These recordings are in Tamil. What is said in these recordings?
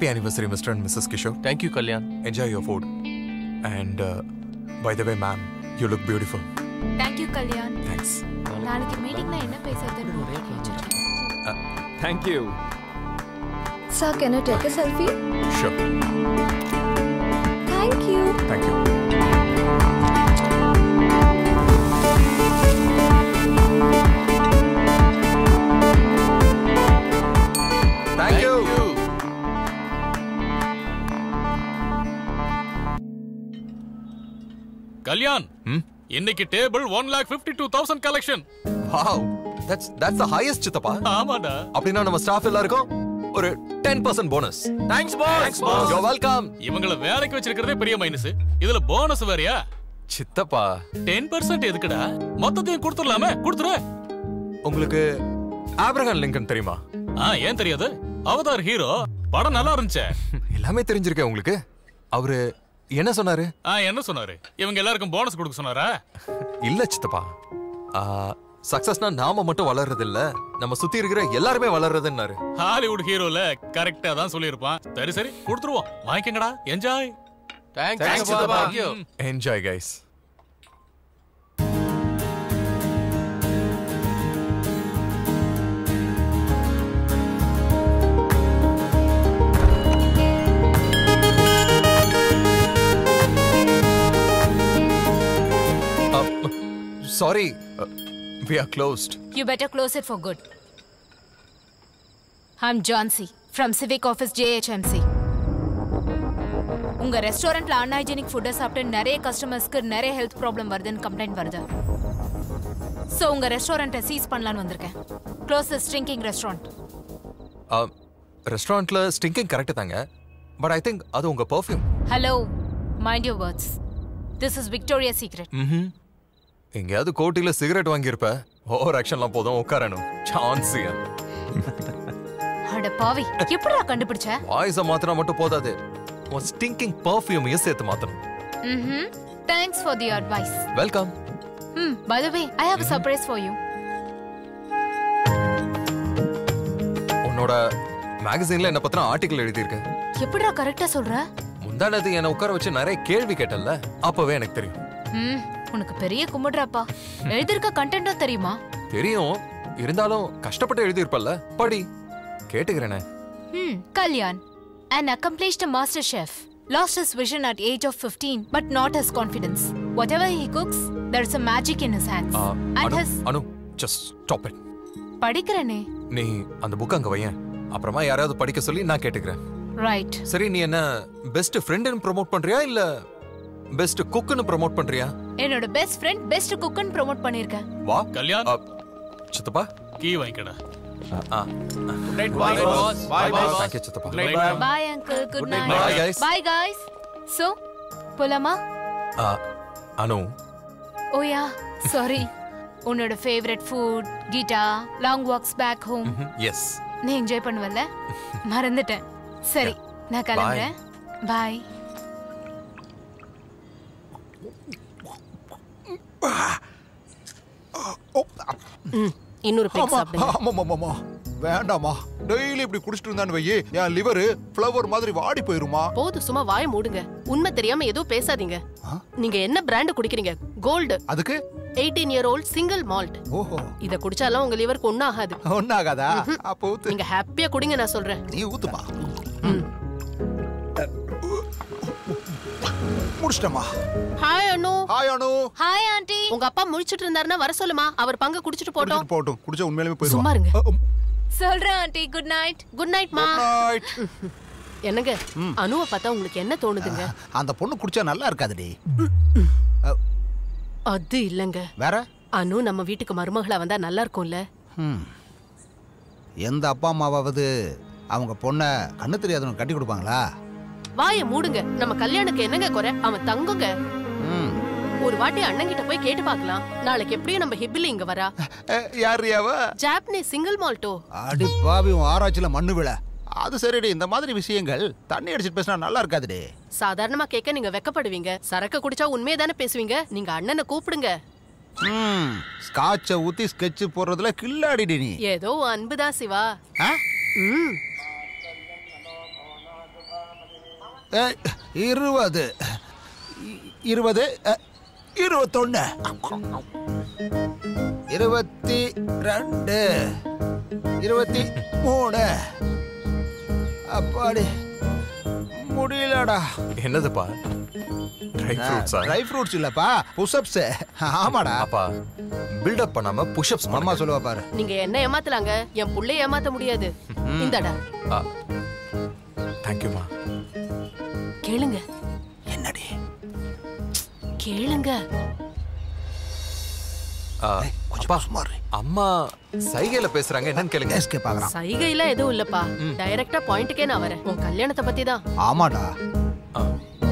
Happy anniversary mister and missus Kishore thank you Kalyan enjoy your food and by the way ma'am you look beautiful thank you Kalyan thanks நாளைக்கு மீட்டிங்ல என்ன பேசுறதுன்னு வச்சிருக்கேன் thank you Sir, can I take a selfie? Sure Thank you. Thank you thank you Kalyan இன்னைக்கு table one lakh fifty two thousand collection wow that's that's the highest சித்தப்பா ஆமாடா அப்படின்னா நம்ம ஸ்டாஃப் எல்லாருக்கும் ஒரு ten percent bonus thanks boss yo welcome இவங்கள வேலைக்கு வச்சிருக்கிறதே பெரிய மைனஸ் இதுல போனஸ் வேறயா சித்தப்பா டென் பர்சன்ட் எதுக்குடா மொத்தத்தையும் கொடுத்துடலாமே கொடுத்துரு உங்களுக்கு ஆப்ரஹாம் லிங்கன் தெரியுமா ஆ ஏன் தெரியாது அவதார் ஹீரோ படம் நல்லா இருந்துச்சே எல்லாமே தெரிஞ்சிருக்கே உங்களுக்கு அவரு என்ன சொன்னாரு ஆ என்ன சொன்னாரு இவங்க எல்லாருக்கும் போனஸ் கொடுக்க சொன்னாரா இல்ல சித்தப்பா சக்சஸ்னா நாம மட்டும் வளர்றது இல்ல நம்ம சுத்தி இருக்கிற எல்லாருமே வளர்றதுன்னாரு ஹாலிவுட் ஹீரோல கரெக்டா தான் சொல்லியிருப்பான் சரி சரி கொடுத்துருவோம் வாங்கிக்கங்கடா என்ஜாய் தேங்க்ஸ் சித்தப்பா thank you enjoy guys sorry we are closed You better close it for good. I'm Jhansi from Civic Office JHMC. உங்க ரெஸ்டாரண்ட்ல அன்ஹைஜீனிக் ஃபுட்டை சாப்பிட்டு நிறைய கஸ்டமர்ஸ்க்கு நிறைய ஹெல்த் ப்ராப்ளம் வருதுன்னு கம்ப்ளைண்ட் வருது ஸோ உங்க ரெஸ்டாரண்ட்டை சீஸ் பண்ணலான்னு வந்திருக்கேன் க்ளோஸ் திஸ் ட்ரிங்கிங் ரெஸ்டாரண்ட் ரெஸ்டாரண்ட்ல ஸ்டிங்கிங் கரெக்ட் தாங்க பட் ஐ திங்க் அது உங்க perfume hello mind your words this is Victoria secret ம்ஹும் எங்கேயாவது கோட்டில சிகரெட் வாங்கியிருப்ப ஓவர் ஆக்ஷன்லாம் போதும் உட்காரணும் சான்ஸ் அட பாவி எப்படிடா கண்டுபிடிச்ச வாய்ஸை மாத்தினா மட்டும் போதாது உன் ஸ்டிங்கிங் பர்ஃப்யூமையும் சேர்த்து மாத்தணும் ம் thanks for the advice welcome ம் by the way I have a surprise for you உன்னோட மேகசின்ல என்ன பத்தின ஆர்டிகல் எழுதியிருக்க எப்படிடா கரெக்டா சொல்ற முந்தானது என்னை உட்கார வச்சு நிறைய கேள்வி கேட்டல்ல அப்பவே எனக்கு தெரியும் ம் உனக்கு பெரிய கும்பிடுறாப்பா எழுதிருக்க கண்டென்ட்டும் தெரியுமா தெரியும் இருந்தாலும் கஷ்டப்பட்டு எழுதியிருப்பல்ல படி கேட்டுக்கிறேனே ம் Kalyan an accomplished master chef lost his vision at age of 15 but not his confidence whatever he cooks there's a magic in his hands ah, and Anu his Anu just stop it படிக்கிறனே நீ அந்த புக் அங்க வையேன் அப்புறமா யாராவது படிக்க சொல்லி நான் கேட்டுக்கிறேன் ரைட் சரி நீ என்ன பெஸ்ட் ஃப்ரெண்டுன்னு ப்ரோமோட் பண்றியா இல்ல பெஸ்ட் குக்குன்னு ப்ரோமோட் பண்றியா என்னோட பெஸ்ட் ஃப்ரெண்ட் பெஸ்ட் குக்குன்னு ப்ரோமோட் பண்ணிருக்கேன் வா கல்யாண் அ, சித்தப்பா கீ வாங்கிக்கடா ஆ right boss bye boss thank you சித்தப்பா bye uncle good night Bye, guys. Bye guys so போலாமா ஆ, அனு ஓ யா சாரி உன்னோட ஃபேவரட் ஃபுட் கிட்டா long walks back home yes நீ என்ஜாய் பண்ணுவல்ல மறந்துட்டேன் சரி நான் கிளம்புறேன் பாய் இன்னொரு பிளேட் சாப்பிடுங்க ஆமாமாமா வேண்டாமா டெய்லி இப்படி குடிச்சிட்டு இருந்தான்னு வையே என் லிவர் ஃப்ளவர் மாதிரி வாடி போயிருமா போதும் சும்மா வாய மூடுங்க உண்மை தெரியாம எதுவும் பேசாதீங்க நீங்க என்ன பிராண்ட் குடிக்கிறீங்க கோல்டு அதுக்கு eighteen year old single malt ஓஹோ இத குடிச்சாலாம் உங்க லிவருக்கு ஒண்ணும் ஆகாது ஒன்னாகாதா அப்போ ஊத்து நீங்க ஹாப்பியா குடிங்க நான் சொல்றேன் நீ ஊத்துமா முடிச்சிட்டமா hi Anu hi Anu hi aunty உங்க அப்பா முழிச்சிட்டு இருந்தாருன்னா வர சொல்லுமா அவர் பங்கு குடிச்சிட்டு போட்டோம் குடிச்சிட்டு போட்டும் குடிச்சா உண்மையிலுமே சும்மா போயிருவா இருங்க சொல்றேன் aunty good night good night மா Night. என்னங்க அனுவை பார்த்தா உங்களுக்கு என்ன தோணுதுங்க அந்த பொண்ணு குடிச்சா நல்லா இருக்காதுடி அது இல்லங்க வேற அனு நம்ம வீட்டுக்கு மருமகளா வந்தா நல்லா இருக்கும்ல ம். எந்த அப்பா அம்மாவாவது அவங்க பொண்ணை கண்ணு தெரியாதவங்க கட்டி கொடுப்பாங்களா வாய மூடுங்க நம்ம கல்யாணுக்கு என்னங்க குறை அவன் தங்குங்க ம். ஒரு வாட்டி அண்ணன் கிட்ட போய் கேட்டு பார்க்கலாம் நாளைக்கு எப்படியும் நம்ம ஹிப்பில இங்க வரா யார் அவ ஜாப்பனீஸ் சிங்கிள் மால்ட்டோ அடி பாவி உன் ஆராய்ச்சியில மண்ணு விழ அது சரிடி இந்த மாதிரி விஷயங்கள் தண்ணி அடிச்சிட்டு பேசினா நல்லா இருக்காதுடி சாதாரணமா கேட்க நீங்க வெக்கப்படுவீங்க சரக்கு குடிச்சா உண்மையை தானே பேசுவீங்க நீங்க அண்ணனை கூப்பிடுங்க ம் ஸ்காட்சை ஊத்தி ஸ்கெட்ச் போடுறதுல கில்லாடிடி நீ ஏதோ உன் அன்புதான் சிவா ஆ? ம் ஏய், இருபது இ- இருபது அ, இருபத்தொன்னு இருபத்தி ரெண்டு இருபத்தி மூணு அப்பாடி முடியலடா என்னதுப்பா ட்ரை ஃப்ரூட்ஸா ட்ரை ஃப்ரூட்ஸ் இல்லப்பா புஷ்அப்ஸ் ஆமாடா அப்பா பில்டப் பண்ணாம புஷ்அப்ஸ் அம்மா சொல்லுவா பாரு நீங்க என்ன ஏமாத்தலாங்க என் புள்ளைய ஏமாத்த முடியாது இந்தாடா தேங்க்யூமா கேளுங்க என்னடி கேளுங்க அப்பா அம்மா சைகையில பேசுறாங்க என்னன்னு கேளுங்க எஸ்கே பார்க்கறான் சைகையில எதுவும் இல்லப்பா டைரக்டா பாயிண்ட்டுக்கே நான் வரேன் உன் கல்யாணத்தை பத்தி தான் ஆமாடா ஆ.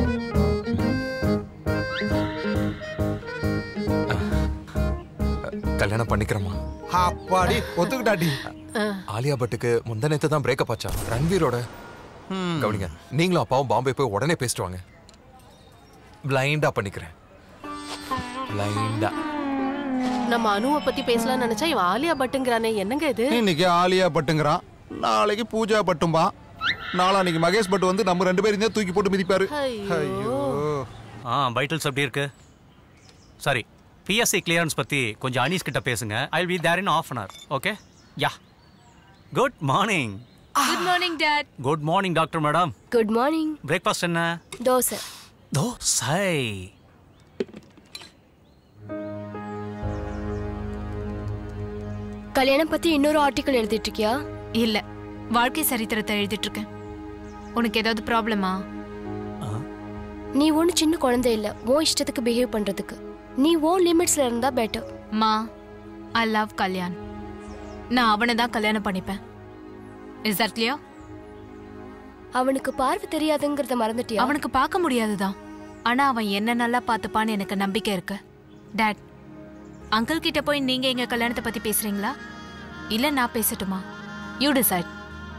கல்யாணம் பண்ணிக்கிறோமா அப்பாடி ஒத்துக்கிட்டாடி ஆலியா பட்டுக்கு முந்தனத்து தான் பிரேக்கப் ஆச்சா ரன்வீரோட கவனிங்க நீங்களும் அப்பாவும் பாம்பே போய் உடனே பேசிட்டு வாங்க பிளைண்டா பண்ணிக்கிறேன் பிளைண்டா நம்ம அனுவை பத்தி பேசலாம்னு நினைச்சா இவன் ஆலியா பட்டுங்கிறானே என்னங்க இது இன்னைக்கு ஆலியா பட்டுங்கிறான் நாளைக்கு பூஜா பட்டும்பா நாளான்னைக்கு மகேஷ் பட்டு வந்து நம்ம ரெண்டு பேரும் தூக்கி போட்டு மிதிப்பாரு ஐயோ ஆ வைட்டல்ஸ் எப்படி இருக்கு சாரி பிஎஸ்சி கிளியரன்ஸ் பத்தி கொஞ்சம் அனீஸ் கிட்ட பேசுங்க I will be there in half an hour okay yeah good morning good morning dad good morning doctor madam good morning breakfast என்ன தோசை தோசை கல்யாணம் பத்தி இன்னொரு ஆர்டிக்கல் எழுதிட்டு இருக்கியா இல்ல வாழ்க்கை சரித்திரத்தை எழுதிட்டு இருக்கேன் உனக்கு ஏதாவது ப்ராப்ளமா நீ ஒண்ணு சின்ன குழந்தை இல்ல உன் இஷ்டத்துக்கு பிஹேவ் பண்றதுக்கு நீ ஓன் லிமிட்ஸ்ல இருந்தா பெட்டர் மா ஐ லவ் கல்யாண் நான் அவனை தான் கல்யாணம் பண்ணிப்பேன் இஸ் தட் கிளியர் அவனுக்கு பார்வை தெரியாதுங்கிறத மறந்துட்டியா அவனுக்கு பார்க்க முடியாதுதான் ஆனா அவன் என்ன நல்லா பார்த்துப்பான்னு எனக்கு நம்பிக்கை இருக்கு டாட் அங்கிள் கிட்ட போய் நீங்க எங்க கல்யாணத்தை பத்தி பேசுறீங்களா இல்ல நான் பேசட்டுமா யூ டிசைட்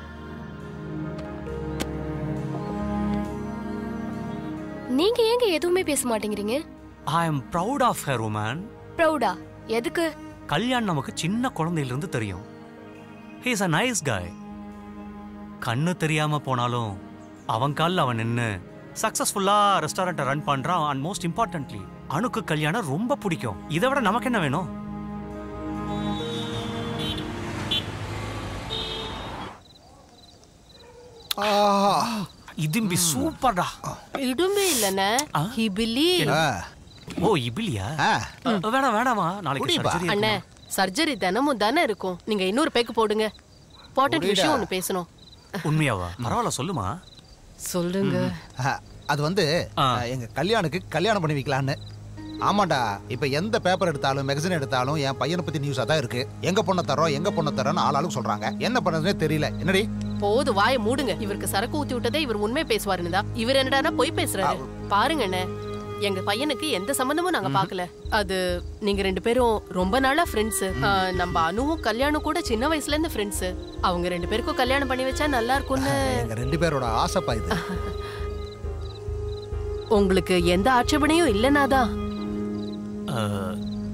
நீங்க ஏங்க எதுவுமே பேச மாட்டேங்கிறீங்க I am proud of her woman ப்ரௌடா எதுக்கு கல்யாண் நமக்கு சின்ன குழந்தையிலிருந்து தெரியும் ஹீ இஸ் அ நைஸ் காய் கண்ணு தெரியாம போனாலும் அவன் காலில் அவன் நின்று சக்சஸ்ஃபுல்லா ரெஸ்டாரண்ட்டை ரன் பண்றான் அண்ட் மோஸ்ட் இம்பார்ட்டன்ட்லி அணுக்கு கல்யாணம் ரொம்ப பிடிக்கும் இதை விட நமக்கு என்ன வேணும் இதும்பி சூப்பர்டா இடும்பே இல்லனே ஹி பிலீவ் ஆ, ஓ இபிலியா ஆ. வேணாம் வேணாமா நாளைக்கு குடிப்பா. surgery அண்ணே சர்ஜரி தினமும் தானே இருக்கும் நீங்க இன்னொரு பேக்கு போடுங்க இம்பார்ட்டன்ட் விஷயம் ஒன்னு பேசணும் உண்மையாவா பரவாயில்ல சொல்லுமா சொல்லுங்க ஆ, அது வந்து ஆ. எங்க கல்யாணுக்கு கல்யாணம் பண்ணி வைக்கலான்னு ஆமாண்டா இப்ப எந்த பேப்பர் எடுத்தாலும் மேகசின் எடுத்தாலும் என் பையனை பத்தி நியூஸா தான் இருக்கு எங்க பொண்ணை தரோம் எங்க பொண்ணை தரோம்னு ஆள் ஆளுக்கு சொல்றாங்க என்ன பண்ணதுனே தெரியல என்னடி போது வாயை மூடுங்க இவருக்கு சரக்கு ஊத்தி விட்டதே இவர் உண்மை பேசுவாருன்னு தான் இவர் என்னடானா பொய் பேசுறாரு பாருங்க அண்ணே எங்க பையனுக்கு எந்த சம்பந்தமும் நாங்க பார்க்கல அது நீங்க ரெண்டு பேரும் ரொம்ப நாளா ஃப்ரெண்ட்ஸ் நம்ம அனுவும் கல்யாணம் கூட சின்ன வயசுல இருந்து ஃப்ரெண்ட்ஸ் அவங்க ரெண்டு பேருக்கும் கல்யாணம் பண்ணி வச்சா நல்லா இருக்கும்னு எங்க ரெண்டு பேரோட ஆசைப்பா இது உங்களுக்கு எந்த ஆட்சேபனையும் இல்லைனாதான் அஹ்,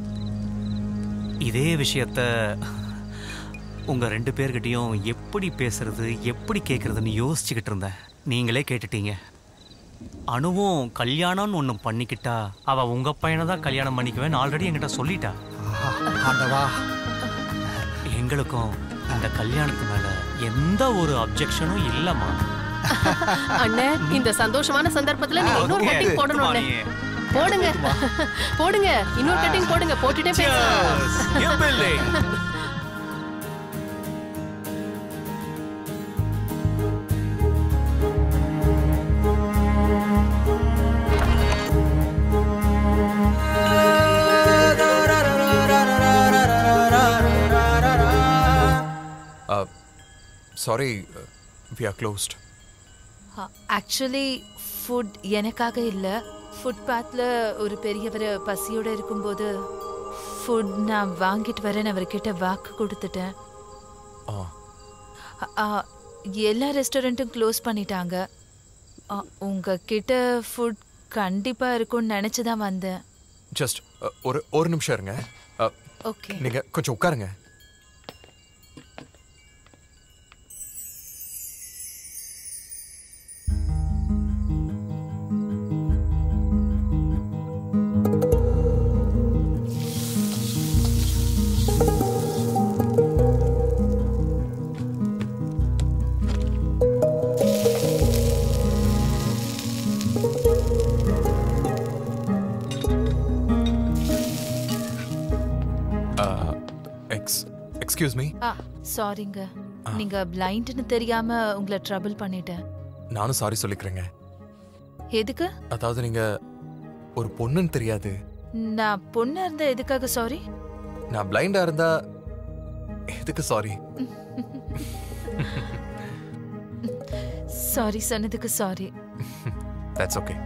இதே விஷயத்த உங்க ரெண்டு பேர்கிட்டயும் எப்படி பேசுறது எப்படி கேட்கறதுன்னு யோசிச்சுக்கிட்டு இருந்தேன் நீங்களே கேட்டுட்டீங்க அணுவும் கல்யாணம்னு ஒன்று பண்ணிக்கிட்டா அவ உங்க பையனை தான் கல்யாணம் பண்ணிக்குவேன்னு ஆல்ரெடி என்கிட்ட சொல்லிட்டா ஆஹா, ஆண்டவா எங்களுக்கும் இந்த கல்யாணத்து மேல எந்த ஒரு அப்ஜெக்ஷனும் இல்லம்மா அண்ணே இந்த சந்தோஷமான சந்தர்ப்பத்துல நீங்க இன்னொரு Okay. கட்டிங் போடணும் அண்ணே. போடுங்க போடுங்க இன்னொரு கட்டிங் போடுங்க போட்டுட்டே பேசலாம் sorry we are closed actually food எனக்காக இல்லை ஃபுட்பாத்தில் ஒரு பெரியவர் பசியோடு இருக்கும்போது ஃபுட் நான் வாங்கிட்டு வரேன் அவர்கிட்ட வாக்கு கொடுத்துட்டேன் ஆ அ- ஆ, எல்லா ரெஸ்டாரண்ட்டும் க்ளோஸ் பண்ணிட்டாங்க ஆ, உங்ககிட்ட ஃபுட் கண்டிப்பாக இருக்கும்னு நினச்சி தான் வந்தேன் ஜஸ்ட் ஒரு ஒரு நிமிஷம் இருங்க Uh, ஓகே நீங்க கொஞ்சம் உட்காருங்க எக்ஸ்கியூஸ் மீ ஆ சாரிங்க நீங்க பிளைண்ட்னு தெரியாம உங்களை ட்ரபிள் பண்ணிட்டேன் நானும் சாரி சொல்லிக்கிறேங்க எதுக்கு அதாவது நீங்க ஒரு பொண்ணுன்னு தெரியாது நான் பொண்ணா இருந்தா எதுக்காக சாரி நான் பிளைண்டா இருந்தா எதுக்கு சாரி சாரி சொன்னதுக்கு sorry that's okay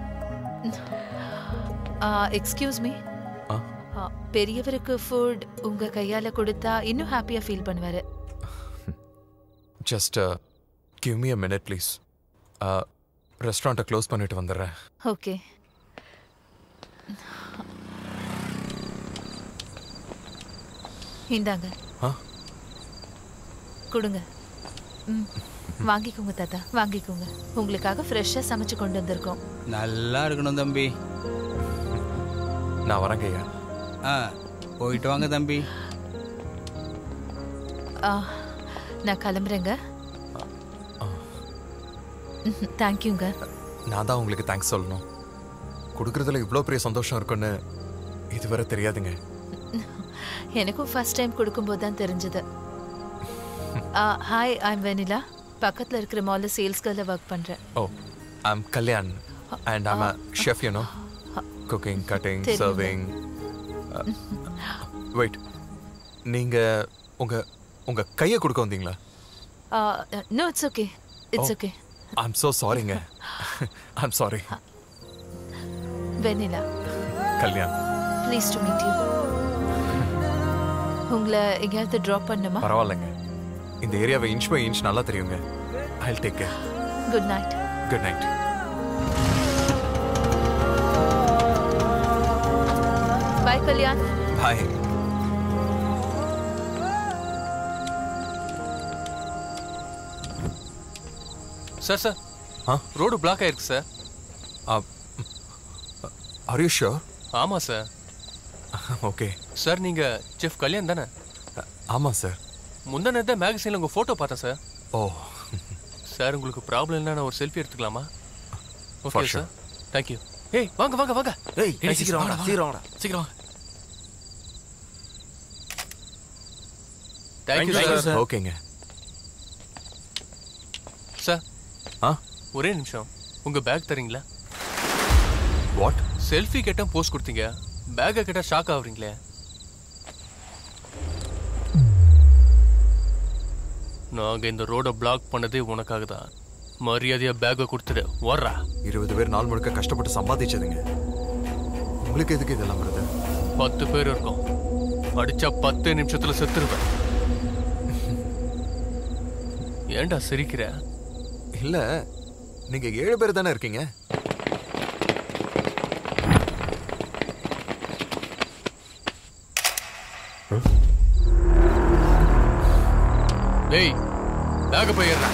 excuse me ah? பெரியவருக்கு ஃபுட் உங்க கையால கொடுத்தா இன்னும் ஹாப்பியா ஃபீல் பண்ணுவாரு just give me a minute please ரெஸ்டாரண்ட்டை க்ளோஸ் பண்ணிட்டு வந்துடுறேன் ஓகே இந்தாங்க ஆ? கொடுங்க ம் வாங்கிக்கோங்க தாத்தா வாங்கிக்கோங்க உங்களுக்காக ஃப்ரெஷ்ஷாக சமைச்சு கொண்டு வந்திருக்கோம் நல்லா இருக்கணும் தம்பி நான் வரேங்க ஐயா ஆ போயிட்டு வாங்க தம்பி ஆ, நான் கிளம்புறேங்க தேங்க்யூங்க நான் தான் உங்களுக்கு தேங்க்ஸ் சொல்லணும் கொடுக்குறதுல இவ்வளோ பெரிய சந்தோஷம் இருக்குன்னு இதுவரை தெரியாதுங்க எனக்கும் ஃபர்ஸ்ட் டைம் கொடுக்கும்போது தான் தெரிஞ்சது ஹாய் ஐம் வெனிலா பக்கத்தில் இருக்கிற மாலில் சேல்ஸ் கேர்ல ஒர்க் பண்ணுறேன் oh I'm Kalyan and I'm a chef you know cooking cutting தெரியுங்க. சர்விங் வெயிட் நீங்க உங்க உங்க கையை கொடுக்க வந்தீங்களா no it's okay it's Oh. Okay I'm so சாரிங்க I'm sorry Vennila Kalyan please to meet you உங்களை எங்கேயாவது ட்ராப் பண்ணுமா பரவாயில்லைங்க இந்த ஏரியாவை இன்ச் பை இன்ச் நல்லா தெரியுங்க I take care good night good night bye Kalyan bye sir sir ah road block ஆயிருக்கு சார் ஆர் யூ ஷோர் ஆமாம் சார் ஓகே சார் நீங்கள் செஃப் கல்யாண் தானே ஆமாம் சார் முந்தா நேரத்தை மேகசைனில் உங்கள் ஃபோட்டோ பார்த்தேன் சார் ஓ சார் உங்களுக்கு ப்ராப்ளம் இல்லைனா நான் ஒரு செல்ஃபி எடுத்துக்கலாமா For okay sure. Sir thank you ஏய் வாங்க வாங்க வாங்க ஏய் ஏய், சீக்கிரம் வாடா சீக்கிரம் வாடா சீக்கிரம் வாங்க. Thank you Thank you, sir sir. ஓகேங்க சார் ஆ ஒரே நிமிஷம் உங்கள் பேக் தரீங்களா வாட் செல்ஃபி கேட்டால் போஸ்ட் கொடுத்தீங்க பேக்கை கேட்டால் ஷாக் ஆகுறீங்களே நாங்க இந்த ரோட பிளாக் பண்ணதே உனக்காக தான் மரியாதையா பேக்கை கொடுத்துடு வர்றா இருபது பேர் நாள் முழுக்க கஷ்டப்பட்டு சம்பாதிச்சதுங்க உங்களுக்கு எதுக்கு இதெல்லாம் வருது பத்து பேர் இருக்கோம் அடிச்சா பத்து நிமிஷத்துல செத்துருவேன் ஏன்டா சிரிக்கிற இல்ல நீங்க ஏழு பேர் தானே இருக்கீங்க டேய் பேக்க போயிடுறேன்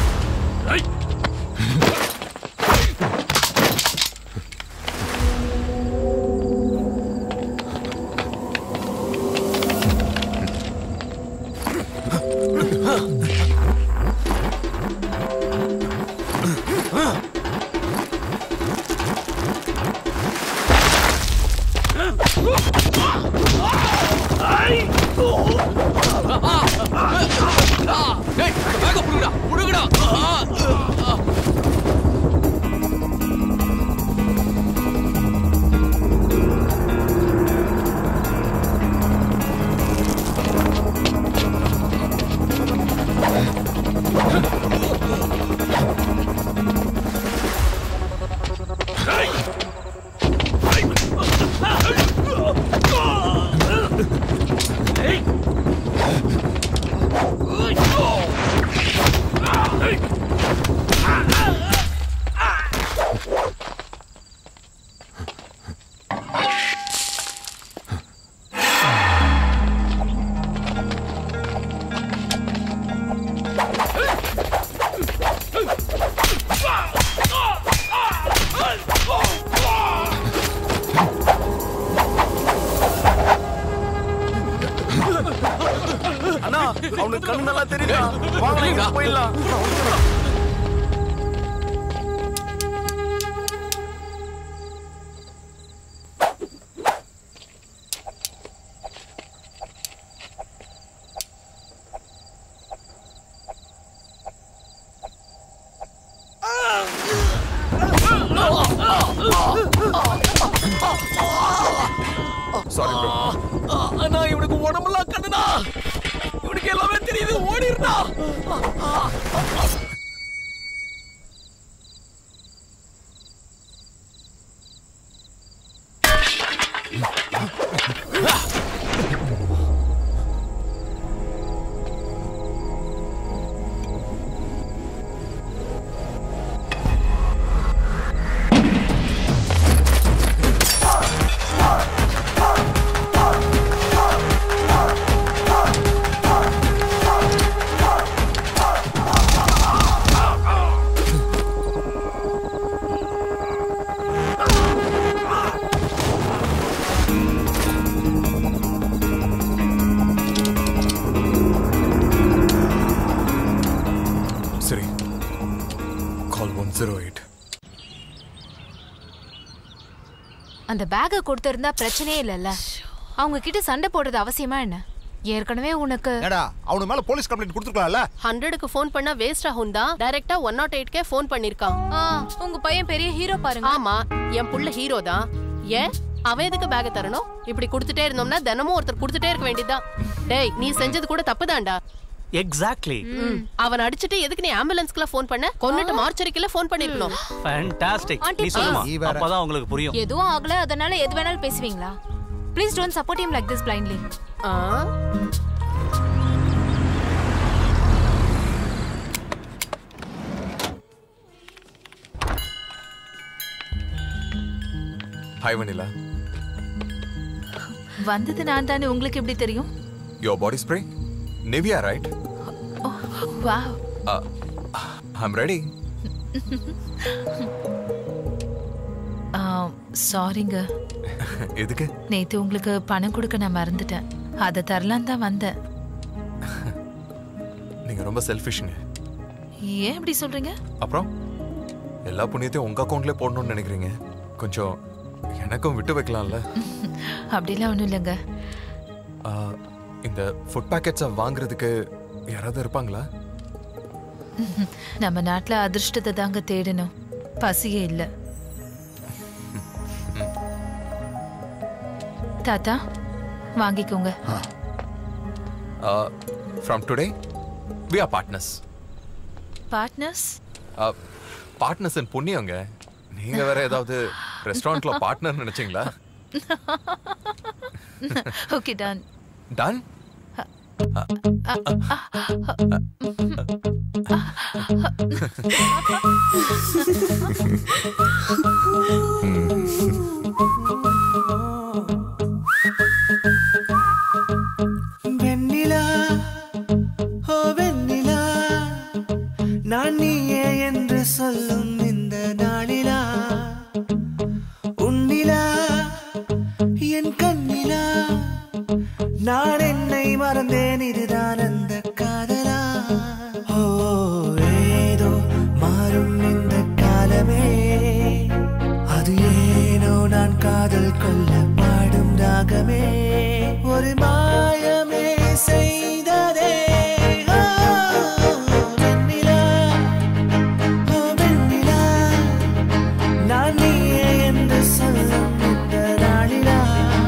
டேய் பேக்க புடுங்கடா புடுங்கடா ஆ, ஆ. அண்ணா அவனுக்கு கண்ணு நல்லா தெரியுதா வாங்க இங்க போயிடலாம் உடம்பெல்லாம் கண்ணுடா இவனுக்கு எல்லாமே தெரியுது ஓடிடுடா சரி கால் ஒன் ஜீரோ எயிட் அந்த பேக்கை கொடுத்திருந்தா பிரச்சனையே இல்லைல்ல அவங்க கிட்ட சண்டை போடுறது அவசியமா என்ன ஏற்கனவே உனக்கு ஏடா அவனு மேல போலீஸ் கம்ப்ளைண்ட் கொடுத்துருக்கலாம்ல ஹண்ட்ரடுக்கு ஃபோன் பண்ணா வேஸ்ட் ஆகும் தான் டைரக்டா ஒன் நாட் எயிட்கே ஃபோன் பண்ணிருக்கான் ஆ, உங்க பையன் பெரிய ஹீரோ பாருங்க ஆமா என் புள்ள ஹீரோ தான் ஏன் அவன் எதுக்கு பேக தரணும் இப்படி கொடுத்துட்டே இருந்தோம்னா தினமும் ஒருத்தர் கொடுத்துட்டே இருக்க வேண்டியதுதான் டேய் நீ செஞ்சது கூட தப்புதான்டா எக்ஸாக்ட்லி ம். அவன் அடிச்சிட்டு எதுக்கு நீ ஆம்புலன்ஸ்க்குலாம் ஃபோன் பண்ண கொன்னுட்டு மார்ச்சரிக்கல ஃபோன் பண்ணிருக்கணும் ஃபேண்டாஸ்டிக் Aunty, நீ சொல்லுமா நீ வேற. அப்பதான் உங்களுக்கு புரியும் எதுவும் ஆகல அதனால எது வேணாலும் பேசுவீங்களா please don't support him like this blindly ah hi Vennila வந்தது நான் தானே உங்களுக்கு எப்படி தெரியும் your body spray Nivea right wow I'm ready சாரிங்க எதுக்கு நேத்து உங்களுக்கு பணம் கொடுக்க நான் மறந்துட்டேன் அதை தரலாம் தான் வந்தேன் நீங்க ரொம்ப செல்ஃபிஷ்ங்க ஏன் இப்படி சொல்றீங்க அப்புறம் எல்லா புண்ணியத்தையும் உங்க அக்கௌண்ட்லயே போடணும்னு நினைக்கிறீங்க கொஞ்சம் எனக்கும் விட்டு வைக்கலாம்ல அப்படிலாம் ஒன்றும் இல்லைங்க ஆ, இந்த ஃபுட் பேக்கெட்ஸை வாங்குறதுக்கு யாராவது இருப்பாங்களா நம்ம நாட்டில் அதிர்ஷ்டத்தை தாங்க தேடணும் பசியே இல்லை தாத்தா வாங்கிக்கோங்க from today we are partners partners partners in புண்ணியங்க நீங்க வேற ஏதாவது ரெஸ்டாரண்ட்ல பார்ட்னர் நினைச்சீங்களா okay done done Vennila oh Vennila நான் நீயே என்று சொல்லும் இந்த நாளிலா உன்னிலா என் கண்ணிலா நான் என்னை மறந்தேன் இதுதான் அந்த காதலா ஓ ஏதோ மாறும் இந்த காலமே அது ஏனோ நான் காதல் கொள்ள பாடும் ராகமே ஒரு மாயமே செய்ததே ஓ, வெண்ணிலா, ஓ, வெண்ணிலா, நான் நீயே என்று சொல்லும் இந்த நாளிலா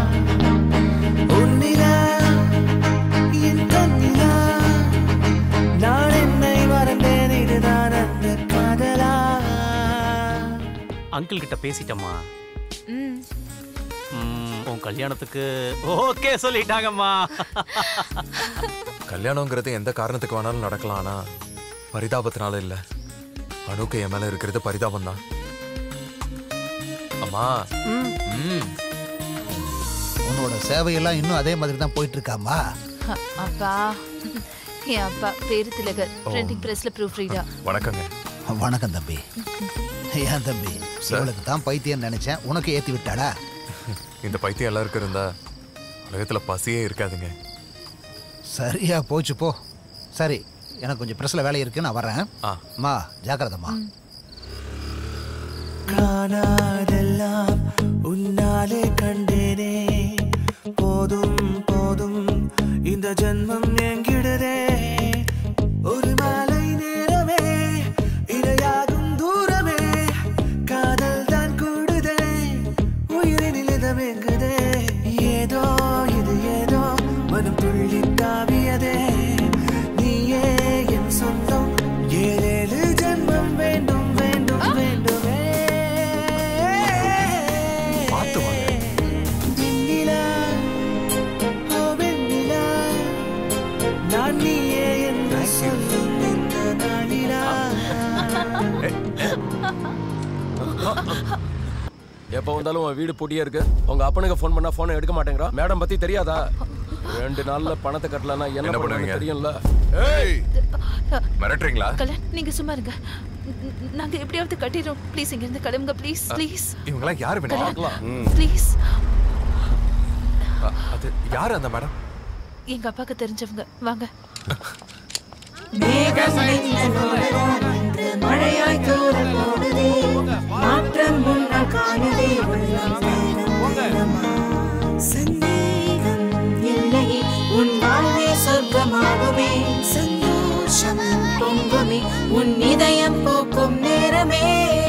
உன்னிலா என் கண்ணிலா நான் என்னை மறந்தேன் இதுதான் அந்த காதலா அங்கிள் கிட்ட பேசிட்டம்மா ம் ம், உன் கல்யாணத்துக்கு ஓகே சொல்லிட்டாங்கம்மா கல்யாணங்கிறது எந்த காரணத்துக்கு வேணாலும் நடக்கலாம் ஆனா பரிதாபத்தினால இல்ல அணுக்கு என் மேல இருக்கிறது பரிதாபம் தான் அம்மா ம் உன்னோட சேவையெல்லாம் இன்னும் அதே மாதிரி தான் போயிட்டு இருக்காமா அ- அப்பா என் அப்பா பேரு திலகர் பிரிண்டிங் பிரஸ்ல ப்ரூஃப் ரீடா வணக்கங்க வணக்கம் தம்பி ஏன் தம்பி இவளுக்கு தான் பைத்தியம் நினைச்சேன் உனக்கு ஏத்தி விட்டாடா இந்த பைத்தியம் எல்லாருக்கும் இருந்தா உலகத்துல பசியே இருக்காதுங்க சரியா போச்சு போ சரி எனக்கு கொஞ்சம் பிரஸ்ல வேலை இருக்கு நான் வரேன் ஆ மா ஜாக்கிரதம்மா காணாதெல்லாம் உன்னாலே கண்டேனே போதும் போதும் இந்த ஜென்மம் எங்கிடுதே ஒரு மாலை நேரமே இரையாகும் தூரமே காதல் தான் கூடுதே உயிரினில் இதம் எங்குதே ஏதோ இது ஏதோ மனம் துள்ளி தாவியதே நீயே என் சொந்தம் ஏழேழு ஜென்மம் வேண்டும் வேண்டும் வேண்டுமே பார்த்து வாங்க வெண்ணிலா ஓ வெண்ணிலா நான் நீயே என்று சொல்லும் இந்த நாளிலா எப்போ வந்தாலும் உன் வீடு பூட்டியே இருக்கு உங்க அப்பனுக்கு ஃபோன் பண்ணா போனை எடுக்க மாட்டேங்கிறா மேடம் பத்தி தெரியாதா ரெண்டு நாள்ல பணத்தை கட்டலன்னா என்ன என்ன பண்ணுவீங்க பண்ணுவீங்க? தெரியும்ல ஏய் மிரட்டுறீங்களா கல்யாண் நீங்க சும்மா இருங்க ந- ந- நாங்க எப்படியாவது கட்டிடுறோம் ப்ளீஸ் இங்க இருந்து கிளம்புங்க ப்ளீஸ் ப்ளீஸ் இவங்கெல்லாம் யாரு வேணும் கல்யாண் ப்ளீஸ் அ- அது யாரு அந்த மேடம் எங்க அப்பாக்கு தெரிஞ்சவங்க வாங்க மழையாய் தூரல் போடுதே மாற்றம் முன்னால் காணுதே உள்ளம் நேரமா. சந்தேகம் இல்லையே உன் வாழ்வே சொர்க்கமாகுமே சந்தோஷம் பொங்குமே உன் இதயம் போக்கும் நேரமே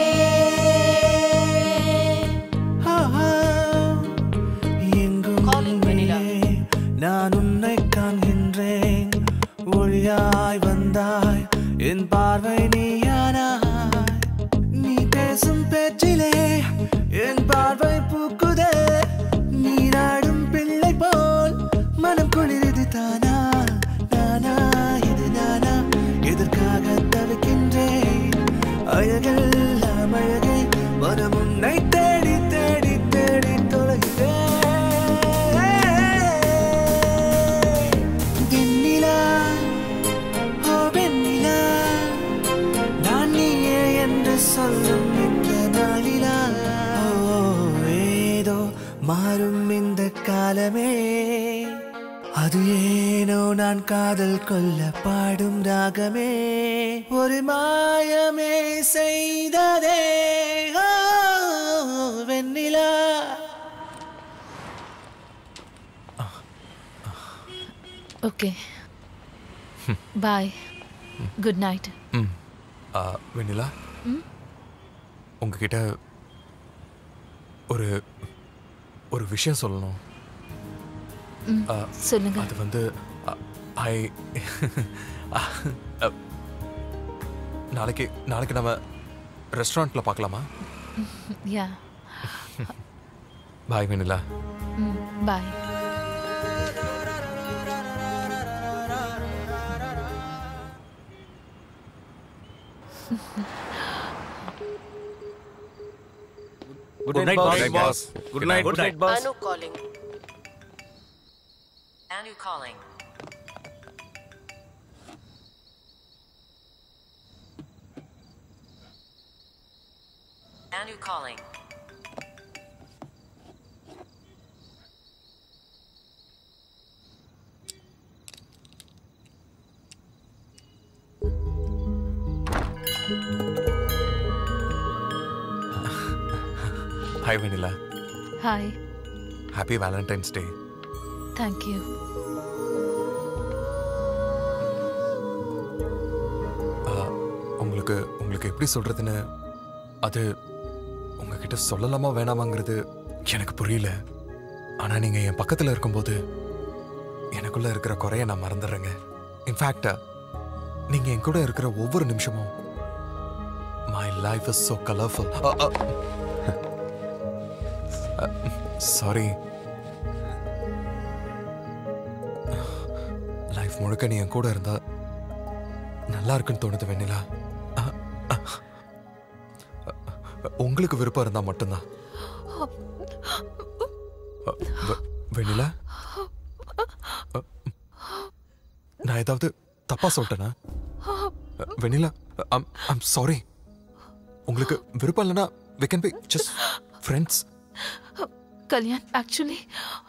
ஆஹா, எங்கும் நீயே, நான் உன்னை காண்கின்றேன் ஒளியாய் வந்தாய் என் பார்வை நீயானாய் நீ பேசும் பேச்சிலே என் பார்வை பூக்குதே நீராடும் பிள்ளை போல் மனம் குளிரது தானா நானா இது நானா எதற்காக தவிக்கின்றேன் அழகெல்லாம் அழகே மனம் உன்னை தேடி தேடி தேடி தொலைகிறேன் வெண்ணிலா ஓ வெண்ணிலா நான் நீயே என்று சொல்லும் இந்த நாளிலா ஓ ஏதோ மாறும் இந்த காலமே அது ஏனோ நான் காதல் கொள்ள பாடும் ராகமே ஒரு மாயமே செய்ததே oh, Vennila okay bye good night hmm ah, வெண்ணிலா ம்? உங்ககிட்ட ஒரு ஒரு விஷயம் சொல்லணும் ம், ஆ, சொல்லுங்க. அது வந்து ஐ நாளைக்கு நாளைக்கு நம்ம ரெஸ்டாரண்ட்ல பார்க்கலாமா yeah bye Vennila bye Good night, boss. Good night, boss. Good night, good night, boss. Anu calling. Anu calling. Anu calling. Hi Vennila hi happy Valentine's day thank you உங்களுக்கு உங்களுக்கு எப்படி சொல்றதுன்னு அது உங்ககிட்ட சொல்லலாமா வேணாமாங்கிறது எனக்கு புரியல ஆனா நீங்க என் பக்கத்துல இருக்கும்போது எனக்குள்ள இருக்கிற குறைய நான் மறந்துடுறேங்க இன்ஃபேக்ட் நீங்க என் கூட இருக்கிற ஒவ்வொரு நிமிஷமும் my life is so colourful sorry life முழுக்க நீ என் கூட இருந்தா நல்லா இருக்குன்னு தோணுது வெண்ணிலா அ- அ- உங்களுக்கு விருப்பம் இருந்தா மட்டும்தான் அ, வெ- வெண்ணிலா அ, நான் ஏதாவது தப்பா சொல்லிட்டேனா அ, வெண்ணிலா ஐம் சாரி உங்களுக்கு விருப்பம் இல்லைன்னா we can be just friends Kalyan actually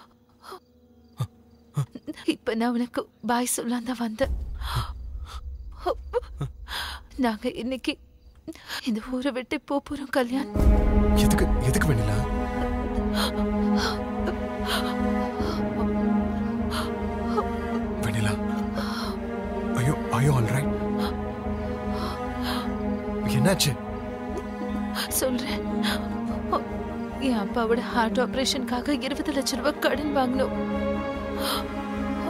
இப்ப நான் உனக்கு பாய் சொல்லலாம் தான் வந்தேன் நாங்க இன்னைக்கு இந்த ஊரை விட்டு போப் போறோம் கல்யாண் எதுக்கு எதுக்கு வெண்ணிலா வெண்ணிலா ஐயோ ஐயோ ஆல் ரைட் என்னாச்சு சொல்றேன் என் அப்பாவோட ஹார்ட் ஆபரேஷனுக்காக இருபது லட்சம் ரூபாய் கடன் வாங்கினோம்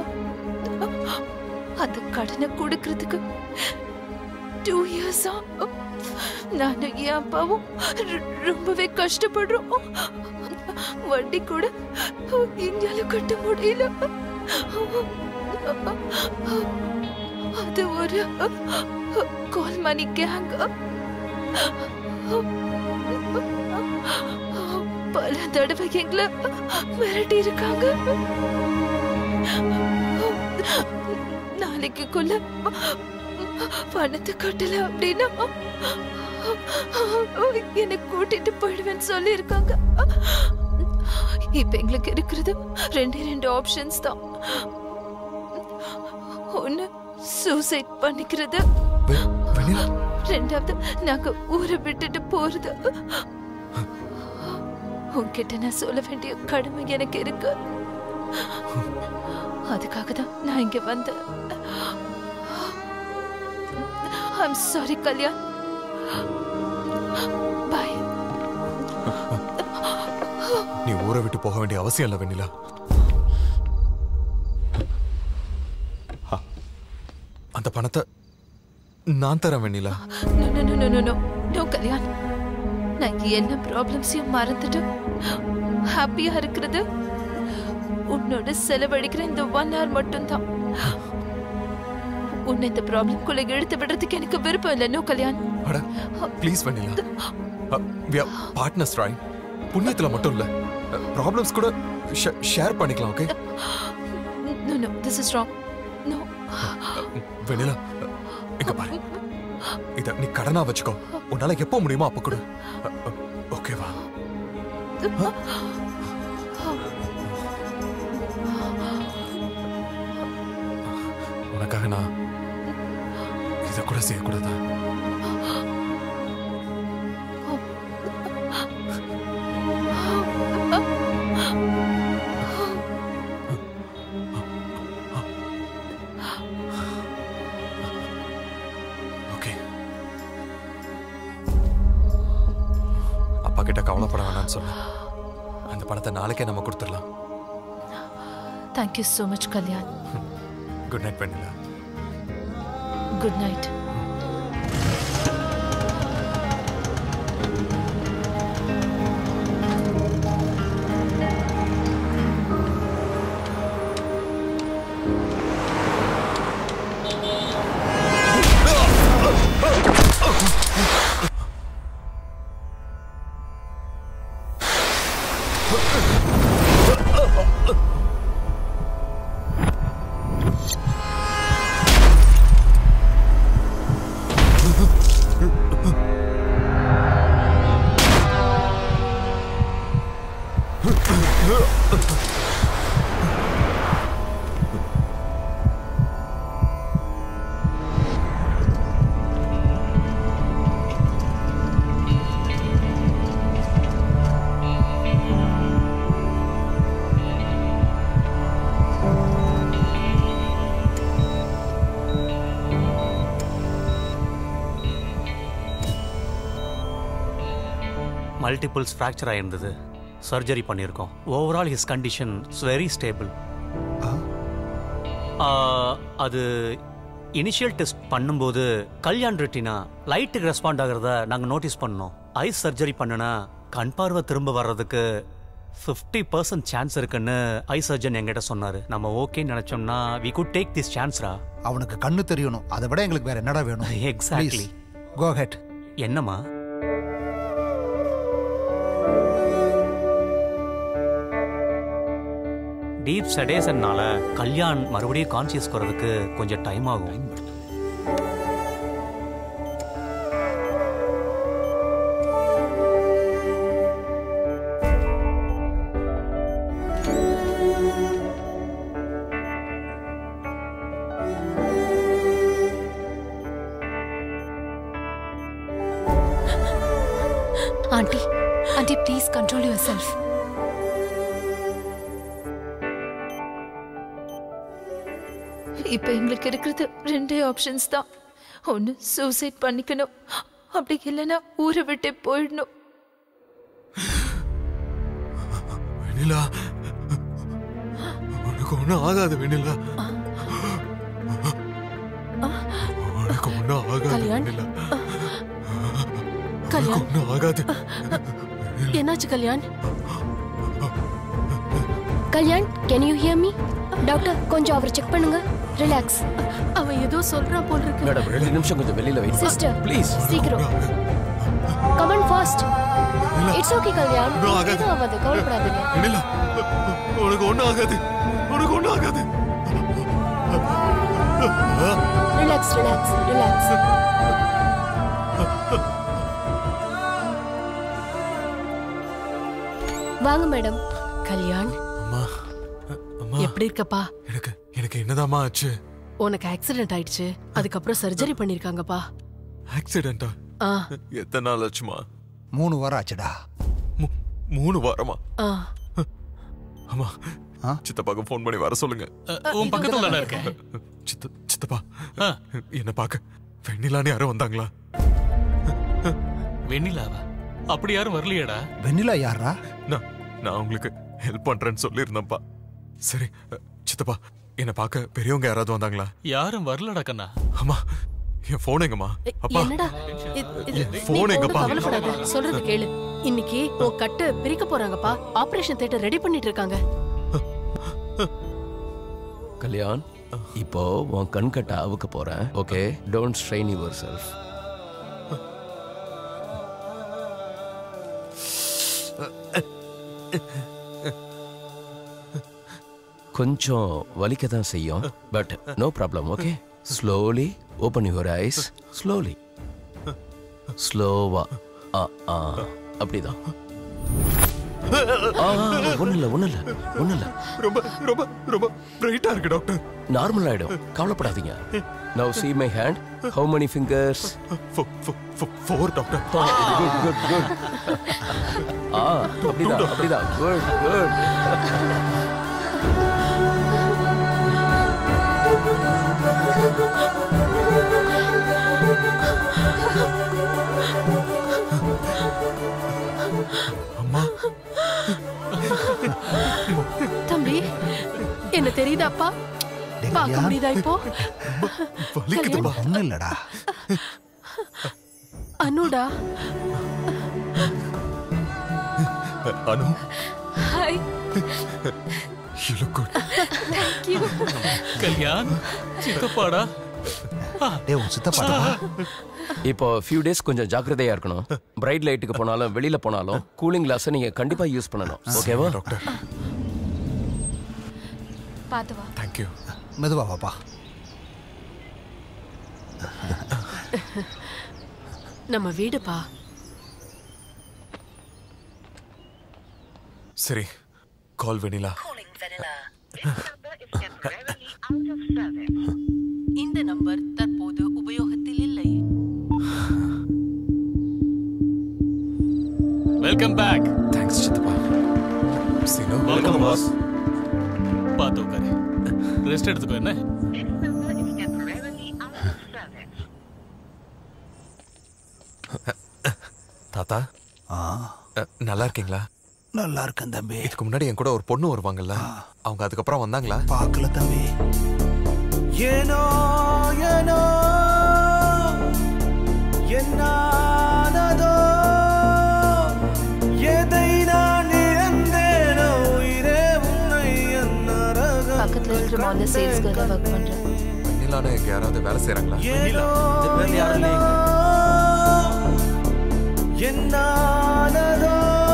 அந்த கடனை கொடுக்கறதுக்கு டூ இயர்ஸா நானும் என் அப்பாவும் ரொ- ரொம்பவே கஷ்டப்படுறோம் வட்டி கூட இந்தியால கட்ட முடியல அது ஒரு கால் மணி கேங் பல தடவை எங்களை மிரட்டி இருக்காங்க நாளைக்குள்ள பணத்தை கட்டல அப்படின்னா என்னை கூட்டிட்டு போயிடுவேன்னு சொல்லி இருக்காங்க இப்ப எங்களுக்கு இருக்கிறது ரெண்டே ரெண்டு ஆப்ஷன்ஸ் தான் ஒண்ணு சூசைட் பண்ணிக்கிறது ரெண்டாவது நாங்க ஊரை விட்டுட்டு போறது உன்கிட்ட நான் சொல்ல வேண்டிய கடமை எனக்கு இருக்கு அதுக்காக தான் நான் இங்க வந்தேன் ஐம் சாரி கல்யாண் பாய் நீ ஊரை விட்டு போக வேண்டிய அவசியம் இல்லை வெண்ணிலா ஆ, அந்த பணத்தை நான் தரேன் Vennila no no no no no no Kalyan நான் என்ன ப்ராப்ளம்ஸையும் மறந்துட்டு ஹாப்பியா இருக்கிறது உன்னோட செலவழிக்கிற இந்த ஒன் ஹவர் மட்டும்தான் உன்னை இந்த ப்ராப்ளம்குள்ள இழுத்து விடுறதுக்கு எனக்கு விருப்பம் இல்லை நோ கல்யாண் அட ப்ளீஸ் வெண்ணிலா பார்ட்னர்ஸ் ராய் புண்ணியத்துல மட்டும் இல்ல ப்ராப்ளம்ஸ் கூட ஷேர் பண்ணிக்கலாம் okay no no this is wrong no Vennila இங்க பாரு இத நீ கடனா வச்சுக்கோ உன்னால எப்போ முடியுமோ அப்ப கொடு ஓகேவா உனக்காக நான் இத கூட செய்யக்கூடாதா ஓகே அப்பா கிட்ட கவலைப்பட வேணாம்னு சொல்லு அந்த பணத்தை நாளைக்கே நம்ம கொடுத்துடலாம் thank you so much Kalyan good night Vennila good night multiples fracture ஆயிருந்தது சர்ஜரி பண்ணியிருக்கோம் overall his condition is very stable அது இனிஷியல் டெஸ்ட் பண்ணும்போது கல்யாண் ரெட்டினா லைட்டுக்கு ரெஸ்பாண்ட் ஆகிறத நாங்கள் நோட்டீஸ் பண்ணோம் ஐஸ் சர்ஜரி பண்ணுனா கண் பார்வை திரும்ப வர்றதுக்கு ஃபிஃப்டி பர்சன்ட் சான்ஸ் இருக்குன்னு ஐ சர்ஜன் என்கிட்ட சொன்னார் நம்ம ஓகேன்னு நினச்சோம்னா வி குட் டேக் திஸ் சான்ஸ்ரா அவனுக்கு கண்ணு தெரியணும் அதை விட எங்களுக்கு வேற என்னடா வேணும் எக்ஸாக்ட்லி கோ ஹெட் என்னம்மா டீப் செடேஷன்னால கல்யாண் மறுபடியும் கான்சியஸ் வரதுக்கு கொஞ்சம் டைம் ஆகும் aunty aunty please control yourself இப்ப எங்களுக்கு இருக்கிறது ரெண்டே ஆப்ஷன்ஸ் தான் ஒன்னு சூசைட் பண்ணிக்கணும் அப்படி இல்லைன்னா ஊரை விட்டு போயிடணும் வெண்ணிலா உனக்கு ஒன்றும் ஆகாது வெண்ணிலா ஆகாது கல்யாண் வெண்ணிலா கல்யாண் ஒன்றும் ஆகாது என்னாச்சு Kalyan Kalyan can you hear me doctor கொஞ்சம் அவரை செக் பண்ணுங்க ரிலாக்ஸ் அவன் ஏதோ சொல்றான் போல் இருக்கு மேடம் ரெண்டு நிமிஷம் கொஞ்சம் வெளியில வெயிட் சிஸ்டர் ப்ளீஸ் சீக்கிரம் come on fast it's okay Kalyan ஒண்ணும் ஆகாது. எதுவும் ஆகாது கவலைப்படாதீங்க வெண்ணிலா உனக்கு ஒன்றும் ஆகாது உனக்கு ஒன்றும் ஆகாது ரிலாக்ஸ் ரிலாக்ஸ் ரிலாக்ஸ் வாங்க மேடம் கல்யாண் அம்மா அம்மா எப்படி இருக்கப்பா எனக்கு எனக்கு என்னதாம்மா ஆச்சு உனக்கு ஆக்சிடென்ட் ஆயிடுச்சு அதுக்கப்புறம் சர்ஜரி பண்ணிருக்காங்கப்பா ஆக்சிடென்டா ஆ எத்தனை நாள் ஆச்சுமா மூணு வாரம் ஆச்சுடா மூ- மூணு வாரமா ஆ அம்மா சித்தப்பாக்கு ஃபோன் பண்ணி வர சொல்லுங்க உன் பக்கத்துல தானே இருக்கேன் சித்த சித்தப்பா என்ன பார்க்க வெண்ணிலான்னு யாரும் வந்தாங்களா வெண்ணிலாவா அப்படி யாரும் வரலையேடா வெண்ணிலா யாரா நான் நான் உங்களுக்கு ஹெல்ப் பண்றேன்னு சொல்லியிருந்தேன்ப்பா சரி சித்தப்பா என்ன பார்க்க பெரியவங்க யாராவது வந்தாங்களா யாரும் வரலடா கண்ணா அம்மா என் போன் எங்கம்மா அப்பா என்னடா இ- இ- என் நீ phone ஒண்ணும் எங்கப்பா? கவலைப்படாத சொல்றது கேளு இன்னைக்கு உன் கட்டு பிரிக்க போறாங்கப்பா ஆபரேஷன் தியேட்டர் ரெடி பண்ணிட்டு இருக்காங்க கல்யாண் இப்போ உன் கண் கட்ட அவுக்க போறேன் okay don't strain yourself கொஞ்சம் வலிக்க தான் செய்யும் but no problem okay slowly open your eyes slowly ஸ்லோவா ஆ ஆ அப்படிதான் ஒன்றும் இல்லை ஒன்றும் இல்லை ஒன்றும் இல்லை ரொம்ப ரொம்ப ரொம்ப பிரைட்டா இருக்கு டாக்டர் நார்மல் ஆயிடும் கவலைப்படாதீங்க now see my hand how many fingers four doctor good good good ஆ அப்படிதான் அப்படிதான் குட் குட் அம்மா தம்பி என்ன தெரியுதாப்பா பார்க்க முடியுதா இப்போ வலிக்குதுப்பா ஒண்ணும் இல்லடா அனுடா Anu hi you look good thank you Kalyan சித்தப்பாடா டேய் உன் சித்தப்பா இப்போ ஃபியூ டேஸ் கொஞ்சம் ஜாக்கிரதையா இருக்கணும் பிரைட் லைட்டுக்கு போனாலும் வெளியில போனாலும் கூலிங் கிளாஸ் நீங்க கண்டிப்பா யூஸ் பண்ணணும் ஓகேவா டாக்டர் பார்த்து வா தேங்க்யூ மெதுவா வாப்பா நம்ம வீடுப்பா சரி கால் வெனிலா இந்த நம்பர் தற்போது உபயோகத்தில் இல்லை வெல்கம் பேக் தேங்க்ஸ் சித்தப்பா சீனு வெல்கம் பாஸ் பார்த்து உட்காரு ரெஸ்ட் எடுத்துக்கோ என்ன தாத்தா அ, நல்லா இருக்கீங்களா நல்லா இருக்கேன் தம்பி இதுக்கு முன்னாடி என் கூட ஒரு பொண்ணு வருவாங்கல்ல அவங்க அதுக்கப்புறம் வந்தாங்களா பார்க்கல தம்பி ஏனோ ஏனோ என்னானதோ எதை நான் இழந்தேனோ உயிரே உன்னை என் நரகம் பக்கத்துல இருக்கிற மால்ல சேல்ஸ் கேர்லா ஒர்க் பண்றேன் வெண்ணிலான்னு இங்க யாராவது வேலை செய்றாங்களா என்னானதோ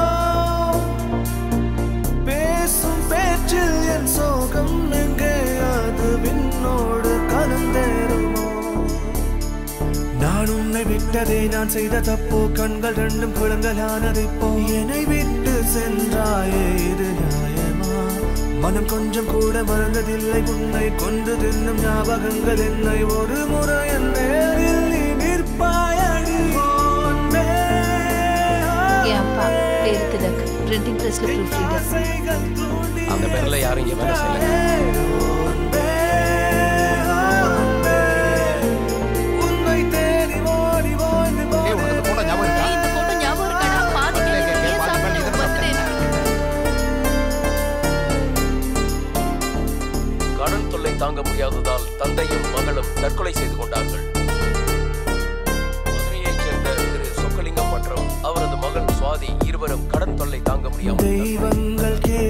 பேசும் பேச்சில் என் சோகம் எங்கே அது விண்ணோடு கலந்தேருமோ நான் உன்னை விட்டதே நான் செய்த தப்போ கண்கள் ரெண்டும் குளங்களானதைப்போ என்னை விட்டு சென்றாயே இது நியாயமா மனம் கொஞ்சம் கூட மறந்ததில்லை உன்னை கொண்டு தின்னும் ஞாபகங்கள் என்னை ஒரு முறை என் நேரில் நீ நிற்பாயடி அன்பே. என் அப்பா பேரு திலக் பிரிண்டிங் பிரஸ்ல ப்ரூஃப் ரீடர் அந்த பேர்ல யாரும் இங்க வேலை செய்யல உன்னை தேடி ஓடி ஓடி ஏய் உனக்கு போன ஞாபகம் இருக்கா இந்த போட்டோ ஞாபகம் இருக்காடா பாதி ஏன் சாப்பிட்டு birthday கடன் தொல்லை தாங்க முடியாததால் தந்தையும் மகளும் தற்கொலை செய்து கொண்டார்கள்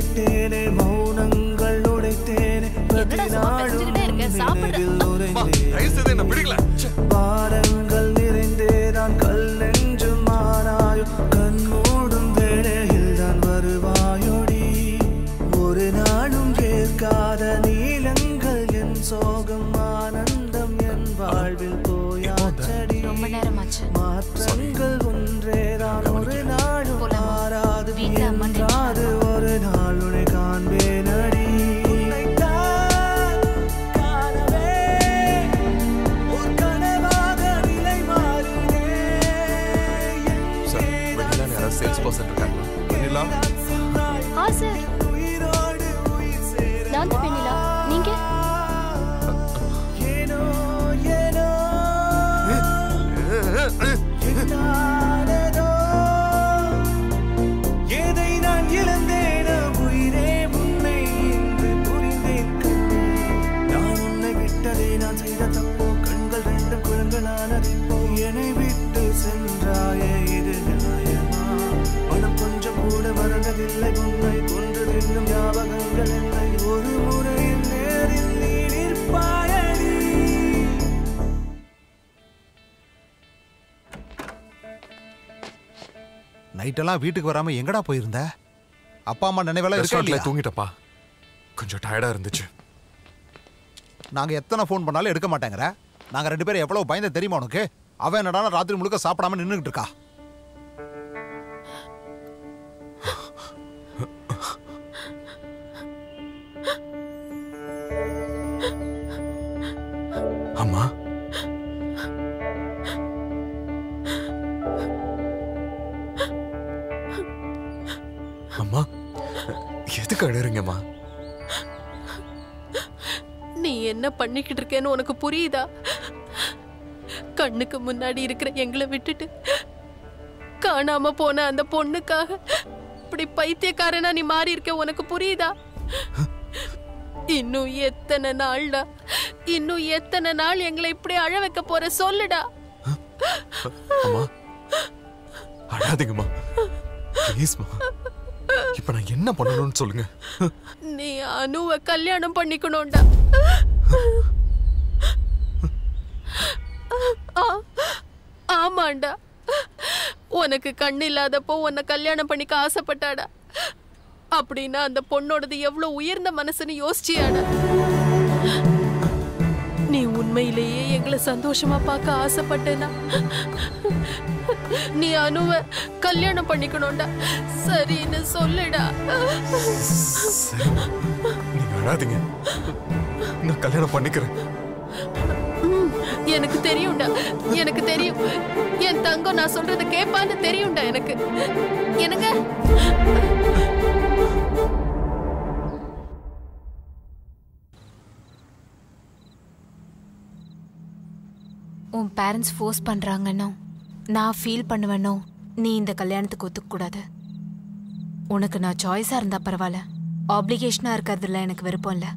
கேட்டேனே மௌனங்கள் உடைத்தேனே பிரதி நாளும் நினைவில் உறைந்தேன் பாரங்கள் நிறைந்தே நான் கல் நெஞ்சும் ஆனாயோ கண் மூடும் வேளையில் தான் வருவாயோடி ஒரு நாளும் கேட்காத நீளங்கள் என் சோகம் ஆனந்தம் என் வாழ்வில் போயாச்சடி ரொம்ப நேரமாச்சு மாற்றங்கள் ஒன்றேதான் ஒரு நாளும் மாறாது என்றாது ஒரு நாள் உன்னை காண்பேனடி உன்னைத்தான் காணவே ஒரு கனவாக நிலை மாறினே சார் வெண்ணிலா யாராவது சேல்ஸ் பர்சன் இருக்காங்களா வெண்ணிலா ஆ சார் நான் தான் வெண்ணிலா நீங்க ஏனோ ஏனோ என்னானதோ எதை நான் இழந்தேன உயிரே உன்னை இன்று புரிந்தேன் கண்ணே நான் உன்னை விட்டதே நான் செய்த தப்போ கண்கள் ரெண்டும் குழந்தைகளானது இப்போ என்னை விட்டு சென்றாயே இது நியாயமா மனம் கொஞ்சம் கூட மறந்ததில்லை உன்னை கொன்று தின்னும் ஞாபகங்கள் என்னை ஒரு முறை என் நேரில் நீ நிற்பாயடி நைட்டெல்லாம் வீட்டுக்கு வராம எங்கடா போயிருந்த அப்பா அம்மா நினைவெல்லாம் இருக்கா ரெஸ்டாரண்ட்ல இல்லையா? தூங்கிட்டப்பா கொஞ்சம் டயர்டா இருந்துச்சு நாங்க எத்தனை ஃபோன் பண்ணாலும் எடுக்க மாட்டேங்கிற நாங்க ரெண்டு பேரும் எவ்வளவு பயந்த தெரியுமா உனக்கு அவன் என்னடா ராத்திரி முழுக்க சாப்பிடாம நின்னுகிட்டு இருக்கா அம்மா அம்மா எதுக்கு அழுறீங்கம்மா நீ என்ன பண்ணிக்கிட்டு இருக்கேன்னு உனக்கு புரியுதா கண்ணுக்கு முன்னாடி இருக்கிற எங்களை விட்டுட்டு காணாம போன அந்த பொண்ணுக்காக இப்படி பைத்தியக்காரனா நீ மாறி இருக்க உனக்கு புரியுதா இன்னும் எத்தனை நாள்டா இன்னும் எத்தனை நாள் எங்களை இப்படி அழ வைக்க போற சொல்லுடா அம்மா அழாதீங்கம்மா ப்ளீஸ்மா இப்ப நான் என்ன பண்ணணும்னு சொல்லுங்க நீ அனுவ கல்யாணம் பண்ணிக்கணும்டா ஆ- ஆமாண்டா உனக்கு கண் இல்லாதப்போ உன்னை கல்யாணம் பண்ணிக்க ஆசைப்பட்டாடா அப்படின்னா அந்த பொண்ணோடது எவ்வளவு உயர்ந்த மனசுன்னு யோசிச்சியாடா நீ உண்மையிலேயே எங்களை சந்தோஷமா பார்க்க ஆசைப்பட்டேனா நீ அனுவ கல்யாணம் பண்ணிக்கணும்டா சரின்னு சொல்லுடா சரிம்மா நீங்க அழாதீங்க நான் கல்யாணம் பண்ணிக்கிறேன் ம், எனக்கு தெரியும்டா எனக்கு தெரியும் என் தங்கம் நான் சொல்றத கேட்பான்னு தெரியும்டா எனக்கு எனக்கு உன் பேரண்ட்ஸ் ஃபோர்ஸ் பண்றாங்கன்னோ நான் ஃபீல் பண்ணுவேனோ நீ இந்த கல்யாணத்துக்கு ஒத்துக்க உனக்கு நான் சாய்ஸா இருந்தா பரவாயில்ல ஆப்ளிகேஷனா இருக்கிறதுல எனக்கு விருப்பம் இல்லை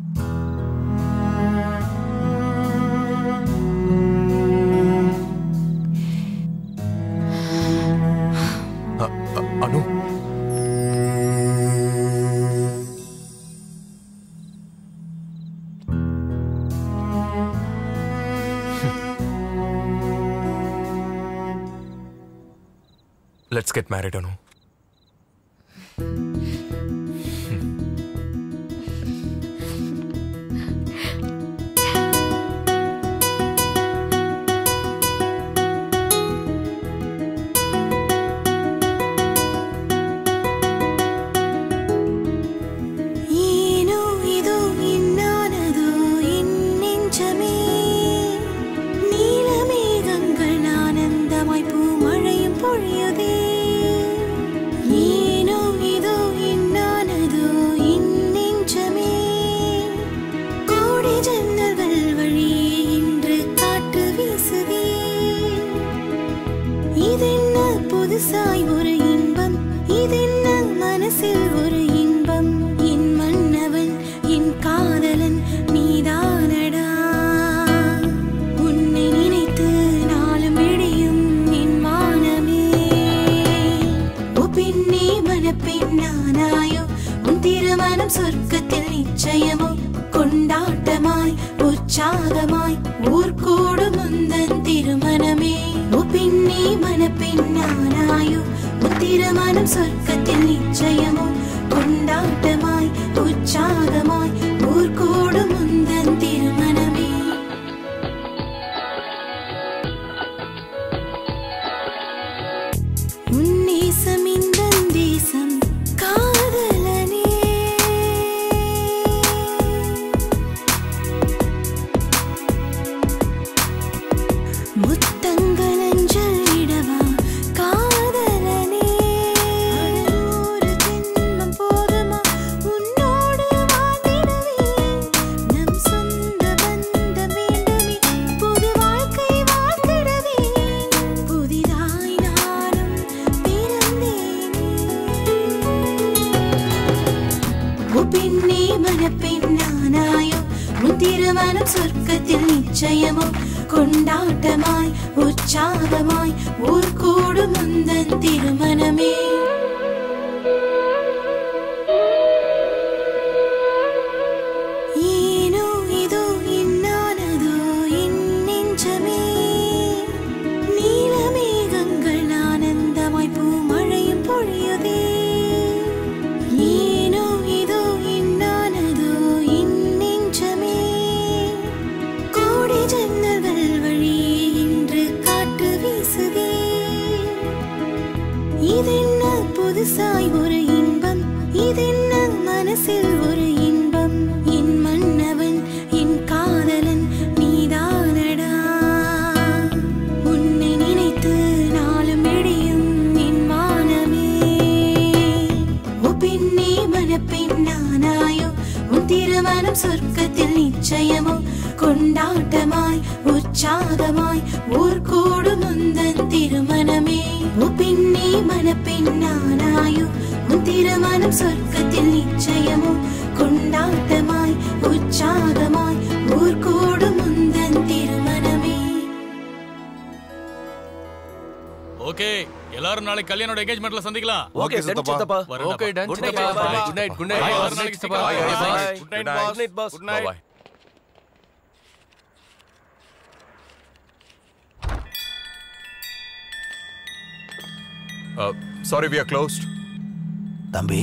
அ- அ- Anu let's get married Anu ஏனோ இதோ என்னானதோ என் நெஞ்சமே நீலமேகங்கள் ஆனந்தமாய் பூமழையும் பொழியுதே சொர்க்கத்தில் நிச்சயமோ கொண்டாட்டமாய் உற்சாகமாய் ஊர்கூடும் முந்தன் திருமணமே உப்பின்னி மனப்பெண்ணானாயோ திருமணம் சொர்க்கத்தில் நிச்சயமோ கொண்டாட்டமாய் உற்சாகமாய் ஊர்கூடும் முந்தன் திருமணமே உன்னேசம் இந்த தேசம் காதலனே முத்தங்கள் அஞ்சல் இடவா காதலனே ஒரு ஜென்மம் போதுமா உன்னோடு வாழ்ந்திடவே நம் சொந்த பந்தம் வேண்டுமே புது வாழ்க்கை வாழ்த்திடவே புதிதாய் நானும் பிறந்தேனே ஓ பெண்ணே மனப்பெண்ணானாயோ உன் திருமணம் சொர்க்கத்தில் நிச்சயமோ கொண்டாட்டமாய் உற்சாகமாய் ஊர் கூடும் முந்தன் திருமணமே ஏனோ இதோ என்னானதோ என் நெஞ்சமே நீலமேகங்கள் ஆனந்தமாய் பூமழையும் பொழியுதே ஏனோ இதோ என்னானதோ என் நெஞ்சமே கோடி ஜன்னல்கள் வழியே இன்று காற்று வீசுதே இதென்ன புதுசாய் ஒரு இன்பம் இதென்ன மனசில் ஒரு இன்பம் என் மன்னவன் என் காதலன் நீதானடா உன்னை நினைத்து நாளும் இடியும் என் மானமே ஓ பெண்ணே மனப்பெண்ணானாயோ உன் திருமணம் சொர்க்கத்தில் நிச்சயமோ கொண்டாட்டமாய் உற்சாகமாய் ஊர் கூடும் முந்தன் திருமணமே ஓ பெண்ணே மனப்பெண்ணானாயோ உன் திருமணம் சொர்க்கத்தில் நிச்சயமோ கொண்டாட்டமாய் உற்சாகமாய் ஊர் கூடும் முந்தன் திருமணமே ஓகே எல்லாரும் நாளைக்கு கல்யாணோட என்கேஜ்மெண்ட்ல சந்திக்கலாம் Okay, done, சித்தப்பா. வரேன்டா. Okay, done, Good night, சித்தப்பா. bye. Good night, good night. Bye, Bye, வரேன் நாளைக்கு சித்தப்பா. bye, Bye, bye. bye. Good night, boss. Good night, boss. Good night. Bye-bye. Sorry we are closed தம்பி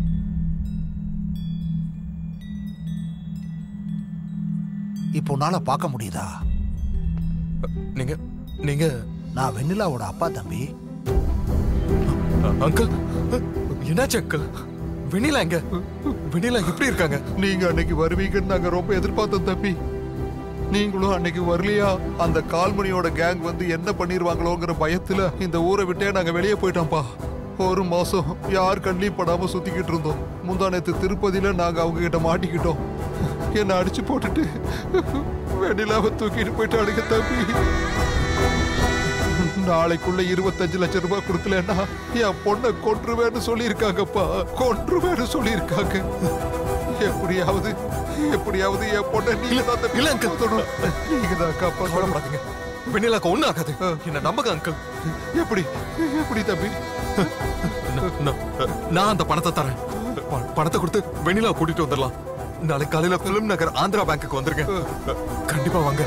இப்போ உன்னால பார்க்க முடியுதா நீங்க நீங்க நான் வெண்ணிலாவோட அப்பா தம்பி அங்கிள் என்னாச்சு அங்கிள் வெண்ணிலா எங்க வெண்ணிலா எப்படி இருக்காங்க நீங்க அன்னைக்கு வருவீங்கன்னு நாங்க ரொம்ப எதிர்பார்த்தோம் தம்பி நீங்களும் அன்னைக்கு வரலையா அந்த கால்மணியோட கேங் வந்து என்ன பண்ணிருவாங்களோங்கிற பயத்துல இந்த ஊரை விட்டே நாங்க வெளியே போயிட்டோம்ப்பா ஒரு மாசம் யார் கண்ணிலையும் படாம சுத்திக்கிட்டு இருந்தோம் முந்தா நேத்து திருப்பதியில நாங்க அவங்க கிட்ட மாட்டிக்கிட்டோம் என்ன அடிச்சு போட்டுட்டு வெண்ணிலாவை தூக்கிட்டு போயிட்டாளுங்க தம்பி நாளைக்குள்ள இருபத்தஞ்சு லட்சம் ரூபாய் கொடுக்கலன்னா என் பொண்ணை கொன்றுவேன்னு சொல்லியிருக்காங்கப்பா கொன்றுவேன்னு சொல்லியிருக்காங்க எப்படியாவது எப்படியாவது என் பொண்ணை நீங்க தான் இல்ல அங்கிள் நீங்க தான் கவலைப்படாதீங்க வெண்ணிலாக்கு ஒண்ணு ஆகாது என்ன நம்புங்க அங்கிள் எப்படி எப்படி தம்பி ந- ந- நான் அந்த பணத்தை தரேன் ப- பணத்தை கொடுத்து வெண்ணிலா கூட்டிட்டு வந்துடலாம் நாளைக்கு காலையில பிலிம் நகர் ஆந்திரா பேங்க்குக்கு வந்துருங்க கண்டிப்பா வாங்க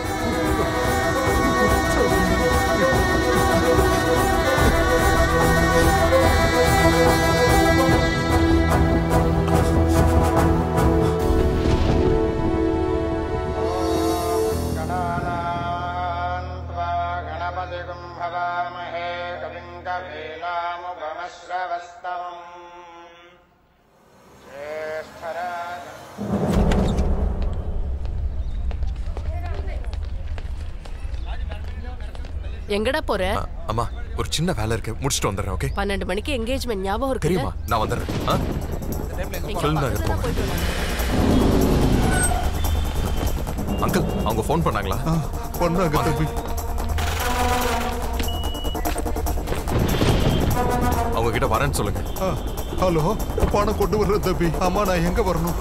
गणपतिगुं भवामहे कविं कवीनामुपमश्रवस्तमम् ज्येष्ठराज எங்கடா போற அம்மா ஒரு சின்ன வேலை இருக்கு முடிச்சுட்டு வந்துடுறேன் ஓகே பன்னெண்டு மணிக்கு என்கேஜ்மெண்ட் ஞாபகம் இருக்கு தெரியுமா நான் வந்துடுறேன் ஆ? ஃபிலிம் நகர் போங்க அங்கிள் அவங்க ஃபோன் பண்ணாங்களா பண்ணாங்க தம்பி அவங்க கிட்ட வரேன்னு சொல்லுங்க ஆ, ஹலோ பணம் கொண்டு வர்றேன் தம்பி அம்மா நான் எங்க வரணும்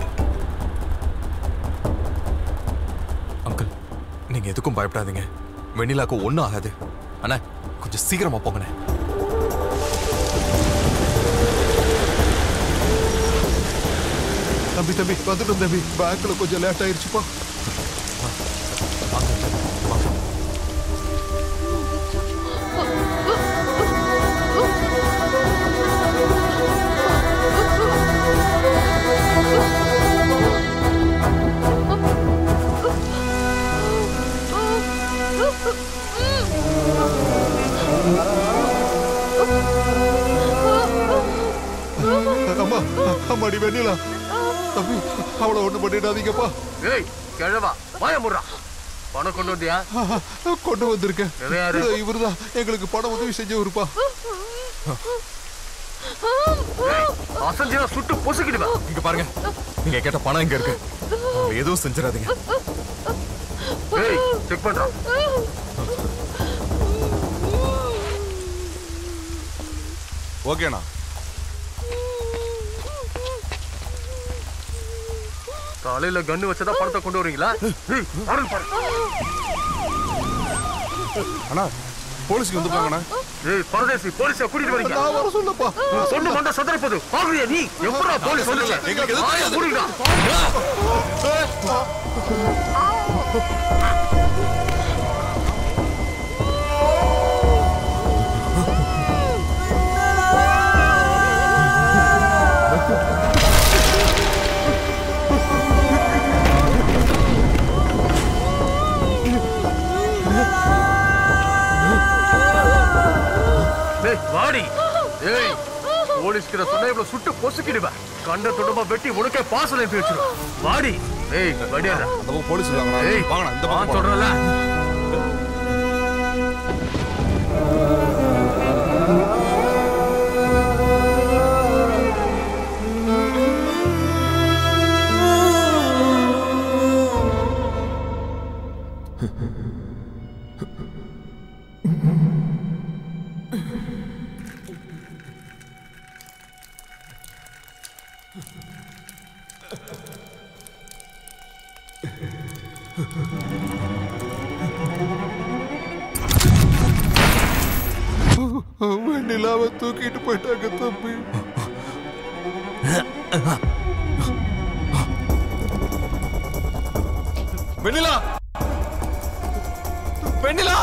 அங்கிள் நீங்க எதுக்கும் பயப்படாதீங்க வெண்ணிலாக்கு ஒன்றும் ஆகாது அண்ணா கொஞ்சம் சீக்கிரமா போங்கண்ணே தம்பி தம்பி வந்துட்டோம் தம்பி பேங்க்ல கொஞ்சம் லேட் ஆயிருச்சுப்பா அம்மா அம்மாடி வெண்ணிலா தம்பி அவளை ஒண்ணு பண்ணிடாதீங்கப்பா ஏய் கிழவா வாய முடுறா பணம் கொண்டு வந்தியா கொண்டு வந்திருக்கேன் இவன் யாரு? இதோ இவர்தான் எங்களுக்கு பண உதவி செஞ்சவருப்பா அசஞ்சியா சுட்டு பொசுக்கிடுவேன் இங்க பாருங்க நீங்க கேட்ட பணம் இங்க இருக்கு அவங்களை எதுவும் செஞ்சிடாதீங்க ஏய் செக் பண்றான் ஓகேண்ணா காலையில கன்னு வச்சதா பணத்தை கொண்டு வரீங்களா ஏய், பாருங்க பாரு அண்ணா போலீஸ்க்கு வந்துருக்காங்கண்ணா ஏய் பரதேசி போலீஸை கூட்டிட்டு வரீங்க நான் வர சொல்லப்பா சொன்ன மண்ட சதறப்பது பாக்குறியா நீ எப்படா போலீஸ் சொல்லல, வந்துச்சு எங்களுக்கு எதுவும் வாயை தெரியாது. மூடுடா. ஏய் வாடி ஏய் போலீஸ்கிட்ட சொன்னா இவ்வளவு சுட்டு பொசுக்கிடுவேன் கண்ட துடமா வெட்டி உனக்கே பாசல் அனுப்பி வச்சிருவேன் வாடி ஏய் வடியாடா போலீஸ் வாங்கண்ணா ஏய் வாங்கண்ணா இந்த வா பக்கம் போலாம். சொல்றல வெண்ணிலாவை தூக்கிட்டு போயிட்டாங்க தம்பி வெண்ணிலா வெண்ணிலா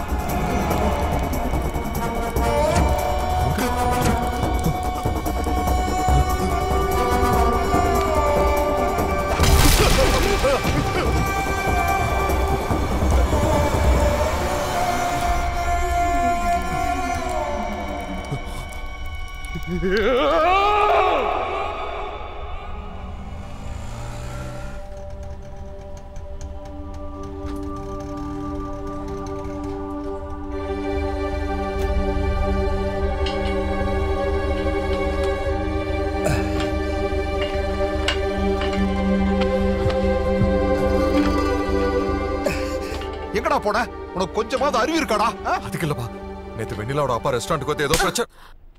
எங்கடா போன உனக்கு கொஞ்சமாவது அறிவு இருக்காடா ஆ? அதுக்கு இல்லப்பா நேத்து வெண்ணிலாவோட அப்பா ரெஸ்டாரண்ட்டுக்கு வந்து ஏதோ பிரச்சனை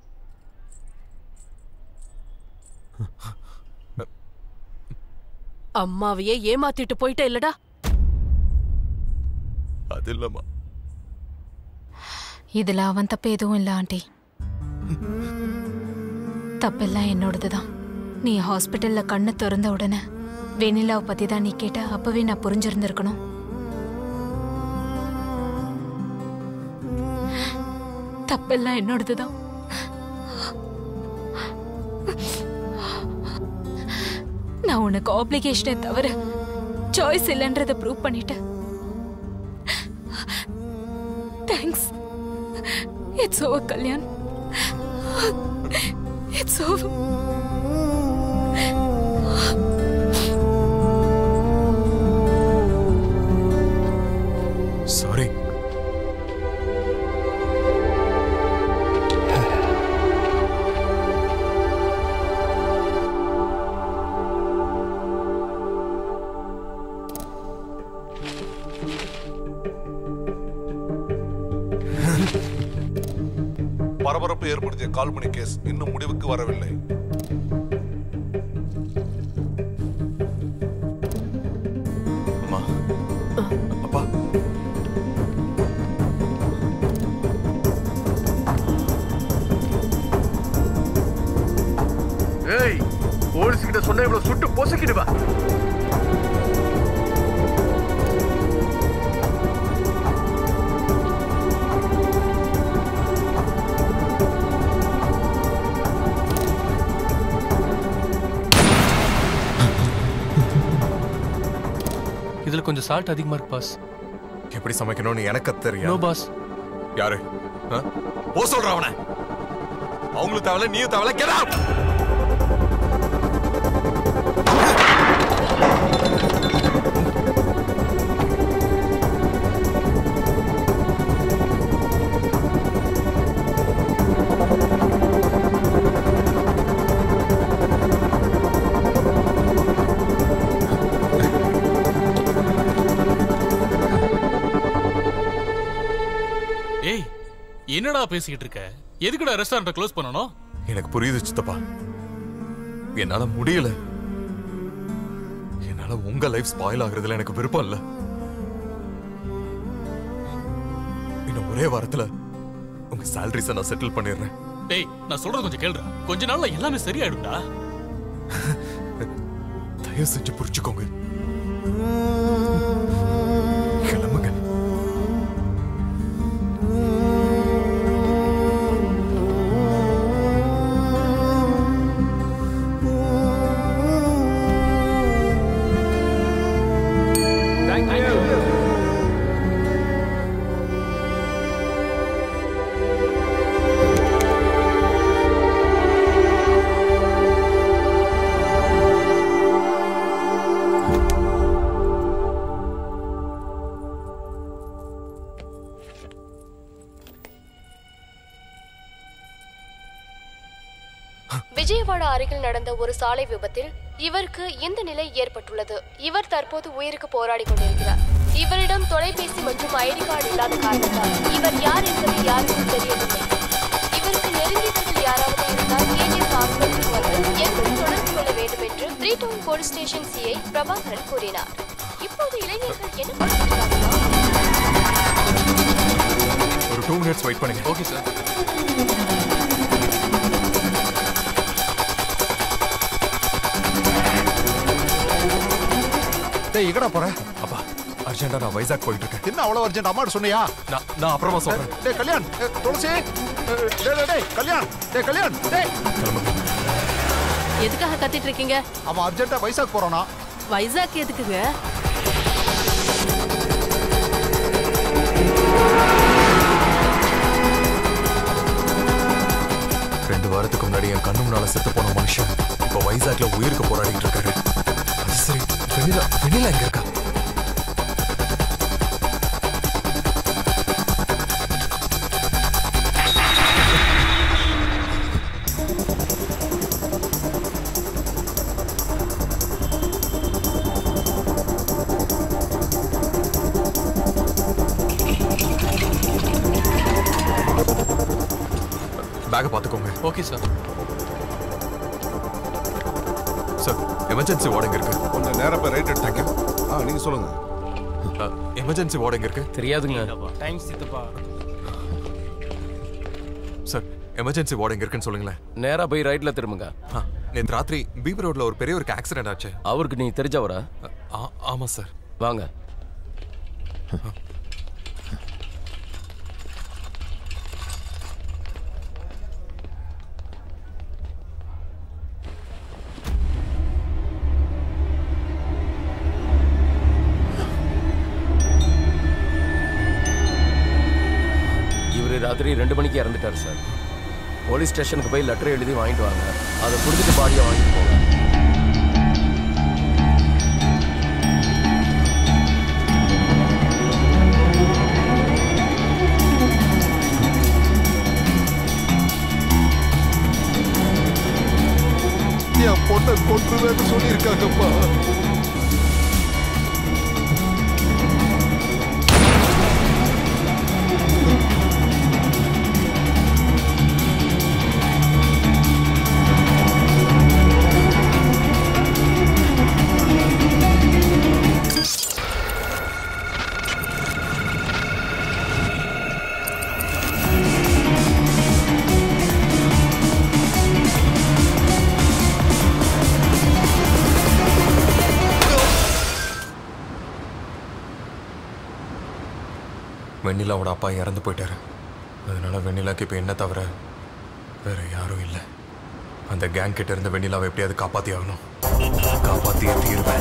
அம்மாவையே ஏமாத்திட்டு போயிட்ட இல்லடா அது இல்லம்மா இதுல அவன் தப்பு எதுவும் இல்ல ஆண்டி தப்பெல்லாம் என்னோடது தான் நீ ஹாஸ்பிட்டல்ல கண்ணு திறந்த உடனே வெண்ணிலாவை பத்தி தான் நீ கேட்ட அப்பவே நான் புரிஞ்சிருந்திருக்கணும் தப்பெல்லாம் என்னோடது தான் நான் உனக்கு ஆப்ளிகேஷனை தவிர சாய்ஸ் இல்லைன்றதை ப்ரூவ் பண்ணிட்டேன் thanks it's over Kalyan it's over sorry பரபரப்பு ஏற்படுத்திய கால்மணி கேஸ் இன்னும் முடிவுக்கு வரவில்லை அம்மா அப்பா ஏய் போலீஸ் கிட்ட சொன்ன இவ்வளவு சுட்டு பொசுக்கிடுவா இதுல கொஞ்சம் சால்ட் அதிகமா இருக்கு பாஸ் எப்படி சமைக்கணும்னு எனக்கு தெரியும் நோ பாஸ் யாரு ஆ? போ சொல்ற அவனை அவங்களுக்கு தேவையில்ல நீயும் தேவையில்ல get out! ஏய் என்னடா பேசிக்கிட்டு இருக்க எதுக்குடா ரெஸ்டாரண்ட்டை க்ளோஸ் பண்ணணும் எனக்கு புரியுது சித்தப்பா என்னால முடியல என்னால உங்க லைஃப் ஸ்பாயில் ஆகுறதுல எனக்கு விருப்பம் இல்ல இன்னும் ஒரே வாரத்துல உங்க சாலரிஸை நான் செட்டில் பண்ணிடுறேன் டேய் நான் சொல்றது கொஞ்சம் கேளுடா கொஞ்ச நாள்ல எல்லாமே சரியாயிடும்டா தயவு செஞ்சு புரிச்சுக்கோங்க கிளம்புங்க விஜயவாடா அருகில் நடந்த ஒரு சாலை விபத்தில் இவருக்கு இந்த நிலை ஏற்பட்டுள்ளது இவர் தற்போது உயிருக்கு போராடி கொண்டிருக்கிறார் இவரிடம் தொலைபேசி மற்றும் ஐடி கார்டு இல்லாத காரணத்தால் இவர் யார் என்பது யாருக்கும் தெரியவில்லை இவருக்கு நெருங்கியவர்கள் யாராவது இருந்தால் கேஜிஎஸ் ஹாஸ்பிட்டலுக்கு வந்து எங்களை தொடர்பு கொள்ள வேண்டும் என்று three town police station CI Prabhakaran கூறினார் இப்போது இளைஞர்கள் என்ன பண்ணுகிறார்களோ ஒரு டூ மினிட்ஸ் வெயிட் பண்ணுங்க ஓகே சார் டேய் எங்கடா போற அப்பா அர்ஜென்டா நான் வைசாக் போயிட்டு இருக்கேன் என்ன அவ்வளவு அர்ஜென்ட் அம்மாட்ட சொன்னியா நான் நான் அப்புறமா சொல்றேன் டேய் கல்யாண் ஏ, துளசி ஏ, டேய் டேய், டேய் கல்யாண் டேய் கல்யாண் டேய் எதுக்காக கத்திட்டு இருக்கீங்க அவன் அர்ஜென்ட்டா வைசாக் போறானா வைசாக் எதுக்குங்க ரெண்டு வாரத்துக்கு முன்னாடி என் கண்ணு முன்னால செத்து போன மனுஷன் இப்போ வைசாக்ல உயிருக்கு போராடிட்டு இருக்காரு அது சரி வெண்ணிலா வெண்ணிலா எங்க இருக்கா பேக்கை பார்த்துக்கோங்க okay sir sir emergency ward எங்க இருக்கு கொஞ்சம் நேரம் போய் ரைட் எடுத்தாங்க ஆ நீங்க சொல்லுங்க எமர்ஜென்சி வார்டு எங்க இருக்கு தெரியாதுங்க தேங்க்ஸ் சித்தப்பா சார் எமர்ஜென்சி வார்டு எங்க இருக்குன்னு சொல்லுங்களேன் நேரா போய் ரைட்ல திரும்புங்க ஆ, நேத்து ராத்திரி பீபி ரோட்ல ஒரு பெரிய ஒரு ஆக்சிடென்ட் ஆச்சு அவருக்கு நீ தெரிஞ்சவரா ஆ- ஆமா சார் வாங்க இவர் ராத்திரி ரெண்டு மணிக்கு இறந்துட்டார் சார் போலீஸ் ஸ்டேஷனுக்கு போய் லெட்டர் எழுதி வாங்கிட்டு வாங்க அதை கொடுத்துட்டு பாடியை வாங்கிட்டு போங்க என் பொண்ணை கொன்றுவேன்னு சொல்லியிருக்காங்கப்பா வெண்ணிலாவோட அப்பா இறந்து போயிட்டாரு அதனால வெண்ணிலாக்கு இப்போ என்ன தவிர வேற யாரும் இல்லை அந்த கேங் கிட்ட இருந்து வெண்ணிலாவை எப்படியாவது காப்பாத்தி ஆகணும் காப்பாத்தியே தீருவேன்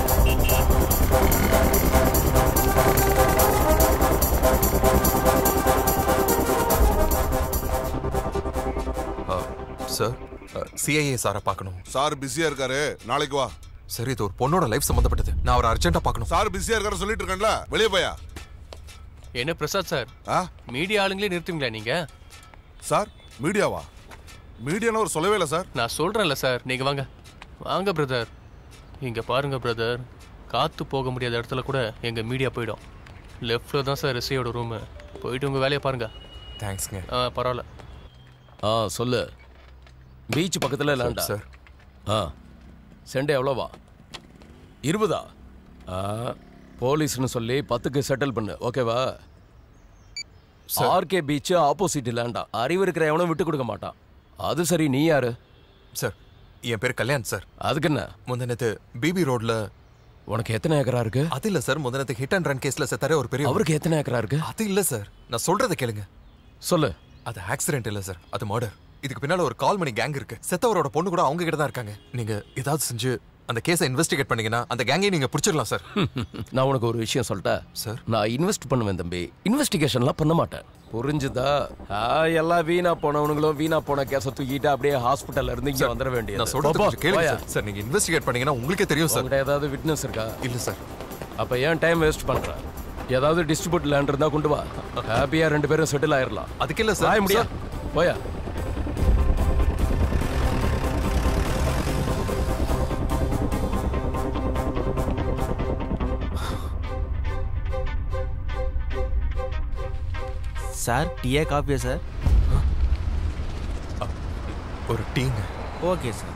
சார் சிஐஏ சாரை பார்க்கணும் சார் பிஸியா இருக்காரு நாளைக்கு வா சரி இது ஒரு பொண்ணோட லைஃப் சம்மந்தப்பட்டது நான் அவரை அர்ஜென்ட்டா பார்க்கணும் சார் பிஸியா இருக்காரு சொல்லிட்டு இருக்கேன்ல வெளியே போயா என்ன பிரசாத் சார் மீடியா ஆளுங்களே நிறுத்துவீங்களா நீங்க சார் மீடியாவா மீடியான்னு ஒரு சொல்லவே இல்லை சார் நான் சொல்றேன்ல சார் நீங்க வாங்க வாங்க பிரதர் இங்க பாருங்க பிரதர் காத்து போக முடியாத இடத்துல கூட எங்க மீடியா போயிடும் லெஃப்ட்ல தான் சார் எஸ்ஐயோட ரூமு போயிட்டு உங்க வேலையை பாருங்க தேங்க்ஸ்ங்க ஆ பரவாயில்ல ஆ சொல்லு பீச் பக்கத்துல லேண்டா சார். ஆ செண்டை எவ்வளோவா இருபதா ஆ போலீஸ்னு சொல்லி பத்துக்கு செட்டில் பண்ணு ஓகேவா ஆர்கே பீச் ஆப்போசிட் லேண்டா அறிவு இருக்கிற எவனும் விட்டு கொடுக்க மாட்டான் அது சரி நீ யாரு சார் என் பேர் கல்யாண் சார் அதுக்கு என்ன முந்தினத்து பிபி ரோட்ல உனக்கு எத்தனை ஏக்கரா இருக்கு அது இல்ல சார் முந்தினத்து ஹிட் அண்ட் ரன் கேஸ்ல செத்தாரே ஒரு பெரிய அவருக்கு எத்தனை ஏக்கரா இருக்கு அது இல்ல சார் நான் சொல்றத கேளுங்க சொல்லு அது ஆக்சிடென்ட் இல்ல சார் அது மர்டர் இதுக்கு பின்னால ஒரு கால் மணி கேங் இருக்கு செத்தவரோட பொண்ணு கூட அவங்க கிட்ட தான் இருக்காங்க நீங்க ஏதாவது செஞ்சு அந்த கேஸை இன்வெஸ்டிகேட் பண்ணீங்கன்னா அந்த கேங்கை நீங்க பிடிச்சிடலாம் சார் நான் உனக்கு ஒரு விஷயம் சொல்லிட்டேன் சார் நான் இன்வெஸ்ட் பண்ணுவேன் தம்பி இன்வெஸ்டிகேஷன்லாம் பண்ண மாட்டேன் புரிஞ்சுதா ஆ, எல்லாம் வீணா போனவனுங்களும் வீணா போன கேஸை தூக்கிட்டு அப்படியே ஹாஸ்பிட்டல்ல இருந்து இங்க வந்துட வேண்டியது நான் சொல்றது போ, கொஞ்சம் கேளுங்க போயா. சார். சார் நீங்க இன்வெஸ்டிகேட் பண்ணீங்கன்னா உங்களுக்கே தெரியும் சார் உங்ககிட்ட ஏதாவது விட்னஸ் இருக்கா இல்ல சார் அப்ப ஏன் டைம் வேஸ்ட் பண்ற ஏதாவது டிஸ்ட்ரிபியூட் லேண்ட் இருந்தா கொண்டு வா ஹாப்பியா ரெண்டு பேரும் செட்டில் ஆயிரலாம் அதுக்கு இல்ல சார். ஆய முடியா போயா சார் டீயா காஃபியா சார் ஒரு டீங்க okay sir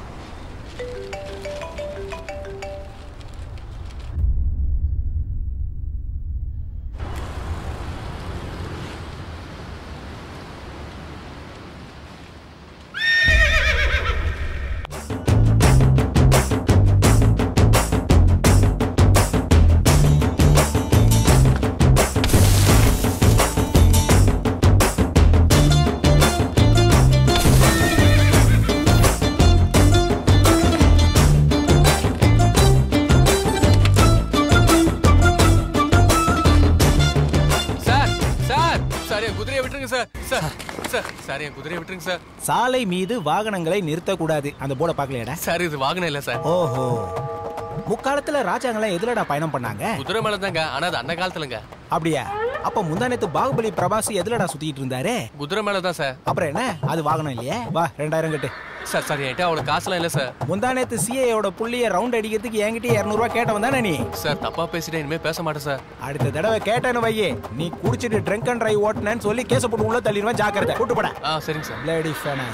sir sir sir என் குதிரையை விட்டுருங்க சார் சார் சார் சார் என் குதிரையை விட்டுருங்க சார் சாலை மீது வாகனங்களை நிறுத்தக்கூடாது அந்த போர்டை பார்க்கலையாடா சார் இது வாகனம் இல்ல சார் ஓஹோ முக்காலத்துல ராஜாங்கெல்லாம் எதுலடா பயணம் பண்ணாங்க குதிரை மேல தாங்க ஆனா அது அந்த காலத்துலங்க அப்படியா அப்ப முந்தானத்து பாகுபலி பிரபாஸ் எதுலடா சுத்திட்டு இருந்தாரு குதிரை மேல தான் சார் அப்புறம் என்ன அது வாகனம் இல்லையே வா ரெண்டாயிரம் கட்டு சார் சார் என்கிட்ட அவ்வளவு காசுலாம் இல்ல சார் முந்தானத்து சிஏயோட புள்ளிய ரவுண்ட் அடிக்கிறதுக்கு என்கிட்ட இரநூறுவா கேட்டவன் தானே நீ சார் தப்பா பேசிட்டேன் இனிமே பேச மாட்டேன் சார் அடுத்த தடவை கேட்டேன்னு வையே நீ குடிச்சிட்டு ட்ரிங்க் அண்ட் டிரைவ் ஓட்டுனேன்னு சொல்லி கேச போட்டு உள்ள தள்ளிடுவேன் ஜாக்கிரதை கூட்டு போட ஆ சரிங்க சார் பிளேடி ஃபெனாயில்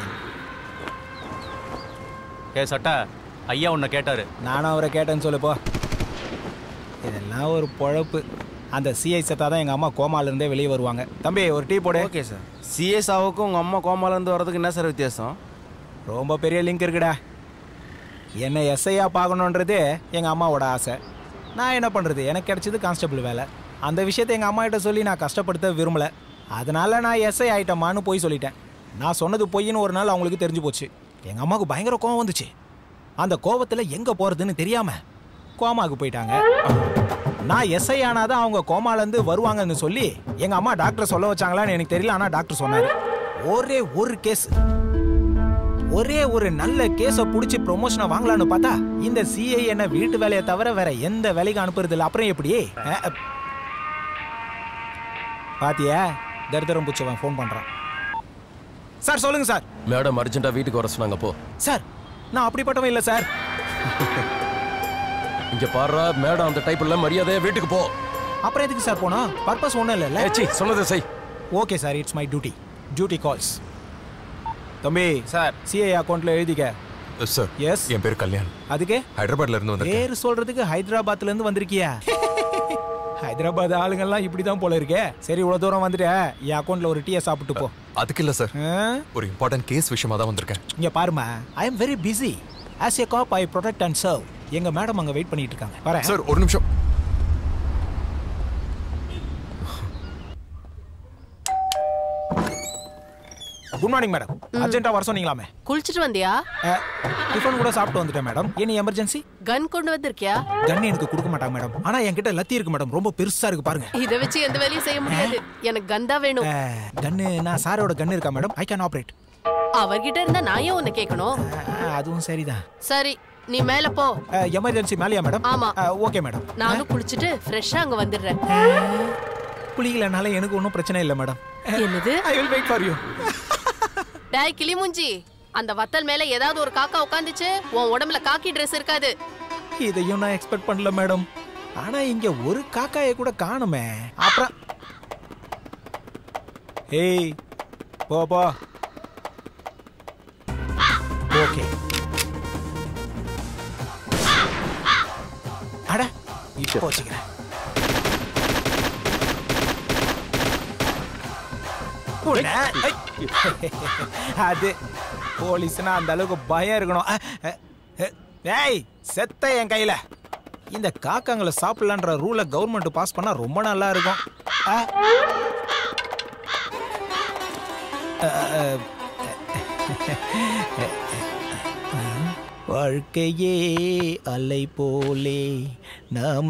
ஏ சட்டா ஐயா உன்னை கேட்டாரு நானும் அவரை கேட்டேன்னு சொல்லு போ இதெல்லாம் ஒரு பொழப்பு அந்த சிஐ செத்தா தான் எங்கள் அம்மா கோமால இருந்தே வெளியே வருவாங்க தம்பி ஒரு டீ போடு ஓகே சார் சிஎஸ்ஆவுக்கும் உங்கள் அம்மா கோமாலேருந்து வர்றதுக்கு என்ன சார் வித்தியாசம் ரொம்ப பெரிய லிங்க் இருக்குடா என்னை எஸ்ஐயா பார்க்கணுன்றது எங்கள் அம்மாவோட ஆசை நான் என்ன பண்ணுறது எனக்கு கிடைச்சது கான்ஸ்டபிள் வேலை அந்த விஷயத்தை எங்கள் அம்மா கிட்ட சொல்லி நான் கஷ்டப்படுத்த விரும்பலை அதனால நான் எஸ்ஐ ஆயிட்டமான்னு போய் சொல்லிட்டேன் நான் சொன்னது பொய்ன்னு ஒரு நாள் அவங்களுக்கு தெரிஞ்சு போச்சு எங்கள் அம்மாவுக்கு பயங்கர கோவம் வந்துச்சு அந்த கோவத்தில் எங்கே போகிறதுன்னு தெரியாமல் கோமாவுக்கு போயிட்டாங்க நான் எஸ்ஐ ஆனாதான் அவங்க கோமாலேருந்து வருவாங்கன்னு சொல்லி எங்கள் அம்மா டாக்டர் சொல்ல வச்சாங்களான்னு எனக்கு தெரியல ஆனால் டாக்டர் சொன்னார் ஒரே ஒரு கேஸ் ஒரே ஒரு நல்ல கேஸ புடிச்சு ப்ரொமோஷனை வாங்கலாம்னு பார்த்தா இந்த சிஐ என்ன வீட்டு வேலையை தவிர வேற எந்த வேலைக்கும் அனுப்புறது இல்ல அப்புறம் எப்படி அஹ், அஹ். பாத்தியா தரித்திரம் புச்சவன் ஃபோன் பண்றான் சார் சொல்லுங்க சார் மேடம் அர்ஜென்ட்டா வீட்டுக்கு வர சொன்னாங்க போ சார் நான் அப்படிப்பட்டவன் இல்ல சார் இங்க பாடுறா மேடம் அந்த டைப் இல்ல மரியாதையா வீட்டுக்கு போ அப்புறம் எதுக்கு சார் போனோம் பர்பஸ் ஒன்றும் இல்லைல்ல ஏச்சி சொன்னதை செய் okay sir it's my duty duty calls தம்பி சார் சிஐ அக்கௌண்ட்ல எழுதிக்க சார் எஸ் என் பேர் கல்யாண் அதுக்கு ஹைதராபாத்ல இருந்து வந்திருக்கேன் பேர் சொல்றதுக்கு ஹைதராபாத்ல இருந்து வந்திருக்கியா ஹைதராபாத் ஆளுங்கெல்லாம் இப்படிதான் போல இருக்கே சரி இவ்வளவு தூரம் வந்துட்டு என் அக்கௌண்ட்ல ஒரு டீயை சாப்பிட்டு போ அதுக்கு இல்ல சார் ஒரு இம்பார்ட்டன்ட் கேஸ் விஷயமா தான் வந்திருக்கேன் இங்க பாருமா I am very busy as a cop I protect and serve எங்க மேடம் அங்க வெயிட் பண்ணிட்டு இருக்காங்க வரேன் சார் ஒரு நிமிஷம் குட் மார்னிங் மேடம் அர்ஜென்ட்டா வர சொன்னீங்களாமே குளிச்சிட்டு வந்தியா டிஃபன் கூட சாப்பிட்டு வந்துட்டேன் மேடம் என்ன எமர்ஜென்சி கன் கொண்டு வந்திருக்கியா கன் எனக்கு கொடுக்க மாட்டாங்க மேடம் ஆனா என்கிட்ட லத்தி இருக்கு மேடம் ரொம்ப பெருசா இருக்கு பாருங்க இத வச்சு எந்த வேலையும் செய்ய முடியாது எனக்கு கன் தான் வேணும் கன்னு நான் சாரோட கன் இருக்கா மேடம் ஐ கேன் ஆப்ரேட் அவர்கிட்ட இருந்தா நான் ஏன் உன்னை கேட்கணும் அதுவும் சரிதான் சரி நீ மேல போ எமர்ஜென்சி மேலையா மேடம் ஆமா ஓகே மேடம் நானும் குளிச்சிட்டு ஃப்ரெஷ்ஷா அங்க வந்துடுறேன் குளிக்கலனால எனக்கு ஒன்றும் பிரச்சனை இல்லை மேடம் என்னது I will wait for you டாய் கிளிமுஞ்சி அந்த வத்தல் மேல ஏதாவது ஒரு காக்கா உட்காந்துச்சு உன் உடம்புல காக்கி Dress இருக்காது இதையும் நான் எக்ஸ்பெக்ட் பண்ணல மேடம் ஆனா இங்க ஒரு காக்காயை கூட காணுமே அப்புறம் ஏய் போ போ ஓகே அட இப்போ வச்சுக்கிறேன் உன்னை, ஐ. அது போலீஸ்னா அந்த அளவுக்கு பயம் இருக்கணும் அ, அ, அ, ஏய் செத்த என் கையில இந்த காக்காங்களை சாப்பிடலான்ற ரூலை கவர்மெண்ட் பாஸ் பண்ணா ரொம்ப நல்லா இருக்கும் அ. அ, அ, வாழ்க்கையே அலை போலே நாம்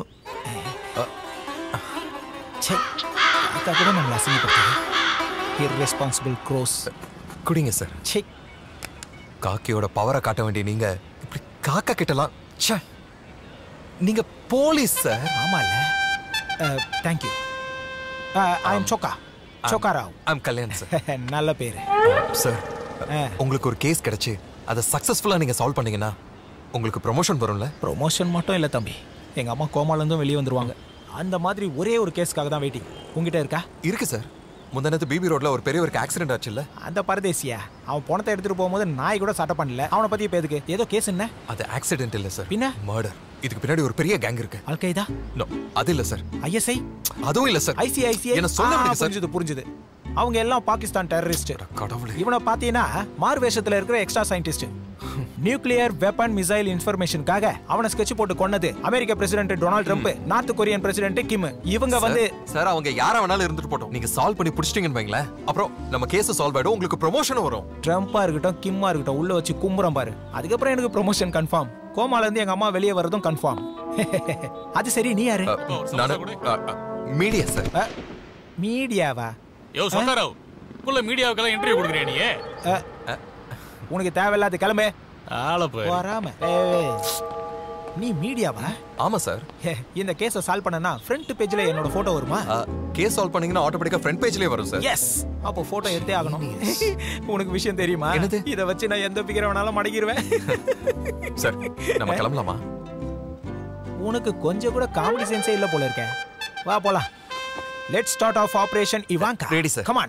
ச்சே, காக்கா கூட நம்மளை அசிங்கப்படுத்துது இர்ரெஸ்பான்சிபிள் க்ரோஸ் குடிங்க சார் ச்சே காக்கியோட பவரை காட்ட வேண்டிய நீங்க இப்படி காக்கா கிட்டலாம் ச்சே நீங்க போலீஸ் சார் ஆமால thank you I am Chokka Chokka Rao I'm Kalyan sir நல்ல பேரு சார் உங்களுக்கு ஒரு கேஸ் கிடைச்சு அதை சக்சஸ்ஃபுல்லா நீங்க சால்வ் பண்ணீங்கன்னா உங்களுக்கு ப்ரொமோஷன் வரும்ல ப்ரொமோஷன் மட்டும் இல்லை தம்பி எங்க அம்மா கோமாலேருந்தும் வெளியே வந்துருவாங்க அந்த மாதிரி ஒரே ஒரு கேஸ்க்காக தான் வெயிட்டிங் உங்ககிட்ட இருக்கா இருக்கு சார் முந்தானத்து பிபி ரோட்ல ஒரு பெரியவருக்கு ஆக்சிடென்ட் ஆச்சுல்ல அந்த பரதேசியா அவன் பணத்தை எடுத்துட்டு போகும்போது நாய் கூட சட்டை பண்ணல அவனை பத்தி இப்ப எதுக்கு ஏதோ கேஸ் என்ன அது ஆக்சிடென்ட் இல்ல சார் பின்ன மர்டர் இதுக்கு பின்னாடி ஒரு பெரிய கேங் இருக்கு அல்கைதா நோ அது இல்ல சார் ஐஎஸ்ஐ அதுவும் இல்ல சார் ஐசிஐசிஐ என்ன சொல்ல விடுங்க சார் புரிஞ்சுது புரிஞ்சுது அவங்க எல்லாம் பாகிஸ்தான் டெரரிஸ்ட் கடவுளே இவனை பாத்தீங்கன்னா மாறு வேஷத்துல இருக்கிற extra scientist nuclear weapon missile இன்ஃபர்மேஷனுக்காக அவனை ஸ்கெட்ச் போட்டு கொன்னது அமெரிக்க president Donald Trump North Korean president Kim இவங்க வந்து சார் அவங்க யாரா வேணாலும் இருந்துட்டு போட்டோம் நீங்க சால்வ் பண்ணி புடிச்சிட்டீங்கன்னு வைங்களேன் அப்புறம் நம்ம கேஸ் சால்வ் ஆயிடும் உங்களுக்கு ப்ரொமோஷனும் வரும் ட்ரம்ப்பா இருக்கட்டும் கிம்மா இருக்கட்டும் உள்ள வச்சு கும்புறம் பாரு அதுக்கப்புறம் எனக்கு ப்ரொமோஷன் கன்ஃபார்ம் கோமால இருந்து எங்க அம்மா வெளியே வரதும் கன்ஃபார்ம் அது சரி நீ யாரு நானு மீடியா சார் மீடியாவா யோ சொக்காராவ் உள்ள மீடியாவுக்கெல்லாம் இன்டர்வியூ கொடுக்குறியா நீ உனக்கு தேவையில்லாத கிளம்பு ஆள போய் வராம ஏய், நீ மீடியாவா ஆமா சார் இந்த கேஸை சால்வ் பண்ணனா ஃப்ரண்ட் பேஜ்ல என்னோட போட்டோ வருமா கேஸ் சால்வ் பண்ணீங்கன்னா ஆட்டோமேட்டிக்கா ஃப்ரண்ட் பேஜ்லயே வரும் சார் எஸ் அப்போ போட்டோ எடுத்தே ஆகணும் உனக்கு விஷயம் தெரியுமா என்னது? இத வச்சு நான் எந்த பிகர வேணாலும் மடக்கிடுவேன் சார் நம்ம கிளம்பலாமா உனக்கு கொஞ்சம் கூட காமெடி சென்ஸே இல்ல போல இருக்க வா போலாம் let start off operation Ivanka ready sir come on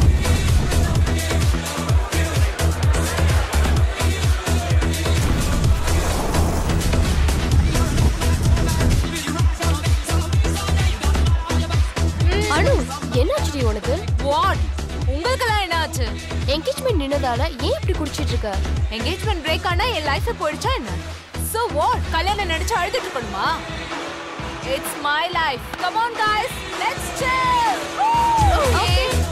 Anu என்னாச்சுடி உனக்கு வாட் உங்களுக்கெல்லாம் என்ன ஆச்சு என்கேஜ்மெண்ட் நின்னதால ஏன் இப்படி குடிச்சிட்டு இருக்க என்கேஜ்மெண்ட் பிரேக் ஆனா என் லைஃப் போயிடுச்சா என்ன சோ வாட் கல்யாணம் நினைச்சு அழுதுட்டு இருக்கணுமா it's my life come on guys let's chill okay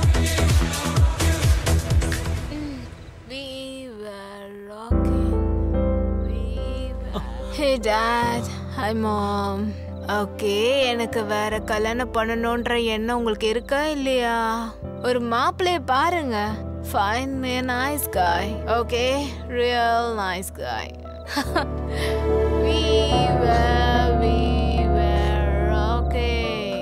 We were rocking. We were... Hey dad. Hi mom. Okay எனக்கு வேற கல்யாணம் பண்ணணும்ன்ற எண்ணம் உங்களுக்கு இருக்கா இல்லையா ஒரு மாப்பிள்ளைய பாருங்க fine may nice guy okay real nice guy we were we were okay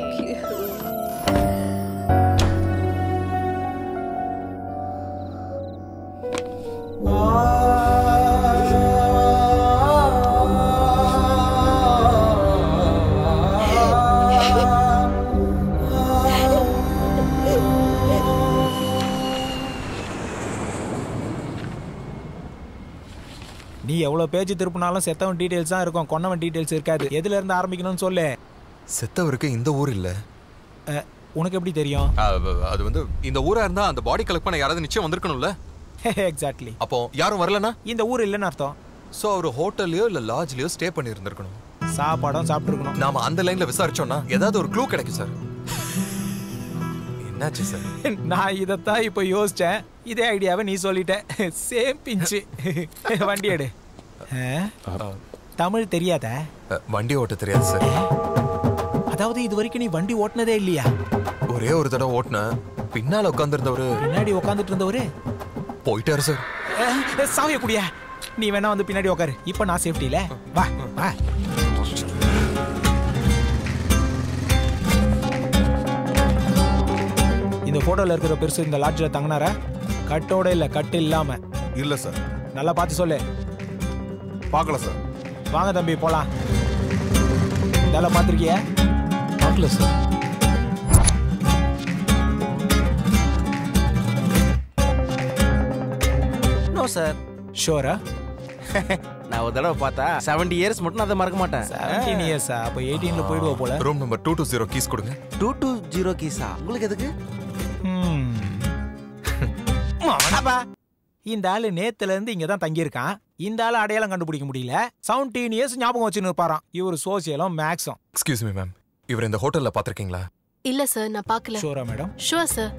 நீ எவ்வளவு பேஜ் திருப்பினாலும் செத்தவன் டீடைல்ஸ் தான் இருக்கும் கொன்னவன் டீடைல்ஸ் இருக்காது எதுல இருந்து ஆரம்பிக்கணும்னு சொல்லு செத்தவருக்கு இந்த ஊர் இல்ல அஹ், உனக்கு எப்படி தெரியும் அது வந்து இந்த ஊரா இருந்தா அந்த பாடி கலெக்ட் பண்ண யாராவது நிச்சயம் வந்திருக்கணும்ல எக்ஸாக்ட்லி அப்போ யாரும் வரலனா இந்த ஊர் இல்லைன்னு அர்த்தம் சோ அவர் ஹோட்டல்லயோ இல்ல லாட்ஜ்லயோ ஸ்டே பண்ணி இருந்திருக்கணும் சாப்பாடும் சாப்பிட்டுருக்கணும் நாம அந்த லைன்ல விசாரிச்சோம்னா ஏதாவது ஒரு க்ளூ கிடைக்கும் சார் என்னாச்சு சார் நான் இதைத்தான் இப்போ யோசிச்சேன் இதே ஐடியாவை நீ சொல்லிட்ட சேம் பிஞ்சு வண்டி எடு ஆ? தமிழ் தெரியாத அ, வண்டி ஓட்ட தெரியாது சார் அதாவது இது வரைக்கும் நீ வண்டி ஓட்டுனதே இல்லையா ஒரே ஒரு தடவை ஓட்டினேன் பின்னால உட்காந்துருந்தவரு பின்னாடி உட்காந்துட்டு இருந்தவரு போயிட்டாரு சார் அஹ், சாவிய குடியா நீ வேணா வந்து பின்னாடி உட்காரு இப்ப நான் சேஃப்டில வா வா இந்த போட்டோல இருக்கிற பெருசு இந்த லாட்ஜில் தங்கினாரா கட்டோட இல்ல கட்டு இல்லாம இல்ல சார் நல்லா பார்த்து சொல்லு பார்க்கல சார் வாங்க தம்பி போலாம் இதெல்லாம் பார்த்துருக்கியா பார்க்கல சார் நோ சார் ஷோரா நான் ஒரு தடவை பார்த்தா செவன்டி இயர்ஸ் மட்டும் நான் அதை மறக்க மாட்டேன் செவன்டீன் இயர்ஸா அப்போ எயிட்டீன்ல போயிடுவோம் போல room number two two zero keys கொடுங்க டூ டூ ஜீரோ கீஸா உங்களுக்கு எதுக்கு மவனப்பா. இந்த ஆளு நேத்துல இருந்து இங்க தான் தங்கியிருக்கான் இந்த ஆளு அடையாளம் கண்டுபிடிக்க முடியல செவன்டீன் இயர்ஸ் ஞாபகம் வச்சுன்னு இருப்பாராம் இவர் சோசியலும் மேக்ஸும் எக்ஸ்கியூஸ் மீ மேம் இவர் இந்த ஹோட்டல்ல பாத்திருக்கீங்களா இல்ல சார் நான் பார்க்கல ஷோரா மேடம் ஷுவர் சார்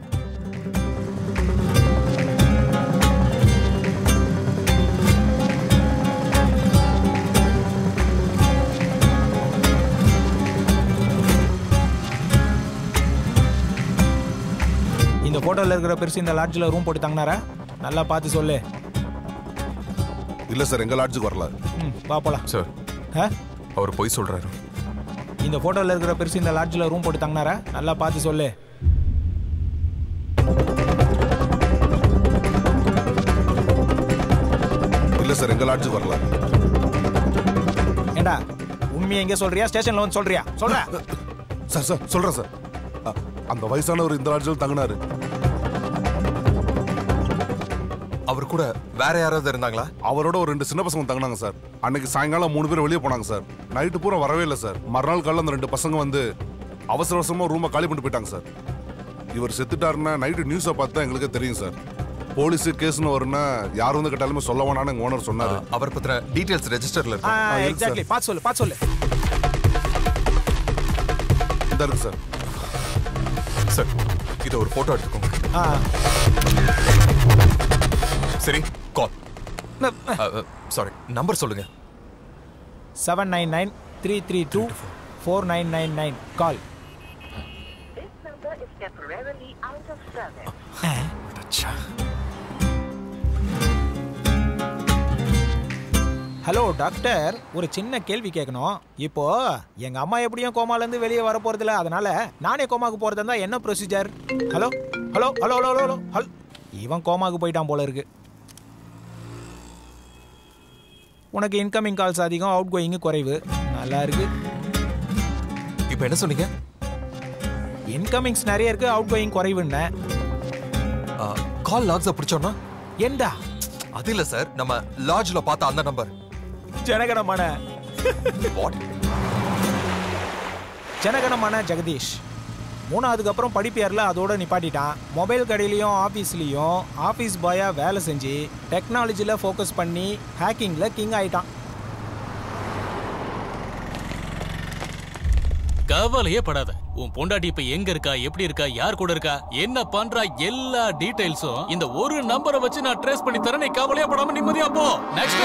இந்த போட்டோல இருக்கிற பெருசு இந்த லாட்ஜில் ரூம் போட்டு தங்கினாரா நல்லா பார்த்து சொல்லு இல்ல சார் எங்க லாட்ஜுக்கு வரல ம் வா போலாம் சார் ஆ? அவர் பொய் சொல்றாரு இந்த போட்டோல இருக்கிற பெருசு இந்த லாட்ஜில் ரூம் போட்டு தங்கினாரா நல்லா பார்த்து சொல்லு இல்ல சார் எங்க லாட்ஜுக்கு வரல ஏண்டா உண்மையை எங்க சொல்றியா ஸ்டேஷன்ல வந்து சொல்றியா சொல்ற சார் சார் சொல்றேன் சார் அ- அந்த வயசானவர் இந்த லாட்ஜில் தங்கினாரு அவர் கூட வேற யாராவது இருந்தாங்களா அவரோட ஒரு ரெண்டு சின்ன பசங்க தங்கினாங்க சார் அன்னைக்கு சாயங்காலம் மூணு பேர் வெளியே போனாங்க சார் நைட்டு பூரா வரவே இல்லை சார் மறுநாள் காலையில் அந்த ரெண்டு பசங்க வந்து அவசர அவசரமா ரூமை காலி பண்ணிட்டு போயிட்டாங்க சார் இவர் செத்துட்டாருன்னா நைட்டு நியூஸை பார்த்து தான் எங்களுக்கே தெரியும் சார் போலீஸ் கேஸ்னு வரும்னா யார் வந்து கேட்டாலுமே சொல்ல வேணாம்னு எங்க ஓனர் சொன்னாரு அவர் பத்திர டீடைல்ஸ் ரெஜிஸ்டர்ல ஆ இருக்கு எக்ஸாக்ட்லி பார்த்து சொல்லு பார்த்து சொல்லு இந்த இருக்கு சார் சார் இதை ஒரு போட்டோ எடுத்துக்கோங்க ஆ சரி கால் சாரி நம்பர் சொல்லுங்க seven nine nine three three two four nine nine nine call hello doctor ஒரு சின்ன கேள்வி கேட்கணும் இப்போ எங்க அம்மா எப்படியும் கோமால இருந்து வெளியே வர போறதில்ல அதனால நானே கோமாக்கு போறதா இருந்தா என்ன procedure hello hello hello hello hello ஹல் இவன் கோமாக்கு போயிட்டான் போல இருக்கு உனக்கு இன்கமிங் கால்ஸ் அதிகம் அவுட் கோயிங் குறைவு நல்லா இருக்கு இப்போ என்ன சொன்னீங்க இன்கமிங்ஸ் நிறைய இருக்கு அவுட் கோயிங் குறைவுன்னு கால் லாக்ஸை பிடிச்சோன்னா ஏண்டா அது இல்ல சார் நம்ம லாட்ஜ்ல பார்த்த அந்த நம்பர் ஜனகணமன வாட் ஜனகணமன ஜெகதீஷ் மூணாவதுக்கு அப்புறம் படிப்பியரில் அதோட நிப்பாட்டிட்டான் மொபைல் கடையிலையும் ஆஃபீஸ்லேயும் ஆஃபீஸ் பாயாக வேலை செஞ்சு டெக்னாலஜியில் ஃபோக்கஸ் பண்ணி ஹேக்கிங்கில் கிங் ஆயிட்டான் கவலையே படாத உன் பொண்டாட்டி இப்ப எங்க இருக்கா எப்படி இருக்கா யார் கூட இருக்கா என்ன பண்றா எல்லா டீடைல்ஸும் இந்த ஒரு நம்பரை வச்சு நான் ட்ரேஸ் பண்ணி தரேன் நீ கவலையே படாம நிம்மதியா போ நெக்ஸ்ட்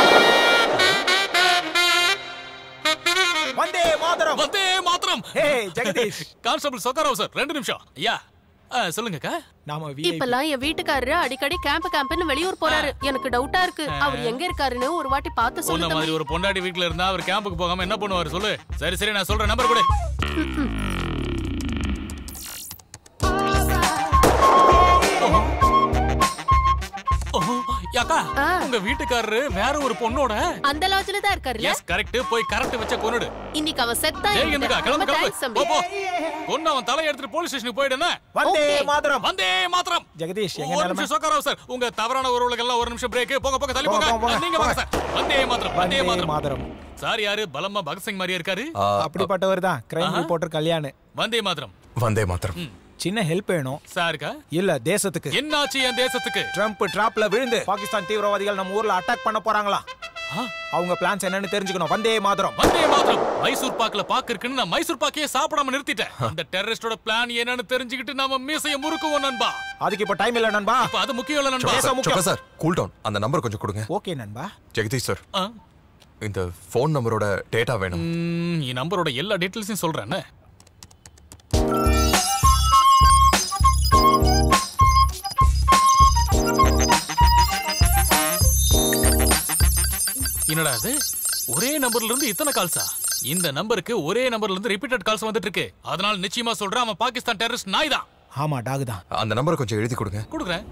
வந்தே மாதரம் வந்தே மாத்திரம் hey Jagadish constable Chokkarao sir ரெண்டு நிமிஷம் ஐயா ஆ, சொல்லுங்கக்கா நாம இப்பெல்லாம் என் வீட்டுக்காரரு அடிக்கடி கேம்ப் கேம்ப்னு வெளியூர் போறாரு எனக்கு டவுட்டா இருக்கு அவர் எங்க இருக்காருன்னு ஒரு வாட்டி பார்த்து உன்ன சொல்லுங்க மாதிரி ஒரு பொண்டாட்டி வீட்ல இருந்தா அவர் கேம்புக்கு போகாம என்ன பண்ணுவாரு சொல்லு சரி சரி நான் சொல்றேன் நம்பர் கொடு ஓஹோ, யாக்கா உங்க வீட்டுக்காரரு வேற ஒரு பொண்ணோட அந்த லாட்ஜ்ல தான் இருக்காருல்ல எஸ் கரெக்ட் போய் கரெக்ட் வச்ச கொன்னுடு இன்னைக்கு அவன் செத்தா ஜெய் இந்துக்கா கிளம்பு கிளம்பு தேங்க்ஸ் போ போ கொன்னு அவன் தலை எடுத்துட்டு போலீஸ் ஸ்டேஷனுக்கு போயிடுனா வந்தே மாதரம் வந்தே மாத்திரம் ஜெகதீஷ் எங்க ஒரு நிலைமை நிமிஷம் சொக்கராவ் சார் உங்க தவறான உறவுகளுக்கெல்லாம் ஒரு நிமிஷம் பிரேக் போங்க போங்க தள்ளி போங்க, போங்க போங்க, நீங்க வாங்க சார் வந்தே மாத்திரம் வந்தே வந்தே மாத்திரம் மாதரம் சார் யாரு பலமா பகத்சிங் மாதிரியா இருக்காரு அப்படிப்பட்டவர் தான் கிரைம் ஆஹா. ரிப்போர்ட்டர் கல்யாண் வந்தே மாத்திரம் வந்தே மாத்திரம் சின்ன ஹெல்ப் வேணும் சாருக்கா இல்ல தேசத்துக்கு என்னாச்சு என் தேசத்துக்கு ட்ரம்ப் டிராப்ல விழுந்து பாகிஸ்தான் தீவிரவாதிகள் நம்ம ஊர்ல அட்டாக் பண்ண போறாங்களாம் அவங்க பிளான்ஸ் என்னன்னு தெரிஞ்சுக்கணும் வந்தே மாதரம் வந்தே மாத்திரம் மைசூர் பாக்குல பாக்கு இருக்குன்னு நான் மைசூர் பாக்கையே சாப்பிடாம நிறுத்திட்டேன் அந்த டெரரிஸ்டோட பிளான் என்னன்னு தெரிஞ்சுக்கிட்டு நாம மீசைய முறுக்குவோம் நண்பா அதுக்கு இப்ப டைம் இல்ல நண்பா இப்ப அது முக்கியம் இல்ல நண்பா Chokka sir, Chokka sir cool down அந்த நம்பர் கொஞ்சம் கொடுங்க ஓகே நண்பா ஜெகதீஷ் சார் ஆ. இந்த ஃபோன் நம்பரோட டேட்டா வேணும் ம், என் நம்பரோட எல்லா டீட்டெயில்ஸையும் சொல்றேன் என்னடா அது ஒரே நம்பர்ல இருந்து இத்தனை கால்ஸா இந்த நம்பருக்கு ஒரே நம்பர்ல இருந்து ரிப்பீட்டட் கால்ஸ் வந்துட்டு இருக்கு அதனால நிச்சயமா சொல்றேன் அவன் பாகிஸ்தான் டெரரிஸ்ட் நாய் தான் ஆமா டாக் தான் அந்த நம்பரை கொஞ்சம் எழுதி கொடுங்க கொடுக்குறேன்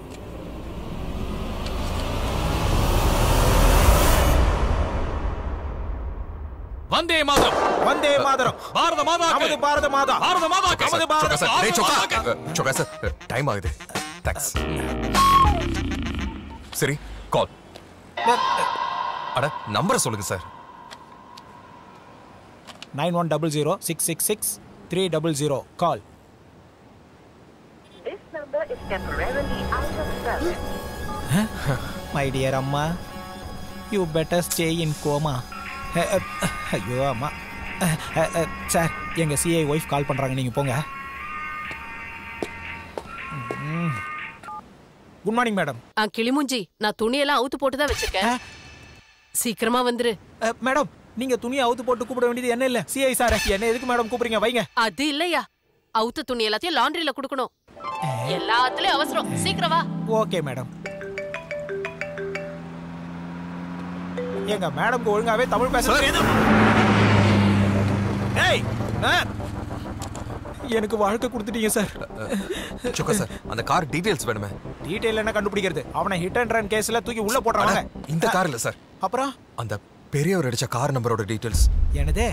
வந்தே மாதரம் வந்தே மாதரம் பாரத மாதா நமது பாரத மாதா பாரத மாதா நமது சொக்கா பாரத சார் டேய், சொக்கா மாதாக்கு. அஹ், சொக்கா சார் டைம் ஆகுது தேங்க்ஸ் சரி கால் அட நம்பரை சொல்லுங்க sir nine one double zero six six six three double zero call my dear அம்மா you better stay in coma ஐயோ அம்மா சார் எங்க சிஐ ஒய்ஃப் கால் பண்றாங்க நீங்க போங்க குட் மார்னிங் மேடம் ஆ கிளிமுஞ்சி நான் துணியெல்லாம் அவுத்து போட்டு தான் வச்சிருக்கேன் சீக்கிரமா வந்துரு மேடம் நீங்க துணியை அவுத்து போட்டு கூப்பிட வேண்டியது என்ன இல்ல சிஐ சார் என்ன எதுக்கு மேடம் கூப்பிடுறீங்க வைங்க அது இல்லையா அவுத்த துணி எல்லாத்தையும் லாண்ட்ரியில குடுக்கணும் எல்லாத்துலயும் அவசரம் சீக்கிரம் வா ஓகே மேடம் எங்க மேடம்க்கு ஒழுங்காவே தமிழ் பேச தெரியுது ஏய் ஆ. எனக்கு வாழ்க்கை கொடுத்துட்டீங்க சார் சொக்கா சார் அந்த கார் டீடைல்ஸ் வேணுமே டீடைல் என்ன கண்டுபிடிக்கிறது அவனை ஹிட் அண்ட் ரன் கேஸ்ல தூக்கி உள்ள போடுறாங்க இந்த கார் இல்ல சார் அப்புறம் அந்த பெரியவர் அடிச்ச கார் நம்பரோட டீடைல்ஸ் என்னதே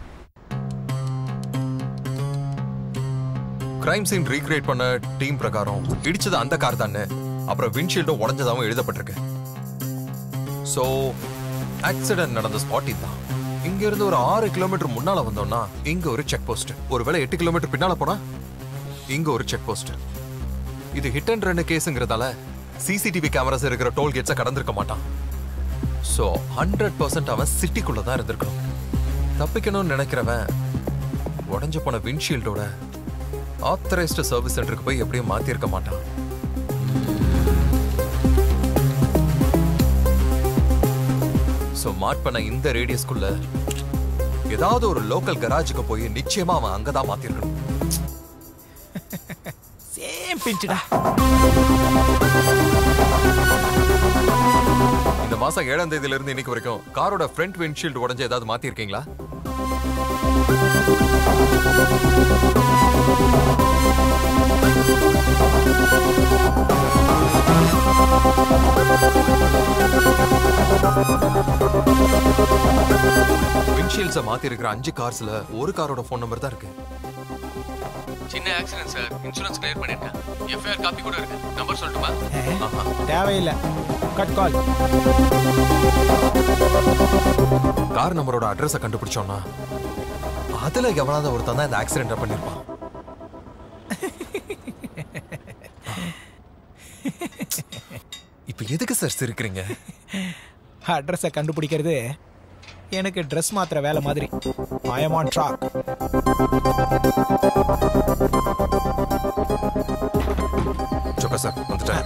கிரைம் சீன் ரீக்ரியேட் பண்ண டீம் பிரகாரம் இடிச்சது அந்த கார் தானே அப்புறம் விண்ட்ஷீல்டும் உடஞ்சதாகவும் எழுதப்பட்டிருக்கு ஸோ ஆக்சிடென்ட் நடந்த ஸ்பாட் இதுதான் இங்க இருந்து ஒரு ஆறு கிலோமீட்டர் முன்னால வந்தோம்னா இங்க ஒரு செக் போஸ்ட் ஒருவேளை எட்டு கிலோமீட்டர் பின்னால போனா இங்க ஒரு செக் போஸ்ட் இது ஹிட் அண்ட் ரன் கேஸுங்கிறதால சிசிடிவி கேமராஸ் இருக்கிற டோல் கேட்ஸை கடந்திருக்க மாட்டான் ஸோ ஹண்ட்ரட் பர்சன்ட் அவன் சிட்டிக்குள்ள தான் இருந்திருக்கணும் தப்பிக்கணும்னு நினைக்கிறவன் உடஞ்சு போன விண்ட்ஷீல்டோட ஆத்தரைஸ்டு சர்வீஸ் சென்டருக்கு போய் எப்படியும் மாத்திருக்க மாட்டான் ஸோ மார்க் பண்ண இந்த ரேடியஸ்க்குள்ள ஏதாவது ஒரு லோக்கல் கராஜுக்கு போய் நிச்சயமா அவன் அங்கதான் மாத்திருக்கணும் சேம் பிஞ்சுடா இந்த மாசம் ஏழாம் தேதியில இருந்து இன்னைக்கு வரைக்கும் காரோட ஃப்ரண்ட் விண்ட்ஷீல்டு உடஞ்சு ஏதாவது மாத்திருக்கீங்களா விண்ட்ஷீல்ட்ஸை மாத்தி இருக்கிற அஞ்சு கார்ஸ்ல ஒரு காரோட ஃபோன் நம்பர் தான் இருக்கு சின்ன ஆக்சிடென்ட் சார் இன்சூரன்ஸ் கிளியர் பண்ணிருக்கேன் எஃப்ஐஆர் காப்பி கூட இருக்கு நம்பர் சொல்லட்டுமா தேவையில்லை கட் கால் கார் நம்பரோட அட்ரஸை கண்டுபிடிச்சோம்னா அதுல எவனாவது ஒருத்தன் தான் இந்த ஆக்சிடென்ட் பண்ணிருப்பான் இப்ப எதுக்கு சார் சிரிக்கிறீங்க அட்ரஸை கண்டுபிடிக்கிறது எனக்கு ட்ரெஸ் மாத்திர வேலை மாதிரி I am on track Chokka sir வந்துட்டேன்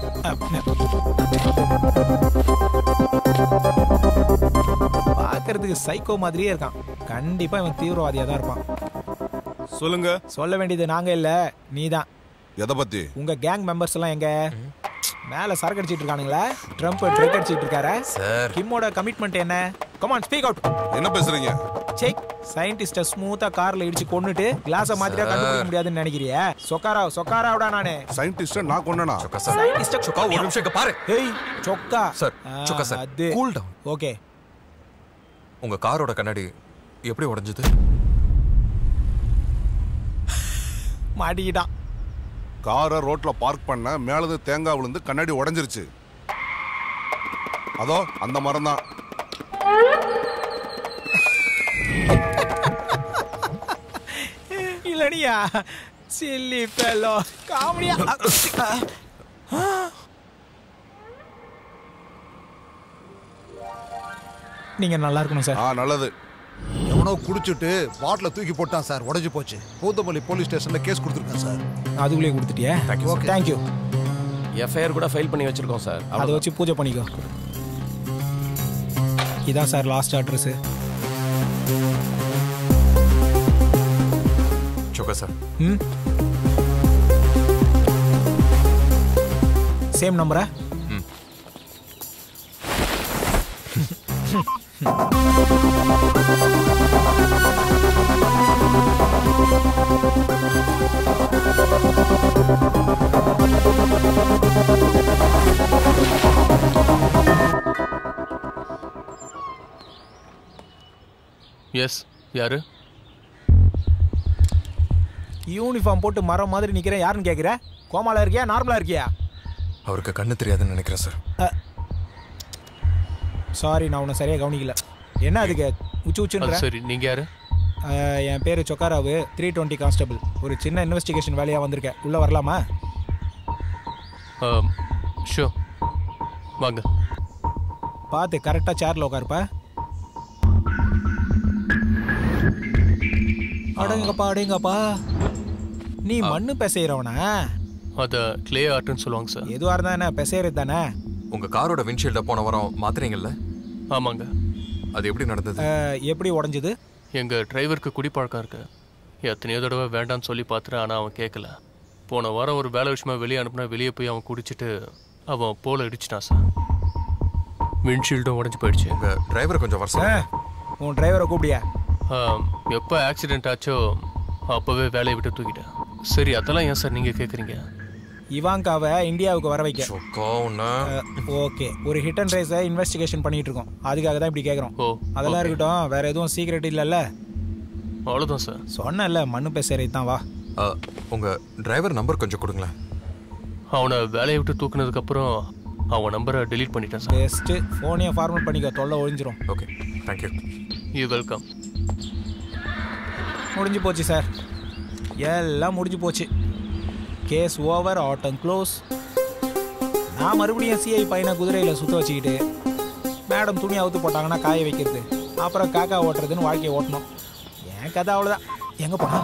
பார்க்கறதுக்கு சைக்கோ மாதிரியே இருக்கான் கண்டிப்பா இவன் தீவிரவாதியா தான் இருப்பான் சொல்லுங்க சொல்ல வேண்டியது நாங்க இல்ல நீதான் எதை பத்தி உங்க கேங் மெம்பர்ஸ் எல்லாம் எங்க மேல சரக்கு அடிச்சிட்டு இருக்கானுங்களா ட்ரம்ப் ட்ரக் அடிச்சிட்டு இருக்காரு சார் கிம்மோட கமிட்மெண்ட் என்ன கமான் ஸ்பீக் அவுட் என்ன பேசுறீங்க செக் சயின்டிஸ்ட ஸ்மூத்தா கார்ல இடிச்சு கொன்னுட்டு கிளாஸ மாதிரியா Sir. கண்டுபிடிக்க முடியாதுன்னு நினைக்கிறியா சொக்காரா சொக்காராவுடா நானு சயின்டிஸ்ட நான் கொண்டனா சார் சயின்டிஸ்ட சொக்கா ஒரு நிமிஷம் இங்க பாரு ஏய் சொக்கா சார் ஆ, சொக்கா சார் அது கூல் டவுன் ஓகே உங்க காரோட கண்ணாடி எப்படி உடைஞ்சது மாட்டிக்கிட்டான் காரை ரோட்ல பார்க் பண்ண மேலது தேங்காய் விழுந்து கண்ணாடி உடைஞ்சிருச்சு அதோ அந்த மரம் தான் இல்லனியா சில்லி பெல்லோ காமெடியா நீங்கள் நல்லா இருக்கணும் சார் ஆ நல்லது எவனோ குடிச்சிட்டு பாட்டில தூக்கி போட்டான் சார் உடைஞ்சு போச்சு பூந்தமல்லி போலீஸ் ஸ்டேஷன்ல கேஸ் கொடுத்துருக்கேன் சார் அதுக்குள்ளேயே கொடுத்துட்டியா Okay. தேங்க்யூ எஃப்ஐஆர் கூட ஃபைல் பண்ணி வச்சிருக்கோம் சார் அதை வச்சு பூஜை பண்ணிக்கோ இதான் சார் லாஸ்ட் அட்ரஸ் சோகா சார் ம் சேம் நம்பரா எஸ் யாரு யூனிஃபார்ம் போட்டு மரம் மாதிரி நிக்கிறேன் யாருன்னு கேட்குற கோமால இருக்கியா நார்மலா இருக்கியா அவருக்கு கண்ணு தெரியாதுன்னு நினைக்கிறேன் சார் சாரி நான் உன்னை சரியா கவனிக்கல என்ன அதுக்கு உச்சு அது உச்சுன்ற சரி நீங்க யாரு அஹ், என் பேர் சொக்காராவு த்ரீ டுவெண்ட்டி கான்ஸ்டபிள் ஒரு சின்ன இன்வெஸ்டிகேஷன் வேலையாக வந்திருக்கேன் உள்ளே வரலாமா ஷோ வாங்க பார்த்து கரெக்டாக சேரில் உட்காருப்பா அடங்கப்பா அடங்கப்பா நீ மண்ணு பிசைகிறவனா அத க்ளே ஆர்ட்னு சொல்லுவாங்க சார் எதுவாக இருந்தா என்ன பிசைறது தானே உங்க காரோட விண்ட்ஷீல்ட போன வாரம் மாத்துறீங்கல்ல ஆமாங்க அது எப்படி நடந்தது அஹ், எப்படி உடஞ்சது எங்க டிரைவருக்கு குடிப்பழக்கம் இருக்கு எத்தனையோ தடவை வேண்டாம்னு சொல்லி பார்த்துட்டு ஆனால் அவன் கேட்கல போன வாரம் ஒரு வேலை விஷயமா வெளியே அனுப்புனா வெளியே போய் அவன் குடிச்சிட்டு அவன் போல இடிச்சிட்டான் சார் விண்ட்ஷீல்டும் உடஞ்சி போயிடுச்சு உங்க டிரைவரை கொஞ்சம் வர சொல்லுங்க. உன் டிரைவரை கூப்பிடியா எப்போ ஆக்சிடென்ட் ஆச்சோ அப்போவே வேலையை விட்டு தூக்கிட்டேன் சரி அதெல்லாம் ஏன் சார் நீங்கள் கேட்குறீங்க இவாங்காவை இந்தியாவுக்கு வர வைக்க சொக்கா ஓகே ஒரு ஹிட் அண்ட் ரேஸை இன்வெஸ்டிகேஷன் பண்ணிட்டு இருக்கோம் அதுக்காக தான் இப்படி கேட்குறோம் ஓ அதெல்லாம் இருக்கட்டும் வேற எதுவும் சீக்ரெட் இல்லைல்ல அவ்வளோதான் சார் சொன்னேன்ல மண்ணு பேசுறது தான் வா ஆ, உங்க டிரைவர் நம்பர் கொஞ்சம் கொடுங்களேன் அவனை வேலையை விட்டு தூக்குனதுக்கப்புறம் அவன் நம்பரை delete பண்ணிட்டேன் சார் பெஸ்ட்டு ஃபோனையே ஃபார்மேட் பண்ணிக்க தொல்லை ஒழிஞ்சிரும் ஓகே தேங்க்யூ யூ வெல்கம் முடிஞ்சு போச்சு சார் எல்லாம் முடிஞ்சு போச்சு கேஸ் ஓவர் ஆட்டம் க்ளோஸ் நான் மறுபடியும் சிஐ பையனை குதிரையில் சுத்த வச்சுக்கிட்டு மேடம் துணி அவுத்து போட்டாங்கன்னா காய வைக்கிறது அப்புறம் காக்கா ஓட்டுறதுன்னு வாழ்க்கையை ஓட்டணும் என் கதை அவ்வளோதான் எங்கே போனா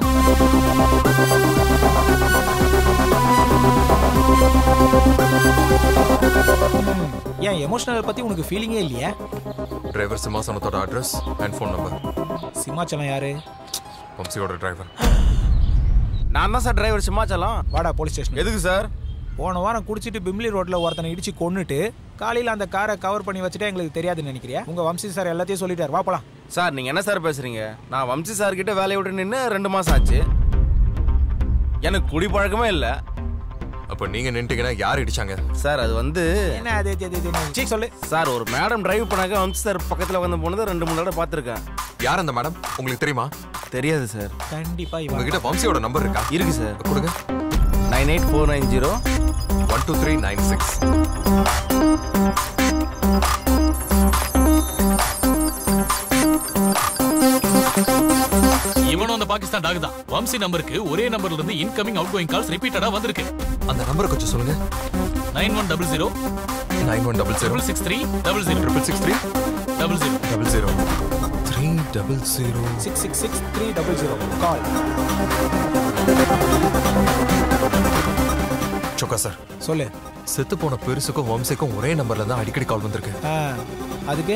ம், ஏன் எமோஷனல் பற்றி உனக்கு ஃபீலிங்கே இல்லையா டிரைவர் சிம்மாசனத்தோட address and phone number Simhachalam யாரு வம்சியோட டிரைவர் நான் தான் சார் டிரைவர் சிம்மாச்சலம் வாடா போலீஸ் ஸ்டேஷன் எதுக்கு சார் போன வாரம் குடிச்சிட்டு பிம்லி ரோட்ல ஒருத்தனை இடிச்சு கொன்னுட்டு காலையில அந்த காரை கவர் பண்ணி வச்சுட்டு எங்களுக்கு தெரியாதுன்னு நினைக்கிறியா உங்க வம்சி சார் எல்லாத்தையும் சொல்லிட்டார் வா போலாம் சார் நீங்க என்ன சார் பேசுறீங்க நான் வம்சி சார் கிட்ட வேலையை விட்டு நின்று ரெண்டு மாசம் ஆச்சு எனக்கு குடி பழக்கமே இல்ல அப்போ நீங்க நின்றுட்டீங்கன்னா யார் இடிச்சாங்க சார் அது வந்து என்ன அது அது, அது, அது, அது, சீ, சொல்லு சார் ஒரு மேடம் டிரைவ் பண்ணாக்க வம்சி சார் பக்கத்துல வந்து போனது ரெண்டு மூணு தடவை பார்த்துருக்கேன் யார் அந்த மேடம் உங்களுக்கு தெரியுமா தெரியாது சார் கண்டிப்பா இவன் உங்ககிட்ட வம்சியோட நம்பர் இருக்கா இருக்கு சார் கொடுங்க nine eight four nine zero one two three nine six இவனும் அந்த பாகிஸ்தான் டாக் தான் வம்சி நம்பருக்கு ஒரே நம்பர்ல இருந்து இன்கமிங் அவுட் கோயிங் கால்ஸ் ரிப்பீட்டடா வந்திருக்கு அந்த நம்பரை கொஞ்சம் சொல்லுங்க nine one double zero nine one double zero triple six three double zero triple six three double zero double zero three double zero six six six three double zero call Chokka sir சொல்லு செத்து போன பெருசுக்கும் வம்சிக்கும் ஒரே நம்பர்ல தான் அடிக்கடி கால் வந்திருக்கு ஆ, அதுக்கு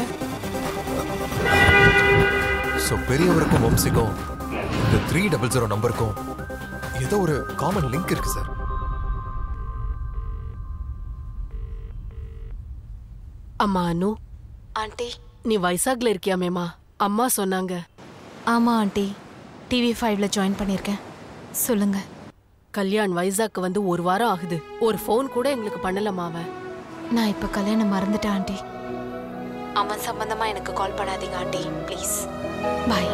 ஸோ பெரியவருக்கும் வம்சிக்கும் இந்த த்ரீ டபுள் ஜீரோ நம்பருக்கும் ஏதோ ஒரு காமன் லிங்க் இருக்கு சார் அம்மா அனு ஆண்டி நீ வைசாக்ல இருக்கியாமேமா அம்மா சொன்னாங்க ஆமா ஆண்டி டிவி ஃபைவ்ல ஜாயின் பண்ணியிருக்கேன் சொல்லுங்க கல்யாண் வைசாக்கு வந்து ஒரு வாரம் ஆகுது ஒரு ஃபோன் கூட எங்களுக்கு பண்ணலம்மா அவன் நான் இப்ப கல்யாணம் மறந்துட்டேன் ஆண்டி அவன் சம்பந்தமா எனக்கு கால் பண்ணாதீங்க ஆண்டி ப்ளீஸ் பாய்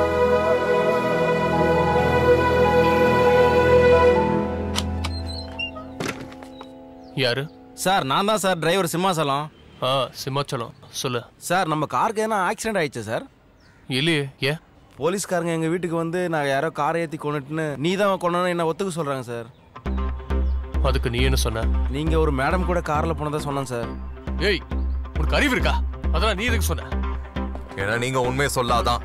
யாரு சார் நான் தான் சார் டிரைவர் சிம்மாசலம் ஆ சிம்மாச்சலம் சொல்லு சார் நம்ம காருக்கு எதனா ஆக்சிடென்ட் ஆயிடுச்சு சார் இல்லையே ஏன் போலீஸ்காரங்க எங்க வீட்டுக்கு வந்து நான் யாரோ காரை ஏத்தி கொண்டுட்டுன்னு நீ தான் கொண்டு என்ன ஒத்துக்க சொல்றாங்க சார் அதுக்கு நீ என்ன சொன்ன நீங்க ஒரு மேடம் கூட கார்ல போனதா சொன்னேன் சார் ஏய் உனக்கு அறிவு இருக்கா அதெல்லாம் நீ எதுக்கு சொன்ன ஏன்னா நீங்க உண்மையை சொல்லாதான்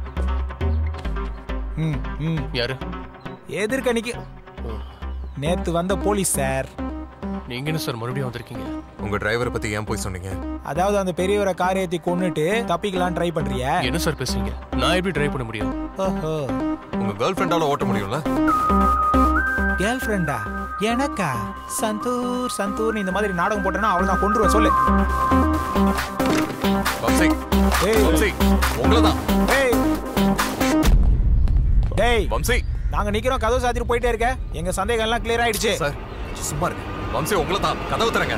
ம் ம் யாரு எதிர்க்க நிக்க நேத்து வந்த போலீஸ் சார் நீங்க என்ன சார் மறுபடியும் வந்திருக்கீங்க உங்க டிரைவரை பத்தி ஏன் போய் சொன்னீங்க அதாவது அந்த பெரியவரை கார் ஏத்தி கொன்னுட்டு தப்பிக்கலாம் ட்ரை பண்றியா என்ன சார் பேசுறீங்க நான் எப்படி டிரைவ் பண்ண முடியும் ஓஹோ உங்க கேர்ள் ஃப்ரெண்டால ஓட்ட முடியும்ல கேர்ள் ஃப்ரெண்டா எனக்கா சந்தூர் சந்தூர் இந்த மாதிரி நாடகம் போட்டேன்னா அவளை நான் கொண்டுருவேன் சொல்லு வம்சி ஏய் வம்சி உங்களதான் ஏய் டேய் வம்சி நாங்க நிக்கிறோம் கதவு சாத்திட்டு போயிட்டே இருக்க எங்க சந்தேகம் எல்லாம் கிளியர் ஆயிடுச்சு சார் சும்மா இருங்க வம்சி உங்களை தான் கதவு தரங்க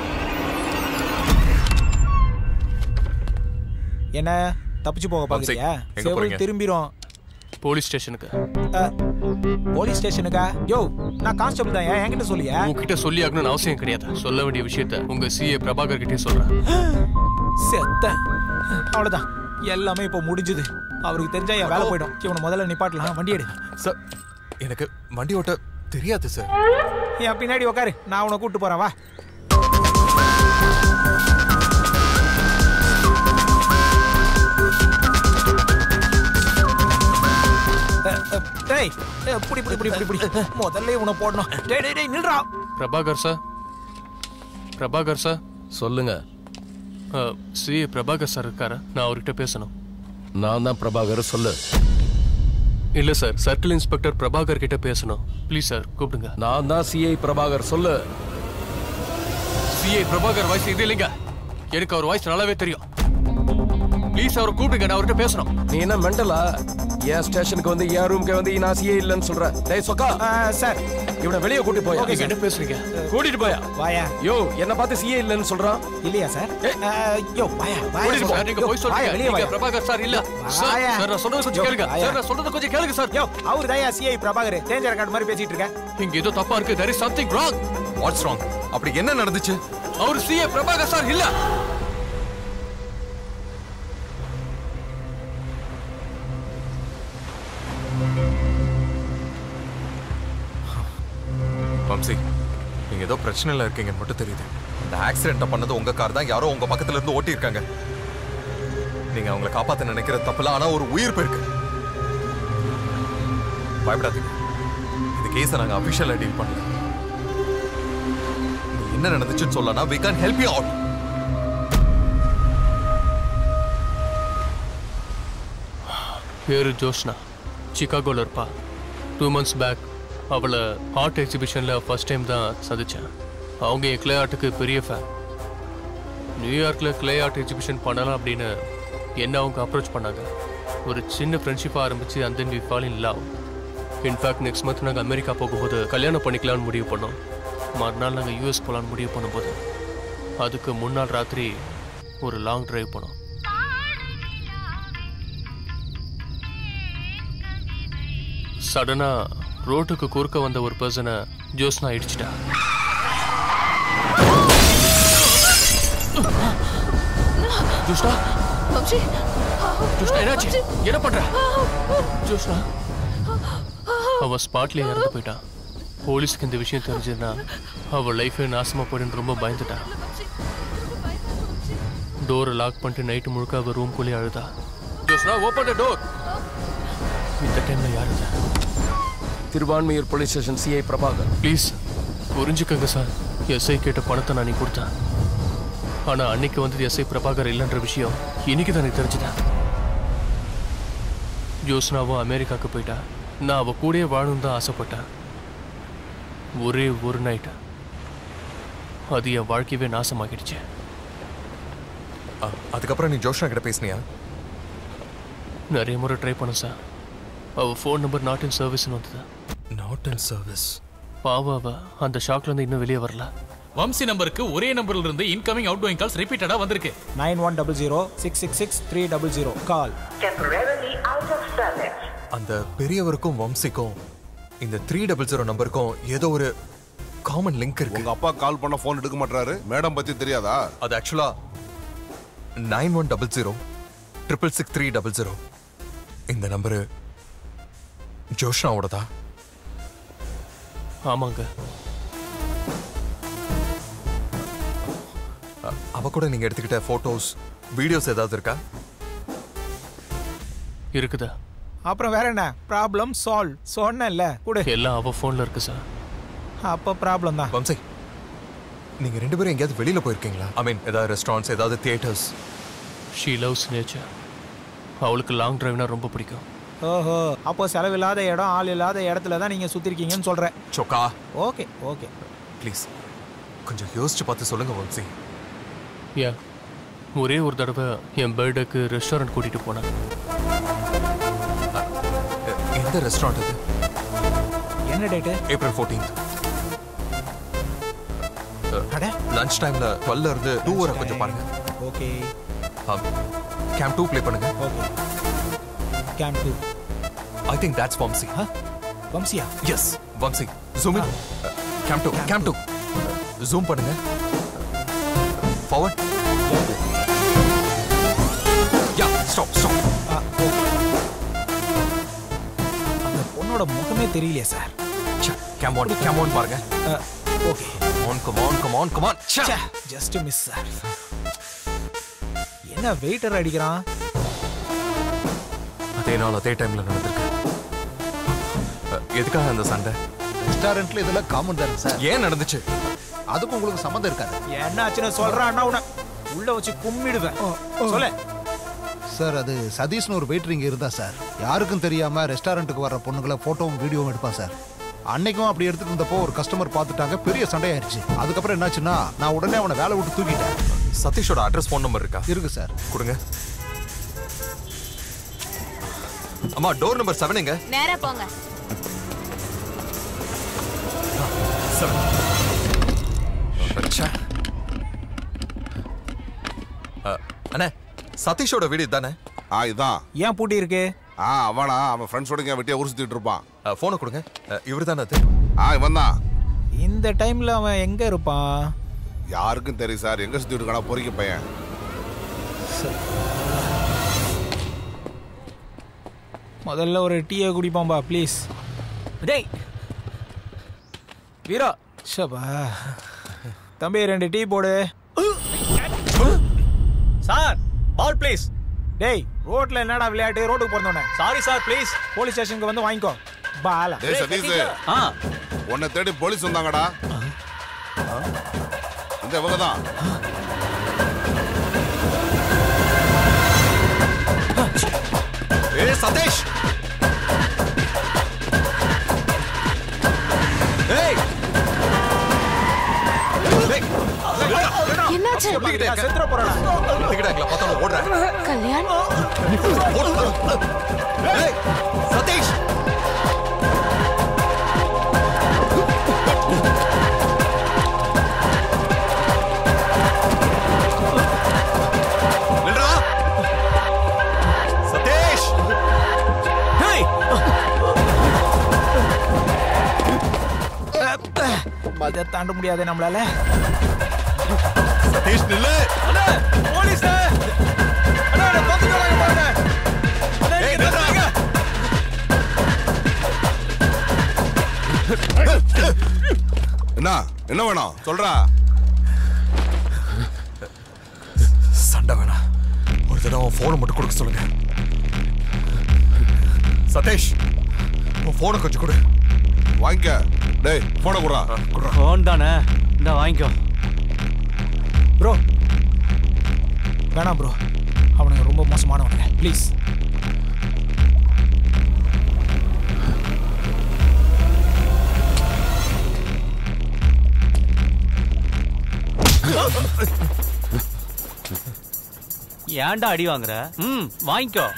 என்ன தப்பிச்சு போக பாக்குறியா எங்க செவல் போறீங்க? திரும்பிரும் போலீஸ் ஸ்டேஷனுக்கு அஹ், போலீஸ் ஸ்டேஷனுக்கா யோ நான் கான்ஸ்டபிள் தான் ஏன் என்கிட்ட சொல்லியா உங்ககிட்ட சொல்லி ஆகணும்னு அவசியம் கிடையாது சொல்ல வேண்டிய விஷயத்த உங்க சிஏ பிரபாகர் கிட்டே சொல்றேன் செத்த அவ்வளவுதான் எல்லாமே இப்போ முடிஞ்சுது அவருக்கு தெரிஞ்சா என் வேலை போயிடும் இவனை முதல்ல நிப்பாட்டலாம் வண்டி எடு சார் எனக்கு வண்டி ஓட்ட தெரியாது சார் என் பின்னாடி உட்காரு நான் உன்னை கூட்டு போறேன் வா அஹ், அஹ், டேய் அஹ், புடி புடி புடி புடி புடி முதல்ல உன்னை போடணும் டேய் டேய் டேய் நில்றா பிரபாகர் சார் பிரபாகர் சார் சொல்லுங்க சிஏ பிரபாகர் சார் இருக்காரா நான் அவர்கிட்ட பேசணும் நான் தான் பிரபாகர் சொல்லு இல்ல சார் சர்க்கிள் இன்ஸ்பெக்டர் பிரபாகர் கிட்ட பேசணும் ப்ளீஸ் சார் கூப்பிடுங்க நான் தான் சிஐ பிரபாகர் சொல்லு சிஏ பிரபாகர் வாய்ஸ் இது இல்லைங்க எனக்கு அவர் வாய்ஸ் நல்லாவே தெரியும் ப்ளீஸ் அவரை கூப்பிடுங்க நான் அவர்கிட்ட பேசணும் நீ என்ன மெண்டலா என் ஸ்டேஷனுக்கு வந்து என் ரூமுக்கு வந்து நான் சிஐ இல்லைன்னு சொல்ற டேய் சொக்கா சார் இவனை வெளியே கூட்டி போயா நீங்க என்ன பேசுறீங்க கூட்டிட்டு போயா வாயா யோ என்ன பார்த்து சிஐ இல்லைன்னு சொல்றான் இல்லையா சார் அஹ், யோ வாயா வாயா கூட்டிட்டு சொல்றேன். சார் நீங்க யோ, போய் சொல்றீங்க வாயா, வெளியே நீங்க வாயா. பிரபாகர் சார் இல்ல சார் வாயா. சார் நான் சொல்றது கொஞ்சம் யோ, கேளுங்க வாயா. சார் நான் சொல்றது கொஞ்சம் கேளுங்க சார் யோ அவர் தயா சிஐ பிரபாகர் தேஞ்ச ரெக்கார்ட் மாதிரி பேசிட்டு இருக்க இங்க ஏதோ தப்பா இருக்கு there is something wrong what's wrong அப்படி என்ன நடந்துச்சு அவர் சிஏ பிரபாகர் சார் இல்ல வம்சி நீங்க ஏதோ பிரச்சனையில இருக்கீங்கன்னு மட்டும் தெரியுது இந்த ஆக்சிடென்ட்டை பண்ணது உங்க கார் தான் யாரோ உங்க பக்கத்துல இருந்து ஓட்டி இருக்காங்க நீங்க அவங்களை காப்பாத்த நினைக்கிற தப்புல ஆனா ஒரு உயிர் போயிருக்கு பயப்படாதீங்க இந்த கேஸை நாங்க அபிஷியலா டீல் பண்ணல நீ என்ன நடந்துச்சுன்னு சொல்லனா we can help you out பேரு ஜோஷ்னா சிகாகோல இருப்பா டூ மந்த்ஸ் பேக் அவளை ஆர்ட் எக்ஸிபிஷனில் ஃபர்ஸ்ட் டைம் தான் சந்திச்சேன் அவங்க என் கிளே ஆர்ட்டுக்கு பெரிய ஃபேன் நியூயார்க்கில் கிளே ஆர்ட் எக்ஸிபிஷன் பண்ணலாம் அப்படின்னு என்ன அவங்க அப்ரோச் பண்ணாங்க ஒரு சின்ன ஃப்ரெண்ட்ஷிப்பாக ஆரம்பிச்சு அந்த we fall in love in fact next month நாங்கள் அமெரிக்கா போகும்போது கல்யாணம் பண்ணிக்கலாம்னு முடிவு பண்ணோம் மறுநாள் நாங்கள் யூஎஸ் போகலான்னு முடிவு பண்ணும்போது அதுக்கு முன்னாள் ராத்திரி ஒரு லாங் டிரைவ் போனோம் சடனா ரோட்டுக்கு குறுக்க வந்த ஒரு பர்சனை ஜோஸ்னா இடிச்சிட்டா ஜோஸ்னா வம்சி ஜோஸ்னா என்னாச்சு வம்சி. என்ன பண்ற ஜோஸ்னா அவ ஸ்பாட்ல இறந்து போயிட்டான் போலீஸ்க்கு இந்த விஷயம் தெரிஞ்சதுன்னா அவ லைஃபே நாசமா போயிடுன்னு ரொம்ப பயந்துட்டான் டோரை லாக் பண்ணிட்டு நைட்டு முழுக்க அவ ரூம்குள்ளே அழுதா ஜோஸ்னா ஓப்பன் த டோர் இந்த டைம்ல யாரு இது? Thiruvanmiyur police station CI Prabhakar please புரிஞ்சுக்கங்க சார் எஸ்ஐ கேட்ட பணத்தை நான் நீ கொடுத்தேன் ஆனா அன்னைக்கு வந்தது எஸ்ஐ பிரபாகர் இல்லைன்ற விஷயம் இன்னைக்கு தான் எனக்கு தெரிஞ்சுதேன் ஜோஸ்னாவும் அமெரிக்காவுக்கு போயிட்டா நான் அவ கூடயே வாழணும் தான் ஆசைப்பட்டேன் ஒரே ஒரு நைட் அது என் வாழ்க்கையவே நாசமாக்கிடுச்சு அ, அதுக்கப்புறம் நீ ஜோஷ்னா கிட்ட பேசுனியா நிறைய முறை ட்ரை பண்ணேன் சார் அவ ஃபோன் நம்பர் நாட் இன் சர்வீஸ்னு வந்தது நாட் இன் சர்வீஸ் பாவம் அவ அந்த ஷாக்ல இருந்து இன்னும் வெளியே வரல வம்சி நம்பருக்கு ஒரே நம்பர்ல இருந்து இன்கமிங் அவுட் கோயிங் கால்ஸ் ரிப்பீட்டடா வந்திருக்கு nine one double zero six six six three double zero call அந்த பெரியவருக்கும் வம்சிக்கும் இந்த த்ரீ டபுள் ஜீரோ நம்பருக்கும் ஏதோ ஒரு காமன் லிங்க் இருக்கு உங்க அப்பா கால் பண்ண போன் எடுக்க மாட்டாரு மேடம் பத்தி தெரியாதா அது ஆக்சுவலா nine one double zero triple six three double zero இந்த நம்பரு ஜோஷ்னாவோடதா ஆமாங்க அ, அவ கூட நீங்க எடுத்துக்கிட்ட போட்டோஸ் வீடியோஸ் ஏதாவது இருக்கா இருக்குதா அப்புறம் வேற என்ன ப்ராப்ளம் சால்வ் சொன்னேன்ல கொடு எல்லாம் அவ ஃபோன்ல இருக்கு சார் அப்போ ப்ராப்ளம் தான் வம்சி நீங்க ரெண்டு பேரும் எங்கேயாவது வெளியில போயிருக்கீங்களா ஐ மீன் ஏதாவது ரெஸ்டாரண்ட்ஸ் ஏதாவது தியேட்டர்ஸ் ஷீ லவ்ஸ் நேச்சர் அவளுக்கு லாங் டிரைவ்னா ரொம்ப பிடிக்கும் ஓஹோ அப்போ செலவில்லாத இடம் ஆள் இல்லாத இடத்துல தான் நீங்க சுத்திருக்கீங்கன்னு சொல்றேன் சொக்கா ஓகே ஓகே ப்ளீஸ் கொஞ்சம் யோசிச்சு பார்த்து சொல்லுங்க வம்சி யா ஒரே ஒரு தடவை என் பர்த்டேக்கு ரெஸ்டாரண்ட் கூட்டிட்டு போனேன் எந்த ரெஸ்டாரண்ட் அது என்ன டேட்டு ஏப்ரல் ஃபோர்டீன்த் லஞ்ச் டைம்ல டுவெல்ல இருந்து டூ வரை கொஞ்சம் பாருங்க ஓகே கேம் டூ ப்ளே பண்ணுங்க okay cam two I think that's Vamsi வம்சியா yes Vamsi zoom in cam two cam two zoom பண்ணுங்க ஃபார்வர்ட் யா ஸ்டாப் ஸ்டாப் அந்த பொண்ணோட முகமே தெரியலையே sir cam on cam on பாருங்க okay on come on come on come on just miss sir என்ன வெயிட்டர் அடிக்கிறான் அதே நாள் அதே டைம்ல நடந்திருக்கு அஹ், எதுக்காக அந்த சண்டை ரெஸ்டாரண்ட்ல இதெல்லாம் காமன் தானே சார் ஏன் நடந்துச்சு அதுக்கும் உங்களுக்கு சம்மந்தம் இருக்காது என்ன ஆச்சுன்னு சொல்றான்னா உன உள்ள வச்சு கும்மிடுவேன் சொல்லு சார் அது சதீஷ்னு ஒரு வெயிட்டர் இங்க இருந்தா சார் யாருக்கும் தெரியாம ரெஸ்டாரண்ட்டுக்கு வர்ற பொண்ணுங்களை போட்டோவும் வீடியோவும் எடுப்பான் சார் அன்னைக்கும் அப்படி எடுத்துட்டு இருந்தப்போ ஒரு கஸ்டமர் பார்த்துட்டாங்க பெரிய சண்டையாயிருச்சு அதுக்கப்புறம் என்னாச்சுன்னா நான் உடனே அவனை வேலை விட்டு தூக்கிட்டேன் சதீஷோட அட்ரஸ் ஃபோன் நம்பர் இருக்கா இருக்கு சார் கொடுங்க அம்மா டோர் நம்பர் செவன் எங்க நேரா போங்க செவன் அச்சா. அஹ், அண்ணே சதீஷோட வீடு தானே ஆ இதான் ஏன் பூட்டி இருக்கு ஆ அவனா அவன் ஃப்ரெண்ட்ஸோட இங்க வெட்டியா ஊர் சுத்திட்டு இருப்பான் ஃபோனை கொடுங்க இவர் தானே அது ஆ இவன் தான் இந்த டைம்ல அவன் எங்க இருப்பான் யாருக்கும் தெரியும் சார் எங்க சுத்திட்டு இருக்கானா பொறிக்க பையன் முதல்ல ஒரு டீயை குடிப்பான்பா ப்ளீஸ் டேய் வீரா ஷபா தம்பி ரெண்டு டீ போடு சார் பால் ப்ளீஸ் டேய் ரோட்ல என்னடா விளையாட்டு ரோட்டுக்கு பிறந்தோன்னே சாரி சார் ப்ளீஸ் போலீஸ் ஸ்டேஷனுக்கு வந்து வாங்கிக்கோ பாலா டேய் சதீஷ் ஆ உன்னை தேடி போலீஸ் வந்தாங்கடா இந்த இவங்க தான் ஏ சதீஷ் ஏய் என்னாச்சு செத்துற போறா டிக்கெட் பார்த்தா ஓடுறேன் கல்யாண் ஏய் சதீஷ் நில்றா சதீஷ் இதை தாண்ட முடியாது நம்மளால சதீஷ் நில்லு போலீஸ் ஏய் நில்றா என்ன என்ன வேணும் சொல்றா சண்டை வேணாம் ஒரு தடவை ஃபோனை மட்டும் கொடுக்க சொல்லுங்க சதீஷ் உன் ஃபோனை கொஞ்சம் கொடு வாங்கிக்க டேய் போன குடுறா ஃபோன் தானே இந்த வாங்கிக்கோ ப்ரோ வேணாம் ப்ரோ அவனுங்க ரொம்ப மோசமானவனுங்க ப்ளீஸ் ஏன்டா அடி வாங்குற ம் வாங்கிக்கோ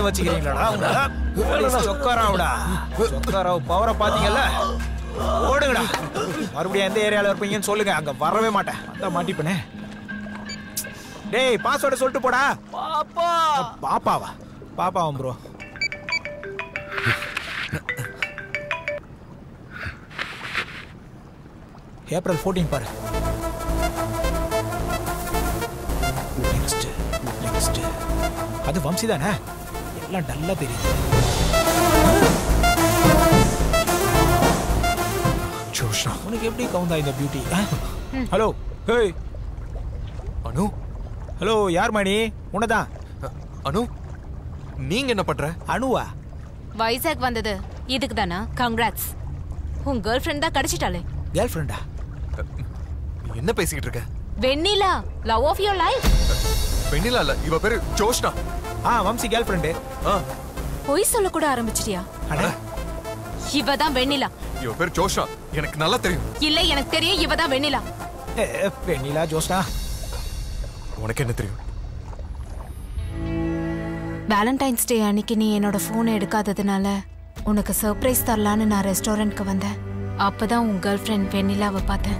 வச்சுக்கிறீங்களாடா உங்களை? போலீஸ் சொக்காராவுடா சொக்காராவ் பவரை பாத்தீங்கல்ல ஓடுங்கடா மறுபடியும் எந்த ஏரியால இருப்பீங்கன்னு சொல்லுங்க அங்க வரவே மாட்டேன் அதான் மாட்டிப்பனே டேய் பாஸ்வேர்டு சொல்லிட்டு போடா பாப்பா பாப்பாவா பாப்பாவும் ப்ரோ ஏப்ரல் 14 பாரு நெக்ஸ்ட் நெக்ஸ்ட் அது வம்சி தானே எல்லாம் டல்லா தெரியுது ஜோஷ்னா உனக்கு எப்படி கவுந்தா இந்த beauty hello hey Anu hello யார் மணி உனதான் அனு நீங்க என்ன பண்ற அனுவா வைசாக் வந்தது இதுக்கு தானா கங்க்ராட்ஸ் உன் கேர்ள் ஃப்ரெண்ட் தான் கிடைச்சிட்டாளே கேர்ள் ஃப்ரெண்டா என்ன பேசிக்கிட்டு இருக்க Vennila love of your life Vennila இல்ல இவ பேரு ஜோஷ்னா ஆ வம்சி கேர்ள் ஃப்ரெண்டு பொய் சொல்ல கூட ஆரம்பிச்சிட்டியா இவ தான் வெண்ணிலா இவ பேர் ஜோஷ்னா எனக்கு நல்லா தெரியும் இல்ல எனக்கு தெரியும் இவ தான் வெண்ணிலா வெண்ணிலா ஜோஷ்னா உனக்கு என்ன தெரியும் வேலண்டைன்ஸ் டே அன்னைக்கு நீ என்னோட ஃபோனை எடுக்காததுனால உனக்கு சர்ப்ரைஸ் தரலான்னு நான் ரெஸ்டாரண்ட்க்கு வந்தேன் அப்பதான் உன் கேர்ள் ஃப்ரெண்ட் வெண்ணிலாவை பார்த்தேன்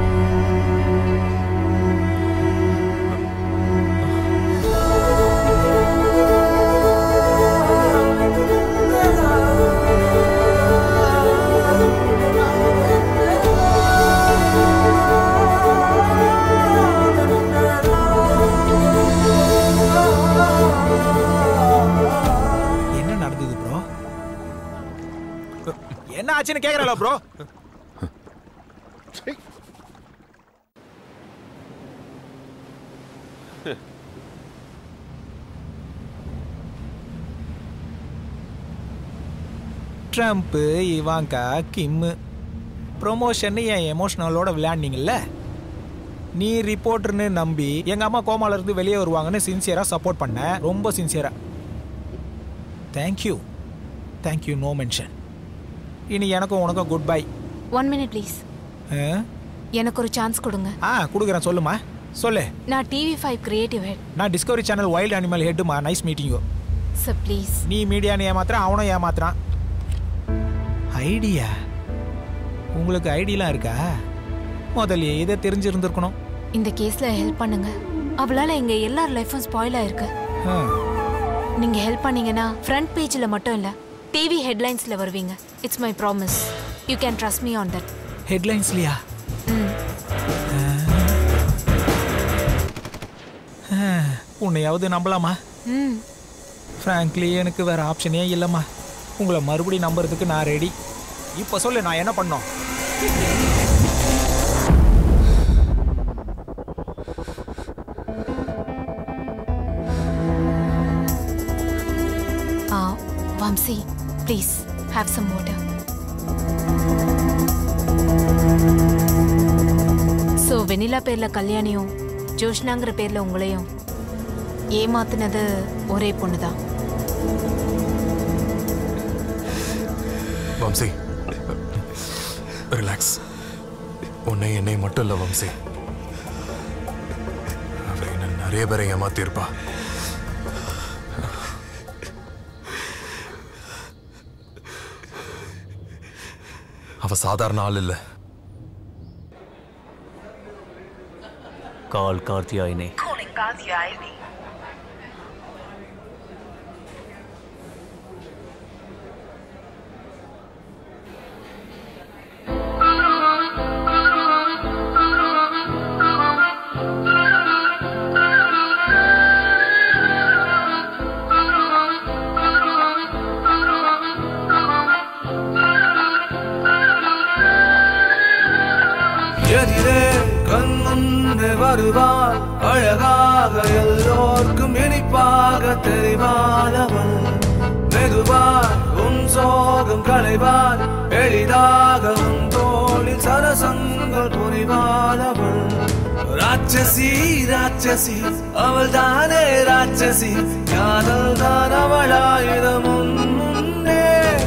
என்ன நடந்தது ப்ரோ என்ன ஆச்சுன்னு கேக்குறல bro Trump Ivanka Kim promotion என் எமோஷனலோட விளையாண்டிங்கல்ல நீ ரிப்போர்ட்டர்னு நம்பி எங்க அம்மா கோமால இருந்து வெளியே வருவாங்கன்னு சின்சியரா சப்போர்ட் பண்ண ரொம்ப சின்சியரா தேங்க்யூ தேங்க்யூ நோ மென்ஷன் இனி எனக்கும் உனக்கும் good bye one minute please எனக்கு ஒரு சான்ஸ் கொடுங்க ஆ கொடுக்குறேன் சொல்லுமா சொல்லு நான் டிவி ஃபைவ் கிரியேட்டிவ் ஹெட் நான் டிஸ்கவரி சேனல் வைல்ட் அனிமல் ஹெட்டுமா nice meeting you sir please நீ மீடியான்னு ஏமாத்துறான் அவனும் ஏமாத்துறான் ஐடியா உங்களுக்கு ஐடியெலாம் இருக்கா முதல்ல இதை தெரிஞ்சிருந்திருக்கணும் இந்த கேஸ்ல ஹெல்ப் பண்ணுங்க அவளால எங்க எல்லார் லைஃபும் ஸ்பாயில் ஆயிருக்கு ஹம். நீங்க ஹெல்ப் பண்ணீங்கன்னா ஃப்ரண்ட் பேஜ்ல மட்டும் இல்ல டிவி ஹெட்லைன்ஸ்ல வருவீங்க it's my promise you can trust me on that ஹெட்லைன்ஸ்லையா உன்னையாவது நம்பலாமா ம் ஃப்ராங்க்லி எனக்கு வேற ஆப்ஷனே இல்லைம்மா உங்களை மறுபடியும் நம்புறதுக்கு நான் ரெடி இப்போ சொல்லு நான் என்ன பண்ணோம் ஆ Vamsi please have some water so Vennila பேர்ல கல்யாணியும் ஜோஷ்னாங்கிற பேர்ல உங்களையும் ஏமாத்துனது ஒரே பொண்ணு தான் வம்சி ரிலாக்ஸ் உன்னை என்னை மட்டும் இல்ல வம்சி அவ என்ன நிறைய பேரை ஏமாத்திருப்பா அவ சாதாரண ஆள் இல்ல கால் கார்த்தியாயினே எதிரே கண் முன்னே வருவாள் அழகாக எல்லோர்க்கும் இனிப்பாக தெரிவானவள் மெதுவாய் உன் சோகம் களைவாள் எளிதாக உன் தோளில் சரசங்கள் புரிவானவள் ராட்சசி ராட்சசி அவள் தானே ராட்சசி காதல் தான் அவளாயிரம் உன் முன்னே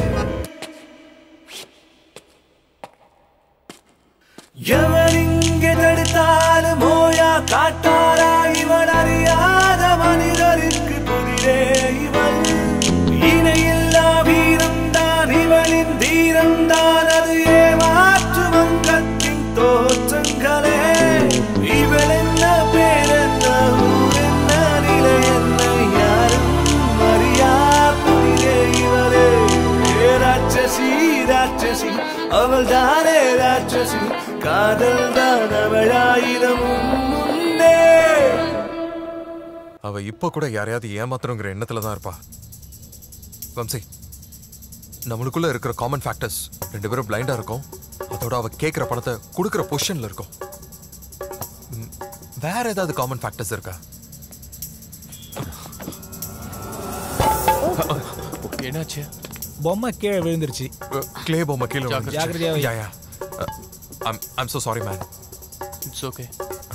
எவன் இங்கே தடுத்தாலும் மோயா காட்டாரா இவன் அறியாத மனிதருக்கு புதிரே இவள் ராட்சசி அவள் தானே ராட்சசி காதல் தான் அவளாயிரம் முன்னே அவ இப்ப கூட யாரையாவது ஏமாத்தணுங்கிற எண்ணத்துல தான் இருப்பா வம்சி நம்மளுக்குள்ள இருக்கிற காமன் ஃபேக்டர்ஸ் ரெண்டு பேரும் பிளைண்டா இருக்கோம் அதோட அவ கேட்கிற பணத்தை கொடுக்கிற பொசிஷன்ல இருக்கும் ம், வேற ஏதாவது காமன் ஃபேக்டர்ஸ் இருக்கா என்னாச்சு பொம்மை கீழே விழுந்துருச்சு கிளே பொம்மை கீழே விழுந்துருச்சு. ஜாக்கிரதையா வை. Yeah, yeah. Uh, I'm I'm so sorry, man. It's okay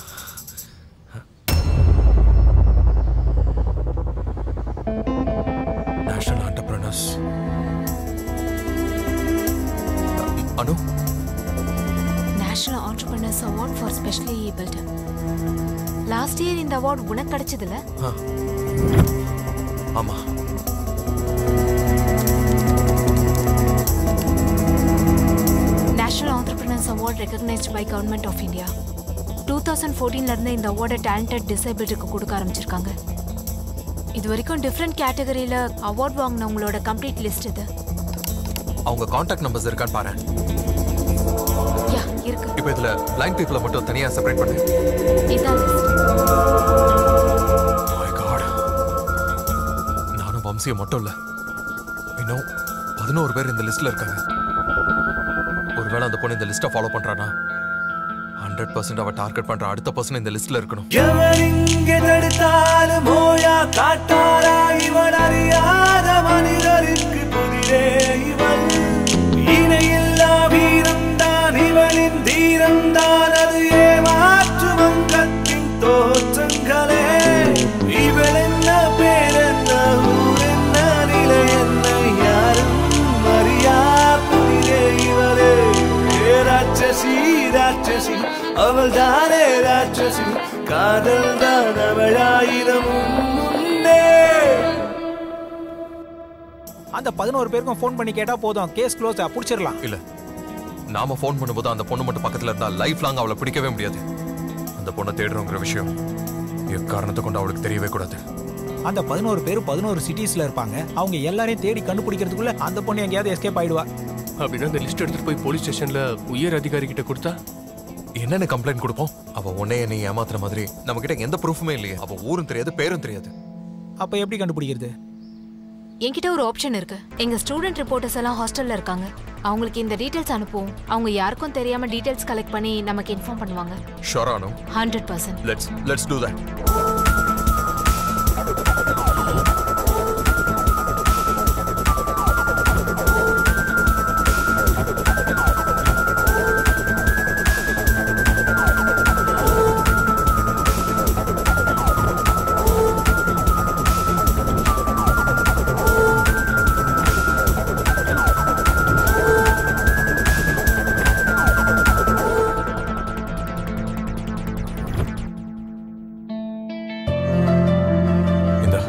National Entrepreneurs. Anu national entrepreneurs award for specially abled last year இந்த அவார்ட் உனக்கு கிடைச்சதுல ஆ. ஆமா national entrepreneurs award recognised by government of India two thousand ஃபோர்டீன்ல இருந்து இந்த அவார்டை டேலண்டட் டிசேபிலிட்டிக்கு கொடுக்க ஆரம்பிச்சிருக்காங்க இது வரைக்கும் டிஃப்ரெண்ட் கேட்டகரியில அவார்ட் வாங்கினவங்களோட கம்ப்ளீட் லிஸ்ட் இது அவங்க காண்டாக்ட் நம்பர்ஸ் இருக்கான்னு பாரு யா இருக்கு இப்போ இதுல பிளைண்ட் பீப்புளை மட்டும் தனியா செப்பரேட் பண்ணு இதான் My God. நானும் வம்சியை மட்டும் இல்ல இன்னும் பதினோரு பேர் இந்த லிஸ்ட்ல இருக்காங்க ஒருவேளை அந்த பொண்ணு இந்த லிஸ்ட்டை ஃபாலோ பண்றானா ஹண்ட்ரட் பர்சன்ட் அவ டார்கெட் பண்ற அடுத்த பர்சன் இந்த லிஸ்ட்ல இருக்கணும் எவன் இங்கே தடுத்தாலும் ஓயா காட்டாரா இவன் அறியாத மனிதருக்கு புதிரே இவள் இணையில்லா வீரம் தான் இவளின் தீரம் தான் அது ஏமாற்று வங்கத்தின் தோற்றங்களே இவள் என்ன பேர் என்ன ஊர் என்ன நிலை என்ன யாரும் அறியா புதிரே இவளே ஏ ராட்சசி ராட்சசி அவள் தானே ராட்சசி காதல் தான் அவளாயிரம் முன்னே அந்த பதினோரு பேருக்கும் ஃபோன் பண்ணி கேட்டா போதும் கேஸ் க்ளோஸ் புடிச்சிடலாம் இல்ல நாம ஃபோன் பண்ணும்போது அந்த பொண்ணு மட்டும் பக்கத்துல இருந்தா லைஃப் லாங் அவளை பிடிக்கவே முடியாது அந்த பொண்ணை தேடுறோங்கிற விஷயம் எக்காரணத்தை கொண்டு அவளுக்கு தெரியவே கூடாது அந்த பதினோரு பேர் பதினோரு சிட்டிஸ்ல இருப்பாங்க அவங்க எல்லாரையும் தேடி கண்டுபிடிக்கிறதுக்குள்ள அந்த பொண்ணு எங்கேயாவது எஸ்கேப் ஆயிடுவா அப்படின்னா அந்த லிஸ்ட் எடுத்துட்டு போய் போலீஸ் ஸ்டேஷன்ல உயர் அதிகாரி கிட்ட கொடுத்தா என்னென்ன கம்ப்ளைண்ட் கொடுப்போம் அவ உன்னை என்னை ஏமாத்துற மாதிரி நம்ம கிட்ட எந்த ப்ரூஃபுமே இல்லையே அவ ஊரும் தெரியாது பேரும் தெரியாது அப்ப எப்படி கண்டுபிடிக்கிறது என்கிட்ட ஒரு ஆப்ஷன் இருக்கு எங்க ஸ்டூடெண்ட் ரிப்போர்ட்டர்ஸ் எல்லாம் ஹாஸ்டல்ல இருக்காங்க அவங்களுக்கு இந்த டீடைல்ஸ் அனுப்புவோம் அவங்க யாருக்கும் தெரியாம டீடைல்ஸ் கலெக்ட் பண்ணி நமக்கு இன்ஃபார்ம் பண்ணுவாங்க ஷோரானோ hundred percent let's let's do that இந்த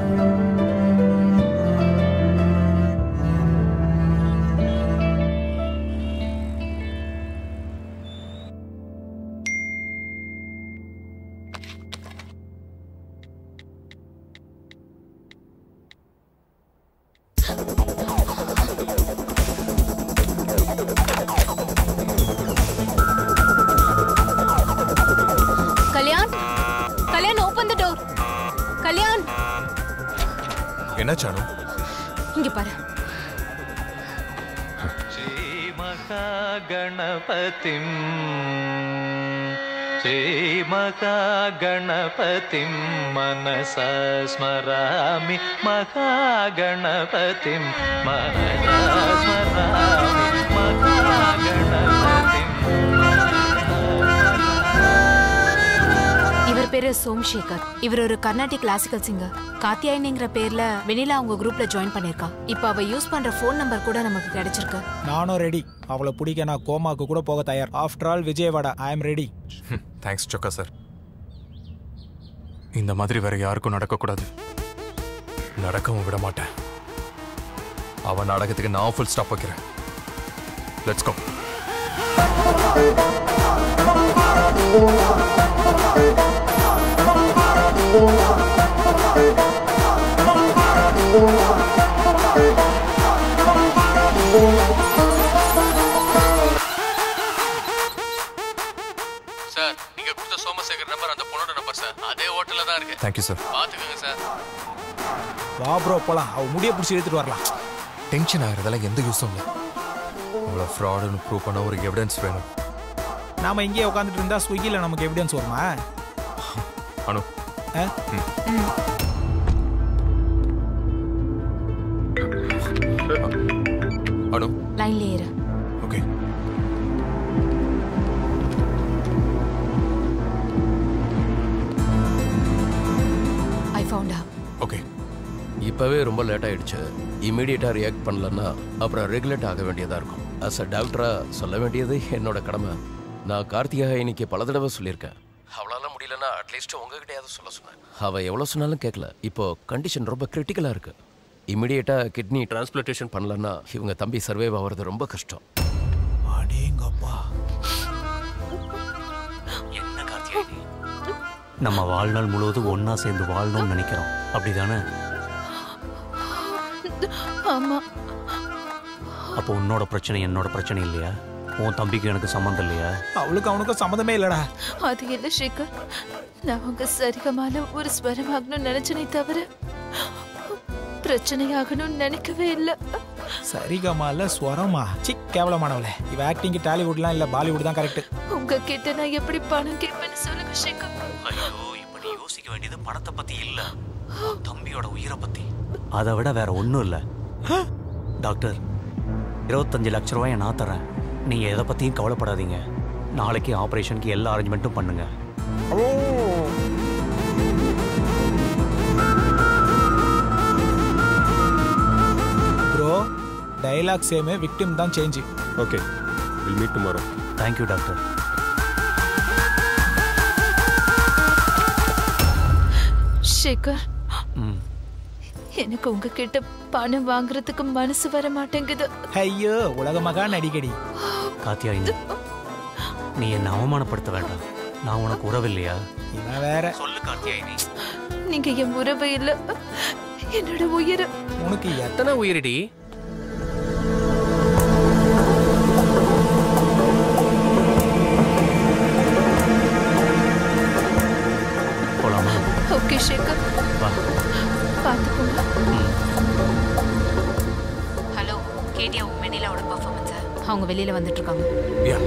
Kalyan Kalyan open the door Kalyan என்ன சானு இங்க பாரு श्रीमहागणपतिं श्रीमहागणपतिं मनसा स्मरामि महागणपतिं मनसा स्मरामि महागणपतिं இவர் பேரு சோம்சேகர் இவர் ஒரு கர்நாடிக் கிளாசிக்கல் சிங்கர் காத்தியாயினிங்கிற பேர்ல வெனிலா அவங்க குரூப்ல ஜாயின் பண்ணிருக்கா இப்போ அவ யூஸ் பண்ற ஃபோன் நம்பர் கூட நமக்கு கிடைச்சிருக்கு நானும் ரெடி அவளை பிடிக்க நான் கோமாக்கு கூட போக தயார் after all Vijayawada I am ready thanks Chokka sir இந்த மாதிரி வேற யாருக்கும் நடக்கக்கூடாது நடக்கவும் விட மாட்டேன் அவன் நாடகத்துக்கு நான் ஃபுல் ஸ்டாப் வைக்கிறேன் let's go Thank you. Thank you sir பாத்துக்கோங்க சார் வா ப்ரோ போலாம் அவ முடிய பிடிச்சி எடுத்துட்டு வரலாம் டென்ஷன் ஆகிறதெல்லாம் எந்த யூஸும் இல்லை உங்களை ஃப்ராடுன்னு ப்ரூவ் பண்ண ஒரு எவிடன்ஸ் வேணும் நாம இங்கேயே உட்காந்துட்டு இருந்தா ஸ்விக்கியில் நமக்கு எவிடன்ஸ் வருமா அனு ஆ? அனு லைன்ல ஏறு ஓகே ஐ ஃபவுண்ட் ஓகே இப்பவே ரொம்ப லேட் ஆயிடுச்சு இமீடியட்டா ரியாக்ட் பண்ணலன்னா அப்புறம் ரெகுலேட் ஆக வேண்டியதா இருக்கும் அஸ் அ டாக்டரா சொல்ல வேண்டியது என்னோட கடமை நான் கார்த்திகா இன்னைக்கு பல தடவை சொல்லியிருக்கேன் அவளால முடியலன்னா அட்லீஸ்ட் உங்ககிட்டயாவது சொல்ல சொன்னேன் அவ எவ்வளவு சொன்னாலும் கேட்கல இப்போ கண்டிஷன் ரொம்ப கிரிட்டிக்கலா இருக்கு இமிடியேட்டா கிட்னி டிரான்ஸ்பிளான்டேஷன் பண்ணலன்னா இவங்க தம்பி சர்வைவ் ஆகிறது ரொம்ப கஷ்டம் அடேங்கப்பா என்ன கார்த்திகா நீ? நம்ம வாழ்நாள் முழுவதும் ஒண்ணா சேர்ந்து வாழணும்னு நினைக்கிறோம் அப்படிதானே ஆமா அப்போ உன்னோட பிரச்சனை என்னோட பிரச்சனை இல்லையா உன் தம்பிக்கு எனக்கு சம்மந்தம் இல்லையா அவளுக்கு அவனுக்கும் சம்மந்தமே இல்லடா அது இல்ல சேகர் நான் உங்க சரிகமான ஒரு ஸ்வரம் ஆகணும்னு நினைச்சனே தவிர பிரச்சனை ஆகணும்னு நினைக்கவே இல்லை சரிகமால ஸ்வரமா சி கேவலமானவளே இவ ஆக்டிங் டாலிவுட்லாம் இல்ல பாலிவுட் தான் கரெக்ட் உங்ககிட்ட நான் எப்படி பணம் கேட்பேன்னு சொல்லுங்க சேகர் ஐயோ இப்ப நீ யோசிக்க வேண்டியது பணத்தை பத்தி இல்ல உன் தம்பியோட உயிரை பத்தி அதை விட வேற ஒண்ணும் இல்ல டாக்டர் இருபத்தஞ்சு லட்ச ரூபாயை நான் தரேன் நீங்க எதை பத்தியும் கவலைப்படாதீங்க நாளைக்கு ஆபரேஷனுக்கு எல்லா அரேஞ்ச்மெண்ட்டும் பண்ணுங்க ப்ரோ டைலாக் சேமே விக்டிம் தான் change okay will meet tomorrow thank you doctor Sekhar ம் எனக்கு உங்ககிட்ட பணம் வாங்குறதுக்கு மனசு வர மாட்டேங்குது ஐயோ உலக மகா நடிகடி காத்தியாயினி நீ என்ன அவமானப்படுத்த வேண்டாம் நான் உனக்கு உறவில்லையா இவன் வேற சொல்லு காத்தியாயினி நீங்க என் உறவு இல்ல என்னோட உயிர் உனக்கு எத்தனை உயிரிடி போலாமா ஓகே சேகர் வா பார்த்துக்கோங்க ஹலோ கேட்டியா உன் வெண்ணிலாவோட பர்ஃபார்மன்ஸை அவங்க வெளியில வந்துட்டு இருக்காங்க யா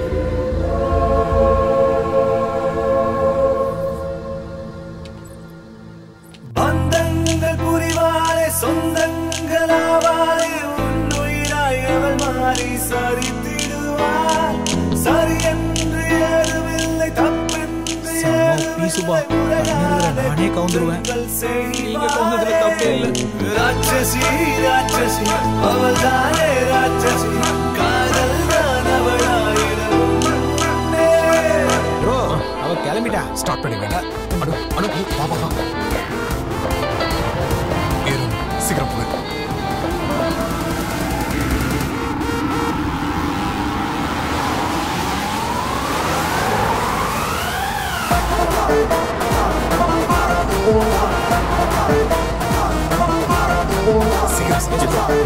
பந்தங்கள் புரிவாரே சொந்தங்களாவாரே உன்னுயிராய் அவள் மாறி சரித்திடுவார் சரி என்று ஏதுமில்லை தப்பென்று பீசுபா நானே கவுந்துருவேன் நீங்க கவுந்ததுல தப்பே இல்லை ராட்சசி ராட்சசி அவள் தானே ராட்சசி காதல் தான் அவளாயிரம் ப்ரோ அவ கிளம்பிட்டா ஸ்டார்ட் பண்ணி வேண்டாம் அனு அனு வா வா வா ஏறு சீக்கிரம் போங்க சீக்கிரம் சீக்கிரம்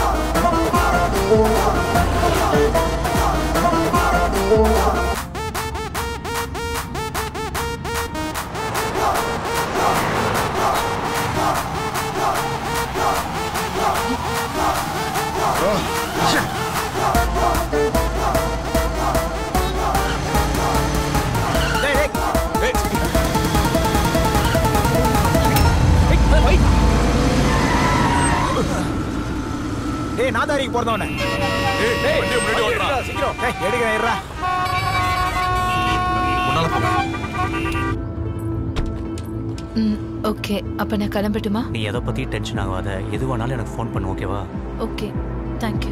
டேய் நாதாரிக்கு பிறந்தவனே டேய் சீக்கிரம் டேய் எடுக்கிறேன் இருடா முன்னால போங்க ம் ஓகே அப்ப நான் கிளம்பட்டுமா நீ எதை பத்தி டென்ஷன் ஆகாத எதுவானாலும் எனக்கு ஃபோன் பண்ணு ஓகேவா okay thank you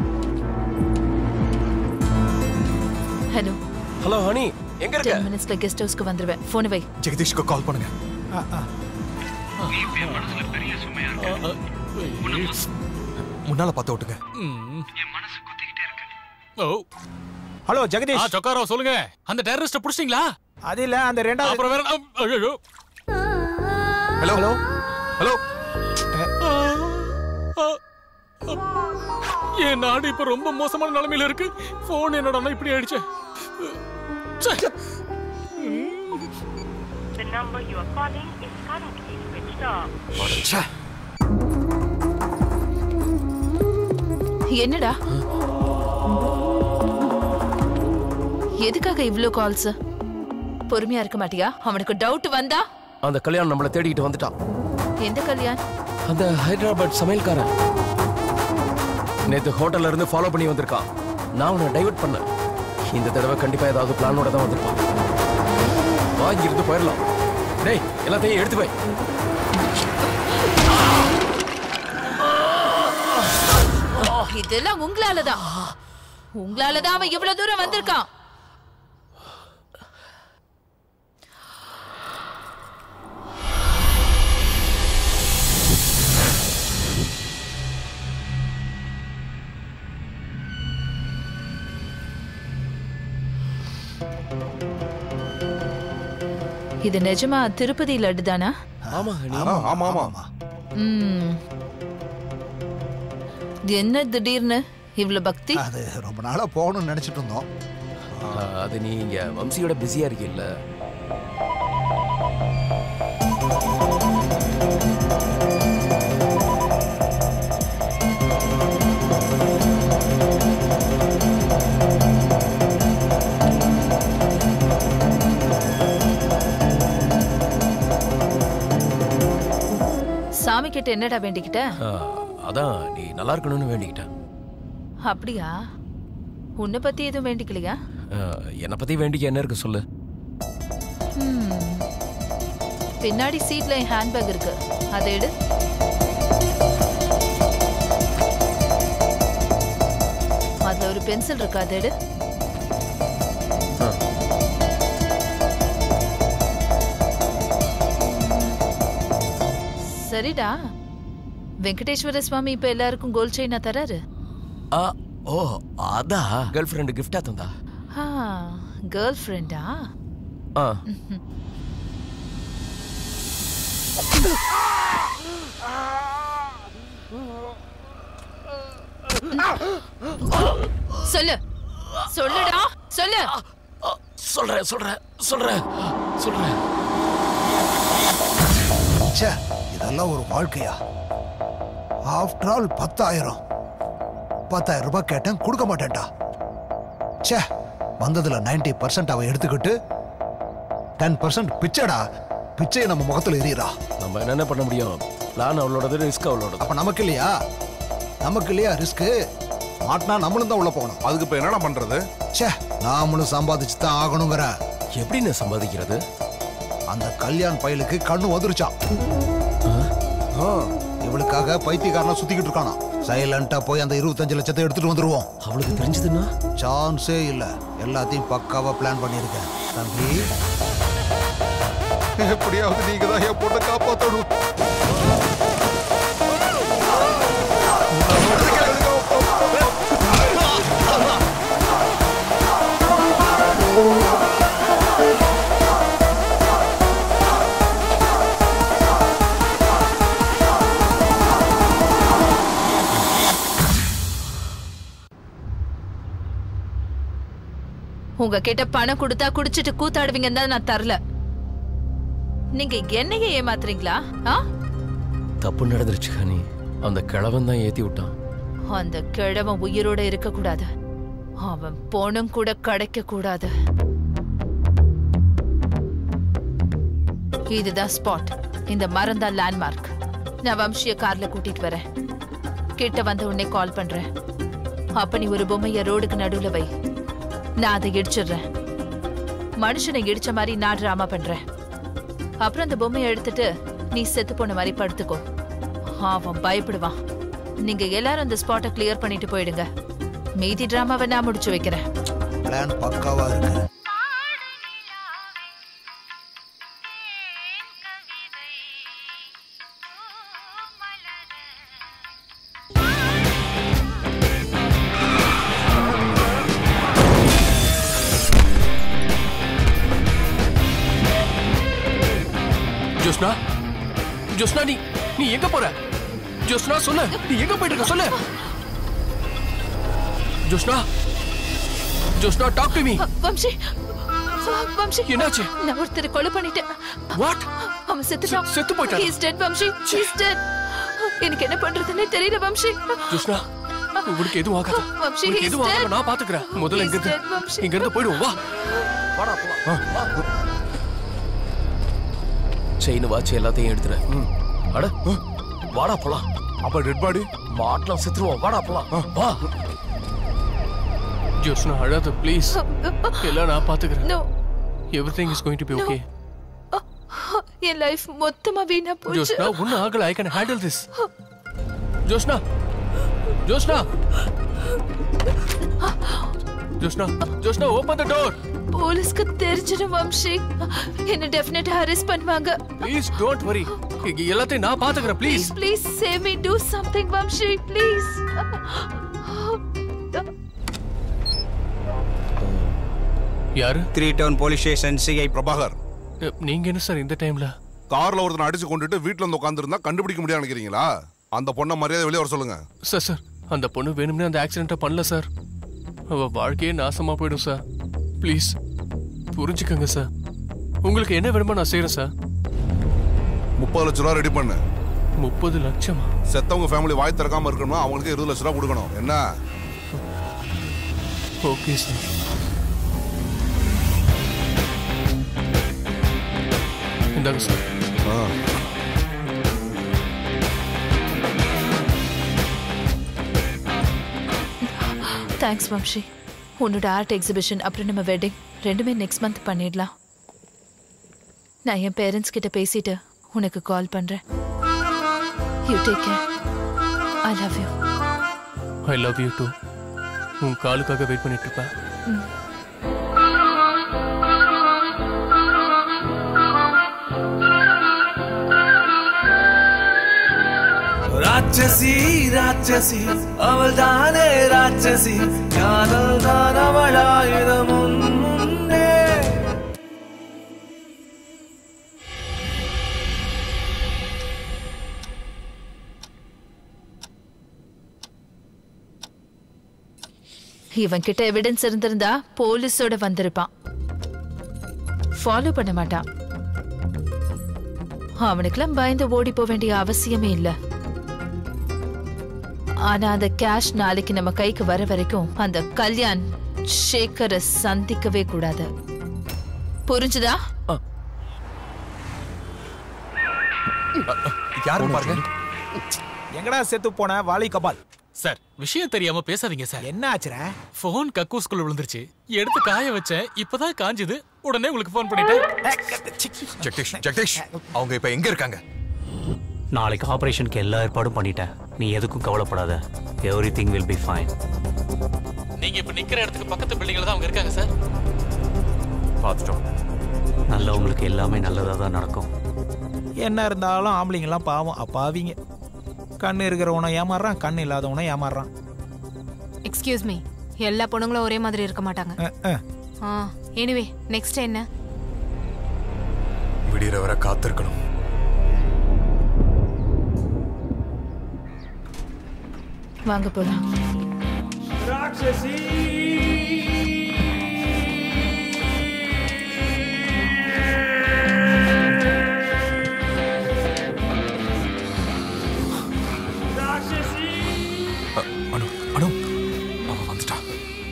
hello hello honey எங்க இருக்க டென் மினிட்ஸ்ல கெஸ்ட் ஹவுஸ்க்கு வந்துருவேன் ஃபோனை வை ஜெகதீஷ்க்கு கால் பண்ணுங்க முன்னால பார்த்து ஓட்டுங்க ஓ ஹலோ ஆ ஜெகதீஷ் சொக்காராவ் சொல்லுங்க அந்த டெரரிஸ்ட புடிச்சிட்டீங்களா அது இல்ல அந்த ரெண்டாவது அப்புறம் வேற அம், ஐயோ ஹலோ ஹலோ ஹலோ என் நாடு இப்ப ரொம்ப மோசமான நிலைமையில இருக்கு போன் என்னடா இப்படி ஆயிடுச்சு ச்சே. The number you are calling is என்னடா எதுக்காக இவ்ளோ கால்ஸ் பொறுமையா இருக்க மாட்டியா அவனுக்கு டவுட் வந்தா அந்த கல்யாணம் நம்மளை தேடிக்கிட்டு வந்துட்டான் எந்த கல்யாண் அந்த ஹைதராபாத் சமையல்காரன் நேத்து ஹோட்டல்ல இருந்து ஃபாலோ பண்ணி வந்திருக்கான் நான் அவனை டைவர்ட் பண்ணேன் இந்த தடவை கண்டிப்பா ஏதாவது பிளானோட தான் வந்திருப்பான் வா இங்க இருந்து போயிடலாம் டேய் எல்லாத்தையும் எடுத்து போய் இதெல்லாம் உங்களாலதான் உங்களாலதான் அவன் இவ்வளவு தூரம் வந்திருக்கான் இது நிஜமா திருப்பதி லட்டு தானா ஆமா ஆமா ஆமா ம். இது என்ன திடீர்னு இவ்வளவு பக்தி அது ரொம்ப நாளா போகணும்னு நினைச்சிட்டு இருந்தோம் அது நீ இங்க வம்சியோட பிஸியா இருக்கீல்ல சாமி கிட்ட என்னடா வேண்டிக்கிட்ட ஆ, அதான் நீ நல்லா இருக்கணும்னு வேண்டிக்கிட்டேன் அப்படியா உன்னை பத்தி எதுவும் வேண்டிக்கலையா ஆ, என்னை பத்தி வேண்டிக்க என்ன இருக்கு சொல்லு ம். பின்னாடி சீட்ல என் ஹேண்ட்பேக் இருக்கு அதை எடு அதுல ஒரு பென்சில் இருக்கு அதை எடு சரிடா வெங்கடேஸ்வர சுவாமி இப்ப எல்லாருக்கும் கோல்ட் செயினா தராரு ஆ, ஓ அதான் கேர்ள் ஃப்ரெண்டு கிஃப்டா தந்தா கேர்ள் ஃப்ரெண்டா ஆ சொல்லு சொல்லுடா சொல்லு சொல்றேன் சொல்றேன் சொல்றேன் சொல்றேன் ச்சே இதெல்லாம் ஒரு வாழ்க்கையா ஆஃப்டர் ஆல் பத்தாயிரம் பத்தாயிரம் ரூபாய் கேட்டேன் கொடுக்க மாட்டேன்டா ச்சே வந்ததுல 90% பர்சன்ட் அவ எடுத்துக்கிட்டு டென் பர்சன்ட் பிச்சைடா பிச்சையை நம்ம முகத்துல எறியறா நம்ம என்னென்ன பண்ண முடியும் பிளான் அவளோடது ரிஸ்க் அவளோடது அப்ப நமக்கு இல்லையா நமக்கு இல்லையா ரிஸ்க் மாட்டினா நம்மளும் தான் உள்ள போகணும் அதுக்கு இப்ப என்னடா பண்றது ச்சே நாமளும் சம்பாதிச்சு தான் ஆகணுங்கிற எப்படின்னு சம்பாதிக்கிறது அந்த கல்யாண் பயலுக்கு கண்ணு வந்துருச்சான் ஆ, இவளுக்காக பைத்தியக்காரனா சுத்திக்கிட்டு இருக்கானா சைலண்டா போய் அந்த இருபத்தஞ்சு லட்சத்தை எடுத்துட்டு வந்துருவோம் அவளுக்கு தெரிஞ்சதுன்னா சான்ஸே இல்ல எல்லாத்தையும் பக்காவா பிளான் பண்ணியிருக்கேன் தம்பி எப்படியாவது நீங்க தான் என் பொண்ணை காப்பாத்தணும் உங்ககிட்ட பணம் கொடுத்தா குடிச்சிட்டு கூத்தாடுவீங்கன்னு தான் நான் தரல நீங்க என்னைய ஏமாத்துறீங்களா ஆ? தப்பு நடந்துருச்சு ஹனி அந்த கிழவன் தான் ஏத்தி விட்டான் அந்த கிழவன் உயிரோட இருக்க கூடாது அவன் போனும் கூட கிடைக்க கூடாது இதுதான் ஸ்பாட் இந்த மரம் தான் லேண்ட்மார்க் நான் வம்சிய கார்ல கூட்டிட்டு வரேன் கிட்ட வந்த உடனே கால் பண்றேன் அப்ப நீ ஒரு பொம்மைய ரோடுக்கு நடுவுல வை நான் அதை இடிச்சிடுறேன் மனுஷனை இடிச்ச மாதிரி நான் டிராமா பண்றேன் அப்புறம் அந்த பொம்மையை எடுத்துட்டு நீ செத்து போன மாதிரி படுத்துக்கோ அவன் பயப்படுவான் நீங்க எல்லாரும் அந்த ஸ்பாட்டை கிளியர் பண்ணிட்டு போயிடுங்க மீதி டிராமாவை நான் முடிச்சு வைக்கிறேன் பிளான் பக்காவா இருக்கு ஜோஸ்னா ஜோஸ்னா நீ நீ எங்க போற ஜோஸ்னா சொல்லு நீ எங்க போயிட்டு இருக்க சொல்லு Joshna Joshna talk to me Vamsi Vamsi என்னாச்சு? நான் ஒருத்தரை கொலை பண்ணிட்டேன் வாட் அவன் செத்துட்டான் செ- செத்து போயிட்டானா? He's dead Vamsi he's dead எனக்கு என்ன பண்றதுன்னே தெரியல வம்சி ஜோஷ்னா உனக்கு எதுவும் ஆகாது வம்சி, உனக்கு he's எதுவும் ஆகாம dead. நான் பாத்துக்கிறேன் முதல்ல இங்க He's dead, இருந்து வம்சி. இங்க இருந்து போயிடுவோம் வா வாடா போலாம் செயின் வாட்ச் எல்லாத்தையும் எடுத்துரு அட வாடா போலாம் அப்ப டெட் பாடி மாட்டலாம் செத்துருவோம் வாடா போலாம் வா ஜோஷ்னா அழாத ப்ளீஸ் எல்லாம் நான் பாத்துக்கிறேன் no everything is going to be okay என் லைஃப் மொத்தமா வீணா போச்சு ஜோஷ்னா ஒன்னும் ஆகல I can handle this Joshna Joshna Joshna Joshna open the door போலீஸ்க்கு தெரிஞ்சிடும் வம்சி என்ன டெஃபினட்டா அரெஸ்ட் பண்ணுவாங்க ப்ளீஸ் டோன்ட் வரி எல்லாத்தையும் நான் பாத்துக்கிறேன் please please please save me do something Vamsi please யாரு three town police station CI Prabhakar நீங்க என்ன சார் இந்த டைம்ல கார்ல ஒருத்தனை அடிச்சு கொண்டுட்டு வீட்டுல வந்து உட்காந்துருந்தா கண்டுபிடிக்க முடியாது நினைக்கிறீங்களா அந்த பொண்ணை மரியாதை வெளியே வர சொல்லுங்க சார் சார் அந்த பொண்ணு வேணும்னே அந்த ஆக்சிடென்ட்டை பண்ணல சார் அவ வாழ்க்கையே நாசமா போயிடும் சார் ப்ளீஸ் புரிஞ்சுக்கங்க சார் உங்களுக்கு என்ன வேணுமோ நான் செய்யறேன் சார் முப்பது லட்ச ரூபா ரெடி பண்ணு முப்பது லட்சமா செத்தவங்க ஃபேமிலி வாய் திறக்காம இருக்கணும் அவங்களுக்கு இருபது லட்ச ரூபா கொடுக்கணும் என்ன ஓகே சார் இந்தாங்க சார் தேங்க்ஸ் வம்சி உன்னோட ஆர்ட் எக்ஸிபிஷன் அப்புறம் நம்ம வெட்டிங் ரெண்டுமே நெக்ஸ்ட் மந்த் பண்ணிடலாம் நான் என் பேரண்ட்ஸ் கிட்ட பேசிட்டு உனக்கு கால் பண்றேன் you take care I love you I love you too உன் காலுக்காக வெயிட் பண்ணிட்டு இருப்பேன் ராட்சசி ராட்சசி அவள் தானே ராட்சசி காதல் தான் அவளாயுதமுன் முன்னே இவன் கிட்ட எவிடன்ஸ் இருந்திருந்தா போலீஸோட வந்திருப்பான் ஃபாலோ பண்ண மாட்டான் அவனுக்கெல்லாம் பயந்து ஓடி போக வேண்டிய அவசியமே இல்ல ஆனா அந்த கேஷ் நாளைக்கு நம்ம கைக்கு வர வரைக்கும் அந்த கல்யாண் ஷேக்கரை சந்திக்கவே கூடாது புரிஞ்சுதா யாரு பாருங்க எங்கடா செத்து போன வாலி கபால் சார் விஷயம் தெரியாம பேசாதீங்க சார் என்ன ஆச்சுரா போன் கக்கூஸ்குள்ள விழுந்துருச்சு எடுத்து காய வச்சேன் இப்பதான் காஞ்சது உடனே உங்களுக்கு போன் பண்ணிட்டேன் ஜெகதீஷ் ஜெகதீஷ் அவங்க இப்ப எங்க இருக்காங்க நாளைக்கு ஆபரேஷனுக்கு எல்லா ஏற்பாடும் பண்ணிட்டேன் நீ எதுக்கும் கவலைப்படாத everything will be fine நீங்க இப்ப நிக்கிற இடத்துக்கு பக்கத்து பில்டிங்ல தான் அவங்க இருக்காங்க சார் பார்த்துட்டோம் நல்லவங்களுக்கு எல்லாமே நல்லதாக தான் நடக்கும் என்ன இருந்தாலும் ஆம்பளைங்கெல்லாம் பாவம் அப்பாவிங்க கண்ணு இருக்கிறவனும் ஏமாறுறான் கண்ணு இல்லாதவனும் ஏமாறுறான் எக்ஸ்கியூஸ் மீ எல்லா பொண்ணுங்களும் ஒரே மாதிரி இருக்க மாட்டாங்க ஆ எனிவே நெக்ஸ்ட் என்ன விடியற வரை காத்திருக்கணும் வாங்க போலாம் ராட்சசி அ, அனு அனு அவன் வந்துட்டான்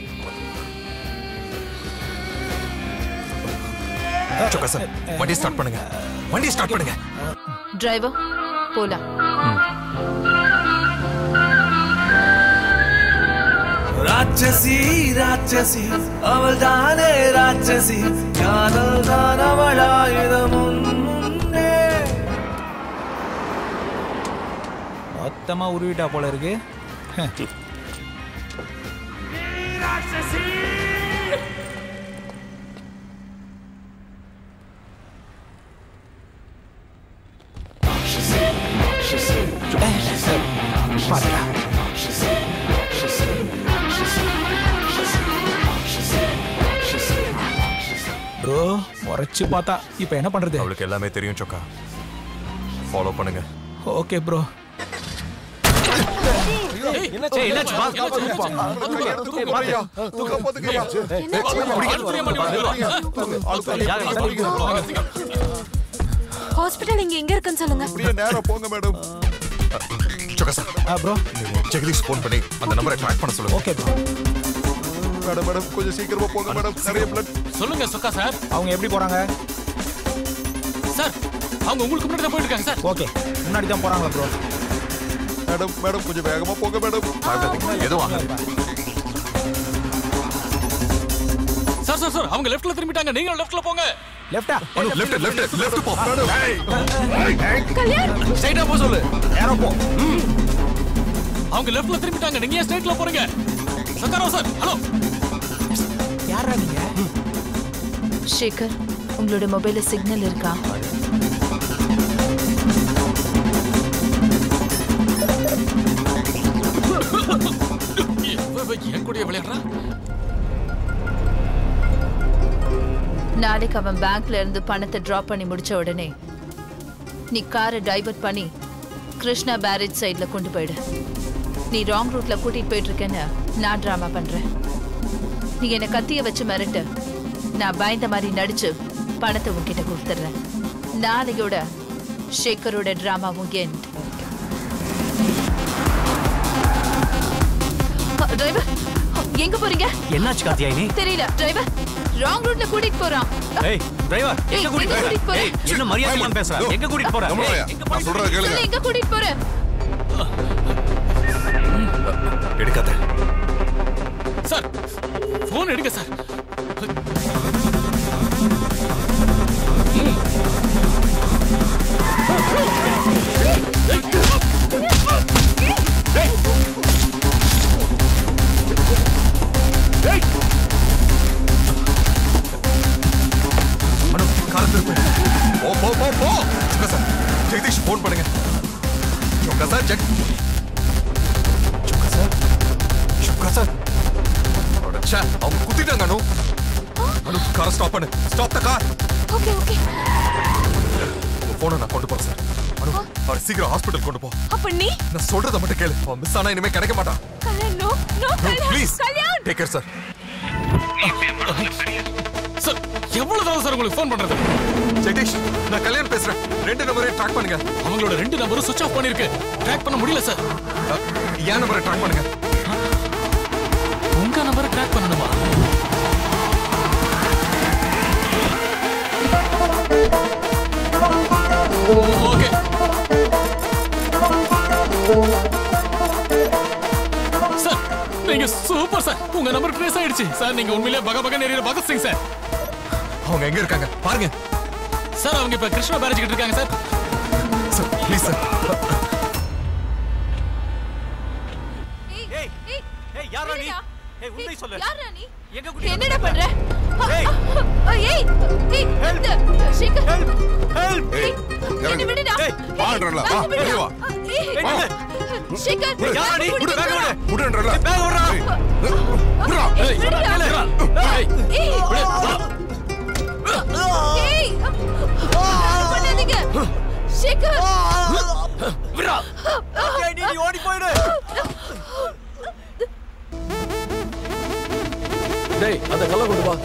சொக்கா சார் வண்டி ஸ்டார்ட் பண்ணுங்க வண்டி ஸ்டார்ட் பண்ணுங்க டிரைவர் போலாம் ராட்சசி ராட்சசி அவள் தானே ராட்சசி காதல் தான் அவளாயுதமுன் முன்னே மொத்தமா உருவிட்டா போல இருக்கு ப்ரோ உரைச்சு பார்த்தா இப்போ என்ன பண்றது அவளுக்கு எல்லாமே தெரியும் சொக்கா ஃபாலோ பண்ணுங்க ஓகே ப்ரோ ஏய், ஏய், என்னாச்சு? வா, தூக்கு பையா தூக்க பாத்துக்கயா ஹாஸ்பிட்டல் இங்க எங்க இருக்குன்னு சொல்லுங்க அப்படியே நேரா போங்க மேடம் சுகா சார் ப்ரோ ஜெகதீஷ் ஃபோன் பண்ணி அந்த நம்பரை ட்ராக் பண்ண சொல்லுங்க ஓகே ப்ரோ மேடம் மேடம் கொஞ்சம் சீக்கிரமா போங்க மேடம் நிறைய பிளட் சொல்லுங்க சுக்கா சார் அவங்க எப்படி போறாங்க சார் அவங்க உங்களுக்கு முன்னாடி தான் போயிட்டு இருக்காங்க சார் ஓகே முன்னாடி தான் போறாங்களா ப்ரோ மேடம் மேடம் கொஞ்சம் வேகமா போங்க மேடம் எதுவும் ஆகாது சார் சார் சார் அவங்க லெஃப்ட்ல திரும்பிட்டாங்க நீங்களும் லெஃப்ட்ல போங்க லெஃப்டா லெஃப்ட் லெஃப்ட் லெஃப்ட் போ ஸ்ட்ரைட்டா போ சொல்லு நேரா போ அவங்க லெஃப்ட்ல திரும்பிட்டாங்க நீங்க ஏன் ஸ்ட்ரைட்ல போறீங்க சக்காராவ் சார் ஹலோ யாரா நீங்க ஷேகர் உங்களோட மொபைல்ல சிக்னல் இருக்கா என் கூடயே விளையாடுறான் நாளைக்கு அவன் பேங்க்ல இருந்து பணத்தை டிராப் பண்ணி முடிச்ச உடனே நீ காரை டைவர்ட் பண்ணி கிருஷ்ணா பேரேஜ் சைடுல கொண்டு போயிடு நீ ராங் ரூட்ல கூட்டிட்டு போயிட்டு இருக்கேன்னு நான் டிராமா பண்றேன் நீ என்னை கத்திய வச்சு மிரட்டு நான் பயந்த மாதிரி நடிச்சு பணத்தை உன்கிட்ட கொடுத்துட்றேன் நாளையோட ஷேக்கரோட டிராமாவும் என் டிரைவர் எங்க போறீங்க என்னாச்சு காத்தியாயினி தெரியல டிரைவர் ராங் ரூட்ல கூட்டிட்டு போறான் ஏய் டிரைவர் ஏய், எங்க கூட்டிட்டு எங்க போற கூட்டிட்டு போற? ஏய் என்ன மரியாதை இல்லாம பேசுற எங்க கூட்டிட்டு போற கம்முனு ஏய், வாயா. எங்க நான் சொல்றத கேளுங்க சொல்லு எங்க கூட்டிட்டு போற எடுக்காத சார் போன் எடுங்க சார் அனு கார் திருப்பு போ போ போ போ சுகா சார் ஜெகதீஷ் ஃபோன் பண்ணுங்க சுகா சார் ஜெக் சுகா சார் சுகா சார் அடச்சே அவங்க குத்திட்டாங்க அனு அனு காரை ஸ்டாப் பண்ணு stop the car okay okay உங்க போனை நான் கொண்டு போறேன் சார் அனு அவர் சீக்கிரம் ஹாஸ்பிட்டல் கொண்டு போ அப்ப நீ நான் சொல்றத மட்டும் கேளு அவன் மிஸ் ஆனா இனிமே கிடைக்க மாட்டான் Kalyan no no Kalyan please Kalyan take care sir sir எவ்வளவு தடவை சார் உங்களுக்கு ஃபோன் பண்றது ஜெகதீஷ் நான் கல்யாண் பேசுறேன் ரெண்டு நம்பரையும் ட்ராக் பண்ணுங்க அவங்களோட ரெண்டு நம்பரும் சுவிட்ச் ஆஃப் பண்ணிருக்கு ட்ராக் பண்ண முடியல சார் அஹ், என் நம்பரை ட்ராக் பண்ணுங்க உங்க நம்பரை ட்ராக் பண்ணணுமா ஓகே சார் நீங்க சூப்பர் சார் உங்க நம்பர் ட்ரேஸ் ஆயிடுச்சு சார் நீங்க உண்மையிலேயே பக பக நேரில் பகத் சிங் சார் அவங்க எங்க இருக்காங்க பாருங்க சார் அவங்க இப்ப கிருஷ்ணா பேரேஜ் கிட்ட இருக்காங்க சார் சார் ப்ளீஸ் சார் ஏய் ஏய் யாரா நீ ஏய் உண்மை சொல்லு யாரா நீ எங்க கூட்டிட்டு என்னடா பண்ற ஏய் ஏய் ஏய் இந்த ஷேகர் ஹெல்ப் ஏய் என்ன இறங்கு விடுடா ஏய் வான்றல வா விடுடா. வெளிய வா ஏய், வா. ஷேகர் விடு. யாரா நீ கூட்டிட்டு பேக் போடா. விடு விடுன்றல பேக் விடுறா விடுடா ஏய், விடுடா. ஏய் ஏய் ஏய் பண்ணாதீங்க ஷேகர் விடுறா ஓகே நீ ஓடி போயிடு டேய் அந்த கல்லை கொண்டு வா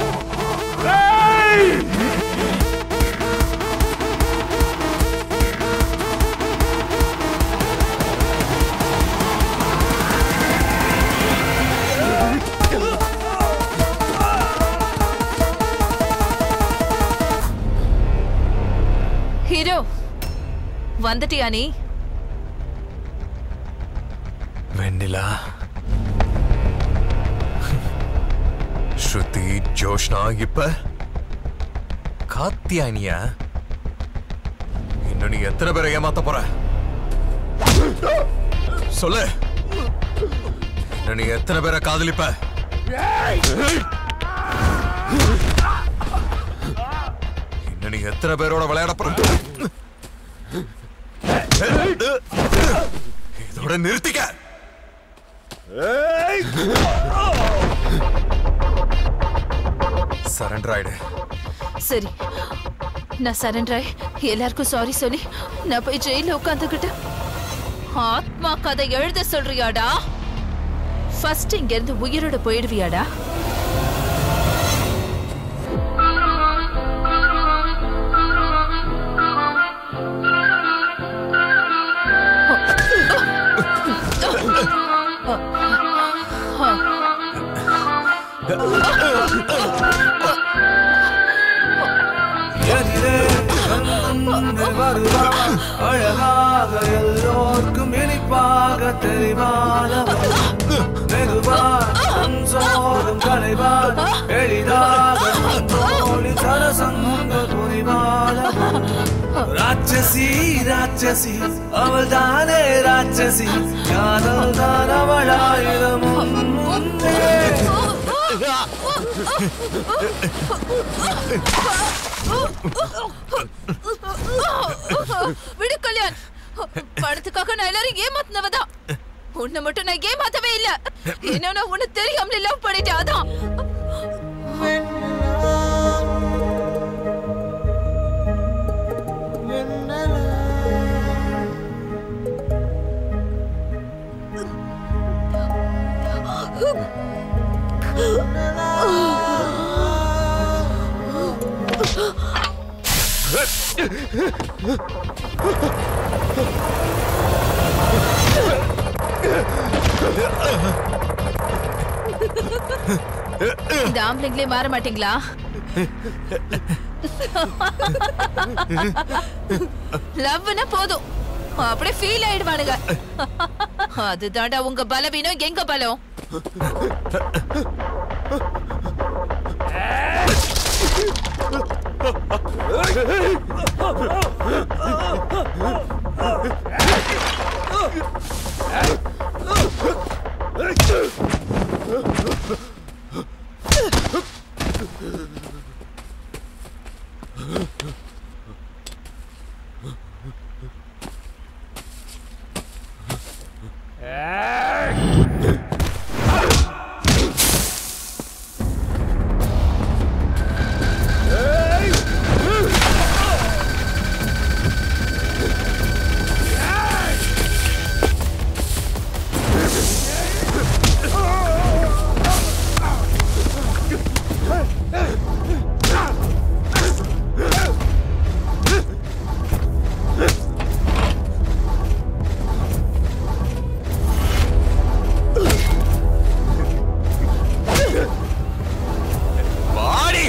ஹீரோ வந்துட்டியா நீ வெண்ணிலா ஸ்ருதி ஜோஷ்னா இப்ப காத்தியானியா இன்னும் நீ எத்தனை பேரை ஏமாத்த போற சொல்லு இன்னும் நீ எத்தனை பேரை காதலிப்ப இன்னும் நீ எத்தனை பேரோட விளையாட போற இதோட நிறுத்திக்க சரண்டர் ஆயிடு சரி நான் சரண்டர் ஆகி எல்லாருக்கும் சாரி சொல்லி நான் போய் ஜெயில உட்காந்துக்கிட்டு ஆத்மா கதை எழுத சொல்றியாடா ஃபர்ஸ்ட் இங்க இருந்து உயிரோட போயிடுவியாடா எதிரே கண்ணு வருவான் அழகாக எல்லோர்க்கும் இனிப்பாக தெரிவானவன் மெதுவான் சோறும் கலைவான் எளிதாக தோழி சரசங்க புரிவானவன் ராட்சசி ராட்சசி அவள் தானே ராட்சசி காதல் தான் அவளாயிரமும் முன்னே விடு கல்யாண் பணத்துக்காக நான் எல்லாரும் ஏமாத்தினவதான் உன்னை மட்டும் நான் ஏமாத்தவே இல்ல என்னன்னா உன்னை தெரியாமல லவ் பண்ணிட்டேன் அதான் இந்த ஆம்பளைங்களே மாற மாட்டீங்களா லவ்னா போதும் அப்படியே ஃபீல் ஆயிடுவானுங்க அதுதான்டா உங்க பலவீனம் எங்க பலம் வாடி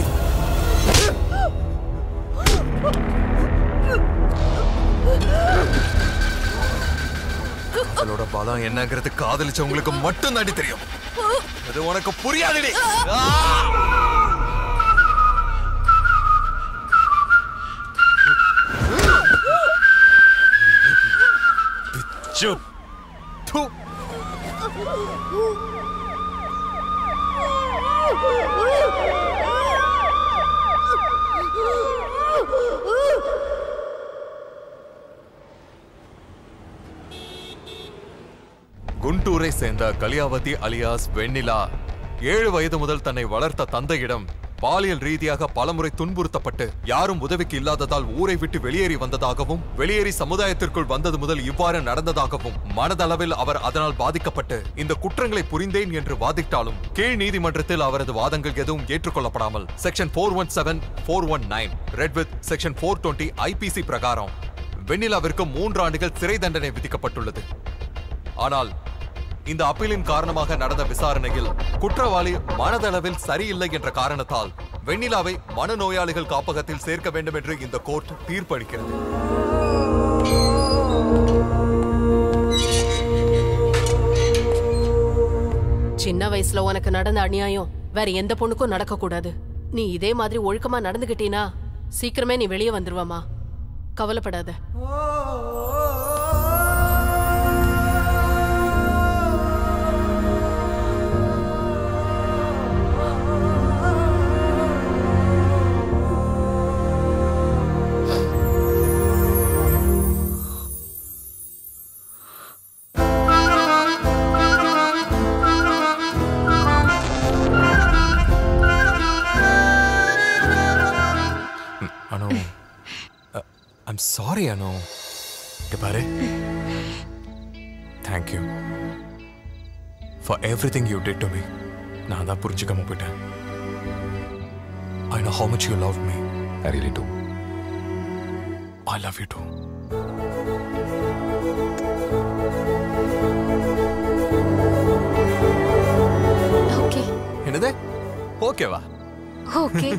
அவளோட பலம் என்னங்கிறது காதலிச்சவங்களுக்கு மட்டும் தாண்டி தெரியும் அது உனக்கு புரியாதுடி ஆ! பிச்சு. து. குண்டூரை சேர்ந்த கலியாவதி அலியாஸ் வெண்ணிலா ஏழு வயது முதல் தன்னை வளர்த்த தந்தையிடம் பாலியல் ரீதியாக பலமுறை துன்புறுத்தப்பட்டு யாரும் உதவிக்கு இல்லாததால் ஊரை விட்டு வெளியேறி வந்ததாகவும் வெளியேறி சமுதாயத்திற்குள் வந்தது முதல் இவ்வாறு நடந்ததாகவும் மனதளவில் அவர் அதனால் பாதிக்கப்பட்டு இந்த குற்றங்களை புரிந்தேன் என்று வாதிட்டாலும் கீழ் நீதிமன்றத்தில் அவரது வாதங்கள் எதுவும் ஏற்றுக்கொள்ளப்படாமல் section four one seven four one nine read with section four twenty IPC பிரகாரம் வெண்ணிலாவிற்கு மூன்று ஆண்டுகள் சிறை தண்டனை விதிக்கப்பட்டுள்ளது ஆனால் இந்த அப்பீலின் காரணமாக நடந்த விசாரணையில் குற்றவாளி மனதளவில் சரியில்லை என்ற காரணத்தால் வெண்ணிலாவை மனநோயாளிகள் காப்பகத்தில் சேர்க்க வேண்டும் என்று இந்த கோர்ட் தீர்ப்பளிக்கிறது சின்ன வயசுல உனக்கு நடந்த அநியாயம் வேற எந்த பொண்ணுக்கும் நடக்க கூடாது நீ இதே மாதிரி ஒழுக்கமா நடந்துகிட்டீனா சீக்கிரமே நீ வெளியே வந்துருவாமா கவலைப்படாத அனு ஐம் சாரி அனு இங்க பாரு thank you for everything you did to me நான் தான் புரிஞ்சுக்காம போயிட்டேன் I know how much you love me I really do I love you too okay என்னது ஓகேவா ஓகே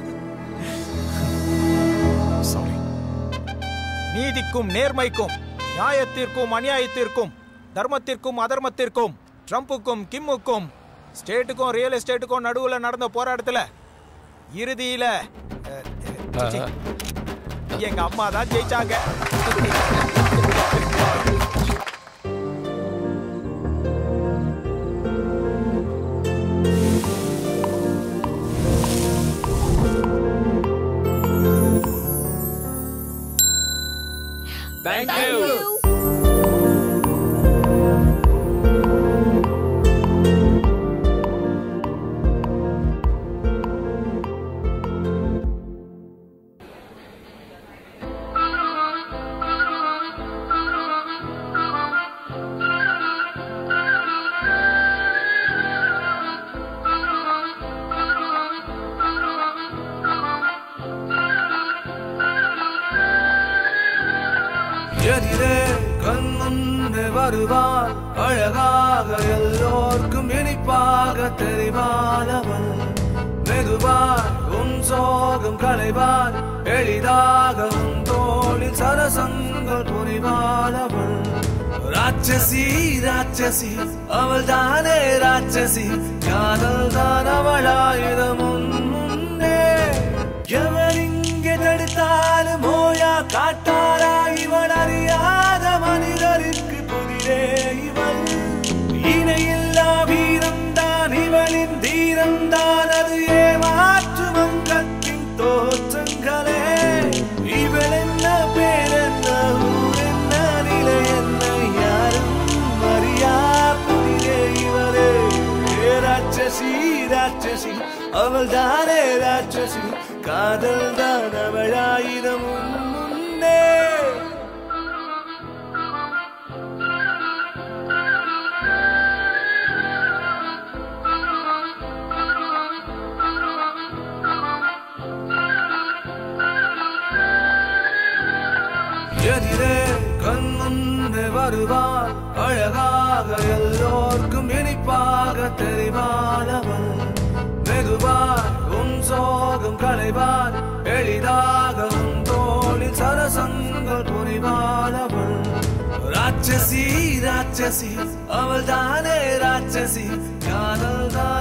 சாரி நீதிக்கும் நேர்மைக்கும் நியாயத்திற்கும் அநியாயத்திற்கும் தர்மத்திற்கும் அதர்மத்திற்கும் ட்ரம்ப்புக்கும் கிம்முக்கும் ஸ்டேட்டுக்கும் ரியல் எஸ்டேட்டுக்கும் நடுவுல நடந்த போராட்டத்துல இறுதியில அஹ், சிச்சி, எங்க அம்மா தான் ஜெயிச்சாங்க Thank you. எதிரே கண்முன்னே வருவாள் அழகாக எல்லோர்க்கும் இனிப்பாக தெரிவானவள் மெதுவாய் உன் சோகம் களைவார் எளிதாக உன் தோளில் சரசங்கள் புரிவானவள் ராட்சசி ராட்சசி அவள் தானே ராட்சசி காதல் தான் அவளாயிரம் உன் முன்னே எவர் இங்கே தடுத்தாலும் ஓயா காட்டாரா இவள் அறியாத மனிதருக்கு புதிரே இவள் இணையில்லா வீரம் தான் இவளின் தீரம் தான் அது ஏமாற்றும் அங்கத்தின் தோற்றங்களே இவள் என்ன பேர் என்ன ஊர் என்ன நிலை என்ன யாரும் அறியா புதிரே இவளே ஏ ராட்சசி ராட்சசி அவள் தானே ராட்சசி காதல் தான் அவளாயிரம் உன் முன்னே எதிரே கண்முன்னே வருவாள் அழகாக எல்லோர்க்கும் இனிப்பாக தெரிவானவள் மெதுவாய் உன் சோகம் களைவார் எளிதாக உன் தோளில் சரசங்கள் புரிவானவள் ராட்சசி ராட்சசி அவள் தானே ராட்சசி காதல் தான்